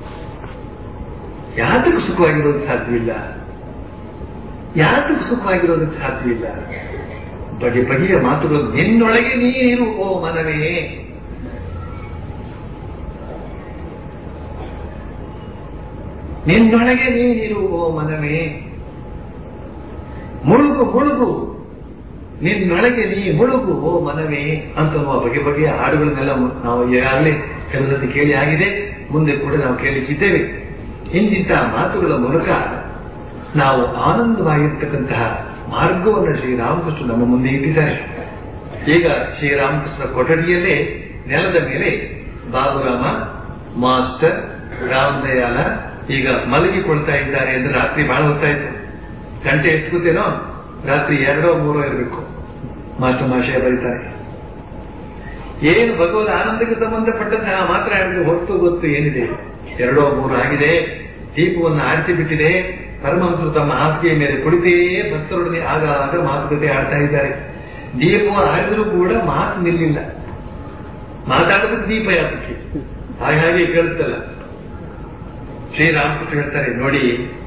ಯಾತಕ್ಕೆ ಸುಖವಾಗಿರೋದಕ್ಕೆ ಸಾಧ್ಯವಿಲ್ಲ ಯಾತಕ್ಕೆ ಸುಖವಾಗಿರೋದಕ್ಕೆ ಸಾಧ್ಯವಿಲ್ಲ ಬಗೆ ಬಗೆಯ ಮಾತುಗಳು ನಿನ್ನೊಳಗೆ ನೀರು ಓ ಮನವೇ ನಿನ್ನೊಳಗೆ ನೀರು ಓ ಮನವೇ ಮುಳುಗು ಮುಳುಗು ನಿನ್ನೊಳಗೆ ನೀ ಮುಳುಗು ಓ ಮನವೇ ಅಂತ ಬಗೆ ಬಗೆಯ ಹಾಡುಗಳನ್ನೆಲ್ಲ ನಾವು ಈಗಾಗಲೇ ಕೆಲವು ಸತಿ ಕೇಳಿ ಆಗಿದೆ ಮುಂದೆ ಕೂಡ ನಾವು ಕೇಳಿಸಿದ್ದೇವೆ ಇಂತಿಂತ ಮಾತುಗಳ ಮೂಲಕ ನಾವು ಆನಂದವಾಗಿರ್ತಕ್ಕಂತಹ ಮಾರ್ಗವನ್ನು ಶ್ರೀರಾಮಕೃಷ್ಣ ನಮ್ಮ ಮುಂದೆ ಇಟ್ಟಿದ್ದಾರೆ ಈಗ ಶ್ರೀರಾಮಕೃಷ್ಣ ಕೊಠಡಿಯಲ್ಲೇ ನೆಲದ ಮೇಲೆ ಬಾಬುರಾಮ ಮಾಸ್ಟರ್ ರಾಮದಯಾಲ ಈಗ ಮಲಗಿಕೊಳ್ತಾ ಇದ್ದಾರೆ ಅಂದ್ರೆ ರಾತ್ರಿ ಬಹಳ ಹೊತ್ತಾಯ್ತು ಗಂಟೆ ಎತ್ಕುತ್ತೇನೋ ರಾತ್ರಿ ಎರಡೋ ಮೂರೋ ಇರಬೇಕು ಮಾಸ್ಟರ್ ಮಾಷಯ ಬರೀತಾರೆ ಏನು ಭಗವದ್ ಆನಂದಕ್ಕೆ ಸಂಬಂಧಪಟ್ಟಂತಹ ಮಾತ್ರ ಹೇಳಿದ್ರೆ ಹೊತ್ತು ಗೊತ್ತು ಏನಿದೆ ಎರಡೋ ಮೂರು ಆಗಿದೆ ದೀಪವನ್ನು ಆರಿಸಿ ಬಿಟ್ಟಿದೆ ಪರಮಹಂಸರು ತಮ್ಮ ಹಾಸಿಗೆಯ ಮೇಲೆ ಕುಳಿತೇ ಭಕ್ತರೊಡನೆ ಆಗಾಗ ಮಾತುಕತೆ ಆಡ್ತಾ ಇದ್ದಾರೆ ದೀಪ ಆರಿದರೂ ಕೂಡ ಮಾತು ನಿಲ್ಲಿಲ್ಲ ಮಾತಾಡೋದಕ್ಕೆ ದೀಪ ಯಾತಕ್ಕೆ ಹಾಗೆ ಹಾಗೆ ಕೇಳುತ್ತಲ್ಲ ಶ್ರೀರಾಮಕೃಷ್ಣ ಹೇಳ್ತಾರೆ ನೋಡಿ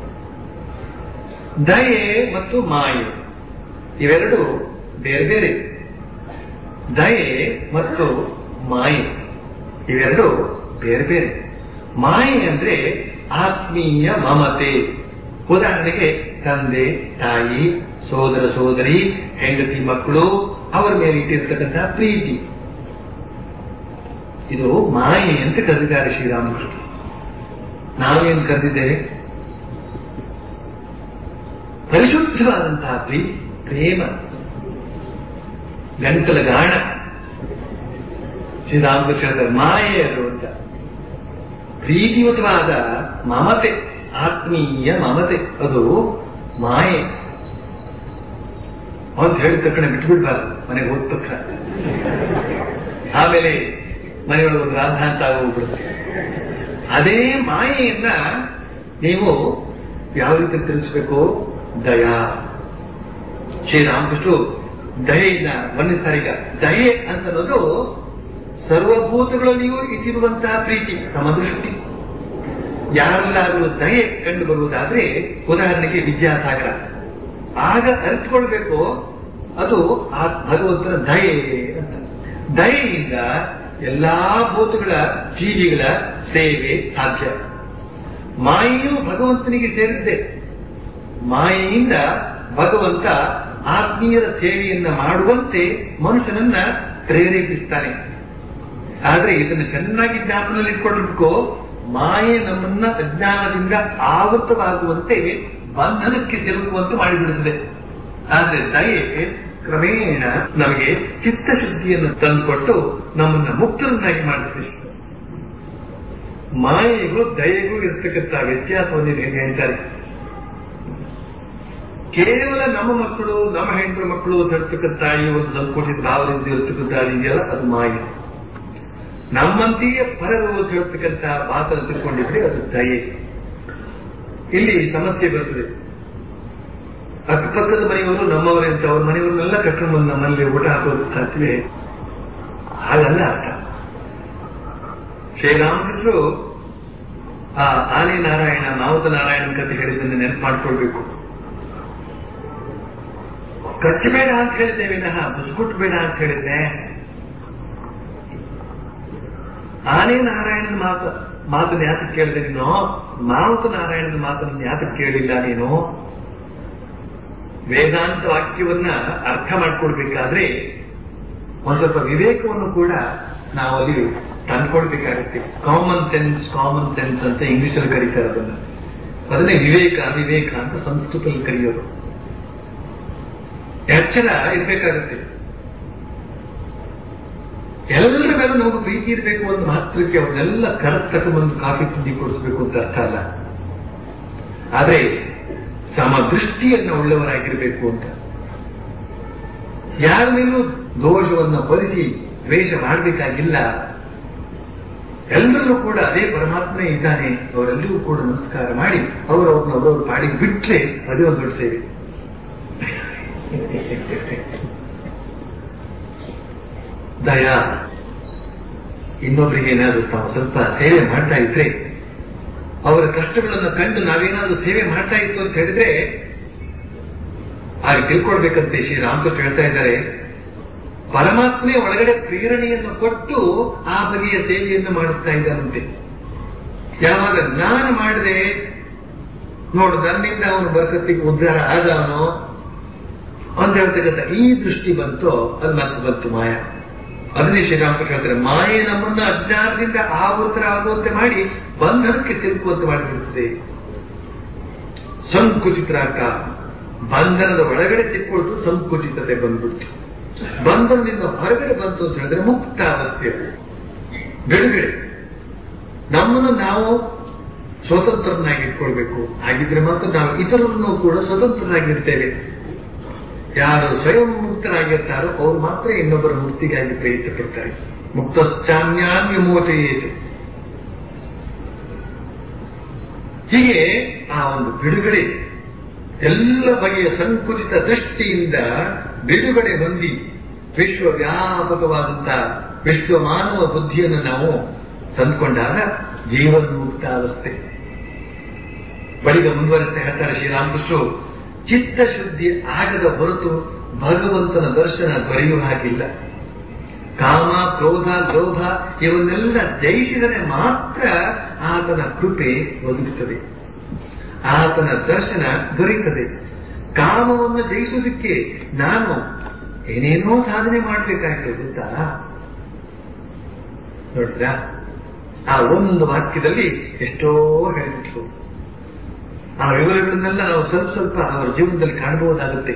ದಯೆ ಮತ್ತು ಮಾಯೆ ಇವೆರಡು ಬೇರೆ ಬೇರೆ ದಯೆ ಮತ್ತು ಮಾಯೆ ಇವೆರಡು ಬೇರೆ ಬೇರೆ ಮಾಯೆ ಅಂದ್ರೆ ಆತ್ಮೀಯ ಮಮತೆ ಉದಾಹರಣೆಗೆ ತಂದೆ ತಾಯಿ ಸೋದರ ಸೋದರಿ ಹೆಂಡತಿ ಮಕ್ಕಳು ಅವರ ಮೇಲೆ ಇಟ್ಟಿರ್ತಕ್ಕಂತಹ ಪ್ರೀತಿ ಇದು ಮಾಯೆ ಅಂತ ಕರೆದಿದ್ದಾರೆ ಶ್ರೀರಾಮಕೃಷ್ಣ ನಾವೇನು ಕರೆದಿದ್ದೇವೆ ಪರಿಶುದ್ಧವಾದಂತಹ ಪ್ರೀತಿ ಪ್ರೇಮ ಗಂಟಲ ಗಾಣ ಶ್ರೀರಾಮಕೃಷ್ಣ ಹೇಳ್ತಾರೆ ಮಾಯೆ ಅದು ಅಂತ ಪ್ರೀತಿಯುತವಾದ ಮಮತೆ ಆತ್ಮೀಯ ಮಮತೆ ಅದು ಮಾಯೆ ಅಂತ ಹೇಳಿದ ತಕ್ಷಣ ಬಿಟ್ಬಿಡ್ಬಾರ್ದು ಮನೆಗೆ ಹೋದ ತಕ್ಷಣ ಆಮೇಲೆ ಮನೆಯೊಳಗೆ ಒಂದು ರಾಧಾಂತ ಆಗೋಗ್ಬಿಡುತ್ತೆ ಅದೇ ಮಾಯೆಯನ್ನ ನೀವು ಯಾವ ರೀತಿ ತಿಳಿಸ್ಬೇಕು ದಯಾ ಶ್ರೀರಾಮಕೃಷ್ಣ ದಯೆಯನ್ನ ವರ್ಣಿಸ್ತಾರೆ ಈಗ ದಯೆ ಅಂತ ಅನ್ನೋದು ಸರ್ವಭೂತಗಳಲ್ಲಿಯೂ ಇಟ್ಟಿರುವಂತಹ ಪ್ರೀತಿ ಸಮದೃಷ್ಟಿ ಯಾರೆಲ್ಲಾದರೂ ದಯೆ ಕಂಡು ಬರುವುದಾದ್ರೆ ಉದಾಹರಣೆಗೆ ವಿದ್ಯಾಸಾಗರ ಆಗ ಅರಿತುಕೊಳ್ಬೇಕು ಅದು ಆ ಭಗವಂತನ ದಯೆ ಅಂತ ದಯೆಯಿಂದ ಎಲ್ಲಾ ಭೂತಗಳ ಜೀವಿಗಳ ಸೇವೆ ಸಾಧ್ಯ ಮಾಯೆಯು ಭಗವಂತನಿಗೆ ಸೇರಿದ್ದೆ ಮಾಯೆಯಿಂದ ಭಗವಂತ ಆತ್ಮೀಯರ ಸೇವೆಯನ್ನ ಮಾಡುವಂತೆ ಮನುಷ್ಯನನ್ನ ಪ್ರೇರೇಪಿಸ್ತಾನೆ ಆದ್ರೆ ಇದನ್ನು ಚೆನ್ನಾಗಿ ಜ್ಞಾಪನದಲ್ಲಿ ಇಟ್ಕೊಂಡಿರ್ಬೇಕು ಮಾಯೆ ನಮ್ಮನ್ನ ಅಜ್ಞಾನದಿಂದ ಆವೃತವಾಗುವಂತೆ ಬಂಧನಕ್ಕೆ ಸಿಲುಕುವಂತೆ ಮಾಡಿಬಿಡುತ್ತದೆ ಆದ್ರೆ ದಯೆ ಕ್ರಮೇಣ ನಮಗೆ ಚಿತ್ತಶುದ್ಧಿಯನ್ನು ತಂದುಕೊಟ್ಟು ನಮ್ಮನ್ನ ಮುಕ್ತರನ್ನಾಗಿ ಮಾಡುತ್ತದೆ ಮಾಯೆಗೂ ದಯೆಗೂ ಇರತಕ್ಕಂಥ ವ್ಯತ್ಯಾಸವನ್ನು ಇಲ್ಲಿ ಹೇಳ್ತಾರೆ ಕೇವಲ ನಮ್ಮ ಮಕ್ಕಳು ನಮ್ಮ ಹೆಂಡರ ಮಕ್ಕಳು ಅಂತ ಹೇಳ್ತಕ್ಕಂಥ ಈ ಒಂದು ಸಂಕೋಚಿತ ಭಾವದಿಂದ ಇರ್ತಕ್ಕಂಥ ಇದೆಯಲ್ಲ ಅದು ಮಾಯೆ ನಮ್ಮಂತೆಯೇ ಪರರು ಅಂತ ಹೇಳ್ತಕ್ಕಂಥ ಮಾತನ್ನು ತಿಳ್ಕೊಂಡಿದ್ರೆ ಅದು ದಯೆ ಇಲ್ಲಿ ಸಮಸ್ಯೆ ಬರ್ತದೆ ಅಕ್ಕಪಕ್ಕದ ಮನೆಯವರು ನಮ್ಮವರೇ ಅಂತ ಅವ್ರ ಮನೆಯವರನ್ನೆಲ್ಲ ಕರ್ಕೊಂಡು ಬಂದು ನಮ್ಮಲ್ಲಿ ಊಟ ಹಾಕೋದು ಸಾಧ್ಯವೇ ಹಾಗಲ್ಲ ಅರ್ಥ ಶ್ರೀರಾಮಕೃಷ್ಣರು ಆ ಆನೆ ನಾರಾಯಣ ಮಾವುತ ನಾರಾಯಣನ ಕಥೆ ಹೇಳಿದ್ದನ್ನು ನೆನಪು ಮಾಡ್ಕೊಳ್ಬೇಕು ಕಚ್ಚಬೇಡ ಅಂತ ಹೇಳಿದ್ದೆ ವಿನಃ ಬೇಡ ಅಂತ ಹೇಳಿದ್ದೆ ಆನೆ ನಾರಾಯಣನ ಮಾತು ಮಾತನ್ನು ಯಾತಕ್ಕೆ ಕೇಳಿದೆ ನೀನು ಮಾವುತ ನಾರಾಯಣನ ಮಾತನ್ನು ಯಾತಕ್ಕೆ ಕೇಳಿಲ್ಲ ನೀನು ವೇದಾಂತ ವಾಕ್ಯವನ್ನ ಅರ್ಥ ಮಾಡ್ಕೊಳ್ಬೇಕಾದ್ರೆ ಒಂದ್ ಸ್ವಲ್ಪ ವಿವೇಕವನ್ನು ಕೂಡ ನಾವು ಅಲ್ಲಿ ತಂದ್ಕೊಳ್ಬೇಕಾಗುತ್ತೆ ಕಾಮನ್ ಸೆನ್ಸ್ ಕಾಮನ್ ಸೆನ್ಸ್ ಅಂತ ಇಂಗ್ಲಿಷ್ ಅಲ್ಲಿ ಕರೀತಾರೆ ಅದನ್ನ ಅದನ್ನೇ ವಿವೇಕ ಅವಿವೇಕ ಅಂತ ಸಂಸ್ಕೃತದಲ್ಲಿ ಕರೆಯೋದು ಎಚ್ಚರ ಇರ್ಬೇಕಾಗುತ್ತೆ ಎಲ್ಲರ ಮೇಲೆ ನಮಗೆ ಪ್ರೀತಿ ಇರಬೇಕು ಅಂತ ಮಾತ್ರಕ್ಕೆ ಅವ್ರನ್ನೆಲ್ಲ ಕರೆಕ್ಟ್ ತಗೊಂಡ್ಬಂದು ಕಾಫಿ ತಿಂಡಿ ಕೊಡಿಸ್ಬೇಕು ಅಂತ ಅರ್ಥ ಅಲ್ಲ ಆದ್ರೆ ಸಮದೃಷ್ಟಿಯನ್ನ ಉಳ್ಳವರಾಗಿರ್ಬೇಕು ಅಂತ ಯಾರ ಮೇಲೂ ದೋಷವನ್ನು ಹೊಲಿಸಿ ದ್ವೇಷ ಮಾಡಬೇಕಾಗಿಲ್ಲ ಎಲ್ಲರೂ ಕೂಡ ಅದೇ ಪರಮಾತ್ಮ ಇದ್ದಾನೆ ಅವರೆಲ್ಲರಿಗೂ ಕೂಡ ನಮಸ್ಕಾರ ಮಾಡಿ ಅವರವ್ರನ್ನ ಅವರವ್ರ ಪಾಡಿಗೆ ಬಿಟ್ರೆ ಅದೇ ಒಂದು ದೊಡ್ಡ ಸೇವೆ ದಯಾ ಇನ್ನೊಬ್ಬರಿಗೆ ಏನಾದರೂ ತಾವು ಸ್ವಲ್ಪ ಸೇವೆ ಮಾಡ್ತಾ ಇದ್ರೆ ಅವರ ಕಷ್ಟಗಳನ್ನು ಕಂಡು ನಾವೇನಾದ್ರೂ ಸೇವೆ ಮಾಡ್ತಾ ಇತ್ತು ಅಂತ ಹೇಳಿದ್ರೆ ಹಾಗೆ ತಿಳ್ಕೊಳ್ಬೇಕಂತೆ ಶ್ರೀ ರಾಮಕೃಷ್ಣ ಹೇಳ್ತಾ ಇದ್ದಾರೆ ಪರಮಾತ್ಮೆ ಒಳಗಡೆ ಪ್ರೇರಣೆಯನ್ನು ಕೊಟ್ಟು ಆ ಬಗೆಯ ಸೇವೆಯನ್ನು ಮಾಡಿಸ್ತಾ ಇದ್ದಾನಂತೆ ಯಾವಾಗ ನಾನು ಮಾಡಿದೆ ನೋಡು ನನ್ನಿಂದ ಅವನು ಬರ್ಕತ್ತಿಗೆ ಉದ್ಧಾರ ಆದವನು ಅಂತ ಹೇಳ್ತಕ್ಕಂಥ ಈ ದೃಷ್ಟಿ ಬಂತು ಅದು ಮತ್ತೆ ಬಂತು ಮಾಯ ಅದನ್ನೇ ಶ್ರೀರಾಮಕೃಷ್ಣ ಹೇಳ್ತಾರೆ ಮಾಯೆ ನಮ್ಮನ್ನ ಅಜ್ಞಾನದಿಂದ ಆವೃತರಾಗುವಂತೆ ಮಾಡಿ ಬಂಧನಕ್ಕೆ ಸಿಲುಕುವಂತೆ ಮಾಡಿಬಿಡುತ್ತದೆ ಸಂಕುಚಿತರಾಕ ಬಂಧನದ ಒಳಗಡೆ ಸಿಕ್ಕೊಳ್ತು ಸಂಕುಚಿತತೆ ಬಂದ್ಬಿಡ್ತು ಬಂಧನದಿಂದ ಹೊರಗಡೆ ಬಂತು ಅಂತ ಹೇಳಿದ್ರೆ ಮುಕ್ತಾವಸ್ಥೆ ಬಿಡುಗಡೆ ನಮ್ಮನ್ನು ನಾವು ಸ್ವತಂತ್ರನಾಗಿ ಇಟ್ಕೊಳ್ಬೇಕು ಹಾಗಿದ್ರೆ ಮಾತ್ರ ನಾವು ಇತರರನ್ನು ಕೂಡ ಸ್ವತಂತ್ರರಾಗಿರ್ತೇವೆ ಯಾರು ಸ್ವಯಂ ಮುಕ್ತರಾಗಿರ್ತಾರೋ ಅವರು ಮಾತ್ರ ಇನ್ನೊಬ್ಬರ ಮುಕ್ತಿಗಾಗಿ ಪ್ರಯತ್ನ ಪಡ್ತಾರೆ ಮುಕ್ತಶ್ಚಾನ್ಯಾನ್ಯ ಮೋಚಯೇತು ಹೀಗೆ ಆ ಒಂದು ಬಿಡುಗಡೆ ಎಲ್ಲ ಬಗೆಯ ಸಂಕುಚಿತ ದೃಷ್ಟಿಯಿಂದ ಬಿಡುಗಡೆ ಹೊಂದಿ ವಿಶ್ವವ್ಯಾಪಕವಾದಂತಹ ವಿಶ್ವ ಮಾನವ ಬುದ್ಧಿಯನ್ನು ನಾವು ತಂದುಕೊಂಡಾಗ ಜೀವನ್ಮುಕ್ತ ಅವಸ್ಥೆ ಬಳಿಕ ಮುಂದುವರಿಸ್ತಾ ಹೇಳ್ತಾರೆ ಶ್ರೀರಾಮಕೃಷ್ಣರು ಚಿತ್ತಶುದ್ಧಿ ಆಗದ ಹೊರತು ಭಗವಂತನ ದರ್ಶನ ದೊರೆಯುವ ಹಾಗಿಲ್ಲ ಕಾಮ ಕ್ರೋಧ ಲೋಭ ಇವನ್ನೆಲ್ಲ ಜಯಿಸಿದರೆ ಮಾತ್ರ ಆತನ ಕೃಪೆ ಒದಗುತ್ತದೆ ಆತನ ದರ್ಶನ ದೊರೆಯುತ್ತದೆ ಕಾಮವನ್ನು ಜಯಿಸುವುದಕ್ಕೆ ನಾನು ಏನೇನೋ ಸಾಧನೆ ಮಾಡಬೇಕಾಯ್ತು ಗೊತ್ತಾ ನೋಡಿದ್ರಾ ಆ ಒಂದು ವಾಕ್ಯದಲ್ಲಿ ಎಷ್ಟೋ ಹೇಳಿಬಿಟ್ರು ಆ ವಿವರಗಳನ್ನೆಲ್ಲ ನಾವು ಸ್ವಲ್ಪ ಸ್ವಲ್ಪ ಅವರ ಜೀವನದಲ್ಲಿ ಕಾಣಬಹುದಾಗುತ್ತೆ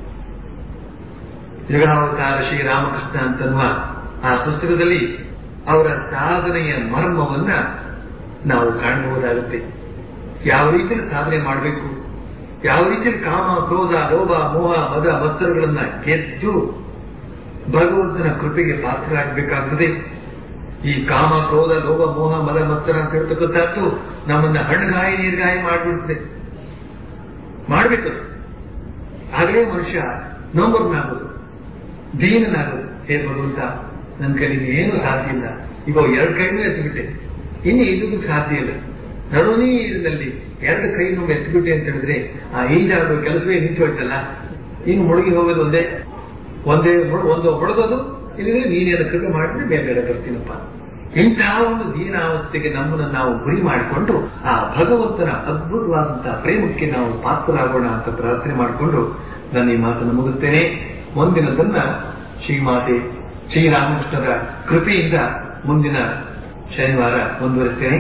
ಯುಗಾವತಾರ ಶ್ರೀರಾಮಕೃಷ್ಣ ಅಂತನ್ನುವ ಆ ಪುಸ್ತಕದಲ್ಲಿ ಅವರ ಸಾಧನೆಯ ಮರ್ಮವನ್ನ ನಾವು ಕಾಣಬಹುದಾಗುತ್ತೆ ಯಾವ ರೀತಿಯಲ್ಲಿ ಸಾಧನೆ ಮಾಡಬೇಕು ಯಾವ ರೀತಿಯಲ್ಲಿ ಕಾಮ ಕ್ರೋಧ ಲೋಭ ಮೋಹ ಮದ ಮತ್ಸರಗಳನ್ನ ಗೆದ್ದು ಭಗವಂತನ ಕೃಪೆಗೆ ಪಾತ್ರರಾಗಬೇಕಾಗ್ತದೆ ಈ ಕಾಮ ಕ್ರೋಧ ಲೋಭ ಮೋಹ ಮದ ಮತ್ಸರ ಅಂತ ಹೇಳ್ತಕ್ಕಂಥದ್ದು ನಮ್ಮನ್ನ ಹಣ್ಣುಗಾಯಿ ನೀರ್ಗಾಯಿ ಮಾಡಿಬಿಡ್ತದೆ ಮಾಡ್ಬೇಕು ಆಗಲೇ ಮನುಷ್ಯ ನೋಂಬರ್ನಾಗೋದು ದೀನನಾಗೋದು ಹೇ ಭಗವಂತ ನನ್ನ ಕೈಲಿ ಏನು ಸಾಧ್ಯ ಇಲ್ಲ ಈಗ ಎರಡು ಕೈನೂ ಎತ್ತಿಬಿಟ್ಟೆ ಇನ್ನು ಇದಕ್ಕೂ ಸಾಧ್ಯ ಇಲ್ಲ ನಡು ನೀರಿನಲ್ಲಿ ಎರಡು ಕೈನೂ ಎತ್ತಿಬಿಟ್ಟೆ ಅಂತ ಹೇಳಿದ್ರೆ ಆ ಈಜಾಡುವ ಕೆಲಸವೇ ನಿಂತು ಹೋಯ್ತಲ್ಲ ಇನ್ನು ಮುಳುಗಿ ಹೋಗೋದು ಒಂದೇ ಒಂದೇ ಮುಳು- ಒಂದು ಹೊಡೆದೋದು ಇಲ್ಲಿದ್ರೆ ನೀನೇ ಅದಕ್ಕೆ ಕೃಪೆ ಮಾಡಿದ್ರೆ ಬೇರೆ ಬರ್ತೀನಪ್ಪ ಇಂತಹ ಒಂದು ದೀನಾವಸ್ಥೆಗೆ ನಮ್ಮನ್ನು ನಾವು ಗುರಿ ಮಾಡಿಕೊಂಡು ಆ ಭಗವಂತನ ಅದ್ಭುತವಾದಂತಹ ಪ್ರೇಮಕ್ಕೆ ನಾವು ಪಾತ್ರರಾಗೋಣ ಅಂತ ಪ್ರಾರ್ಥನೆ ಮಾಡಿಕೊಂಡು ನಾನು ಈ ಮಾತನ್ನು ಮುಗಿಸ್ತೇನೆ ಮುಂದಿನದನ್ನ ಶ್ರೀಮಾತೆ ಶ್ರೀರಾಮಕೃಷ್ಣರ ಕೃಪೆಯಿಂದ ಮುಂದಿನ ಶನಿವಾರ ಮುಂದುವರಿಸ್ತೇನೆ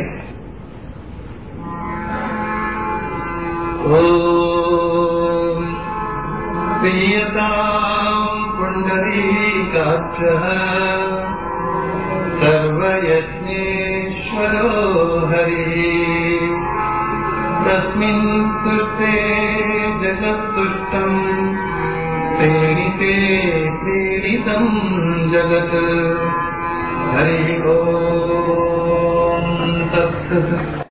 ಓಂ ಪ್ರಿಯತಾಂ ಪುಂಡರೀಕಾಕ್ಷಃ सर्वयज्ञेश्वरो हरिः तस्मिन् तुष्टे जगत्तुष्टम् प्रेणिते प्रेरितम् जगत् हरिः ॐ तत्सत्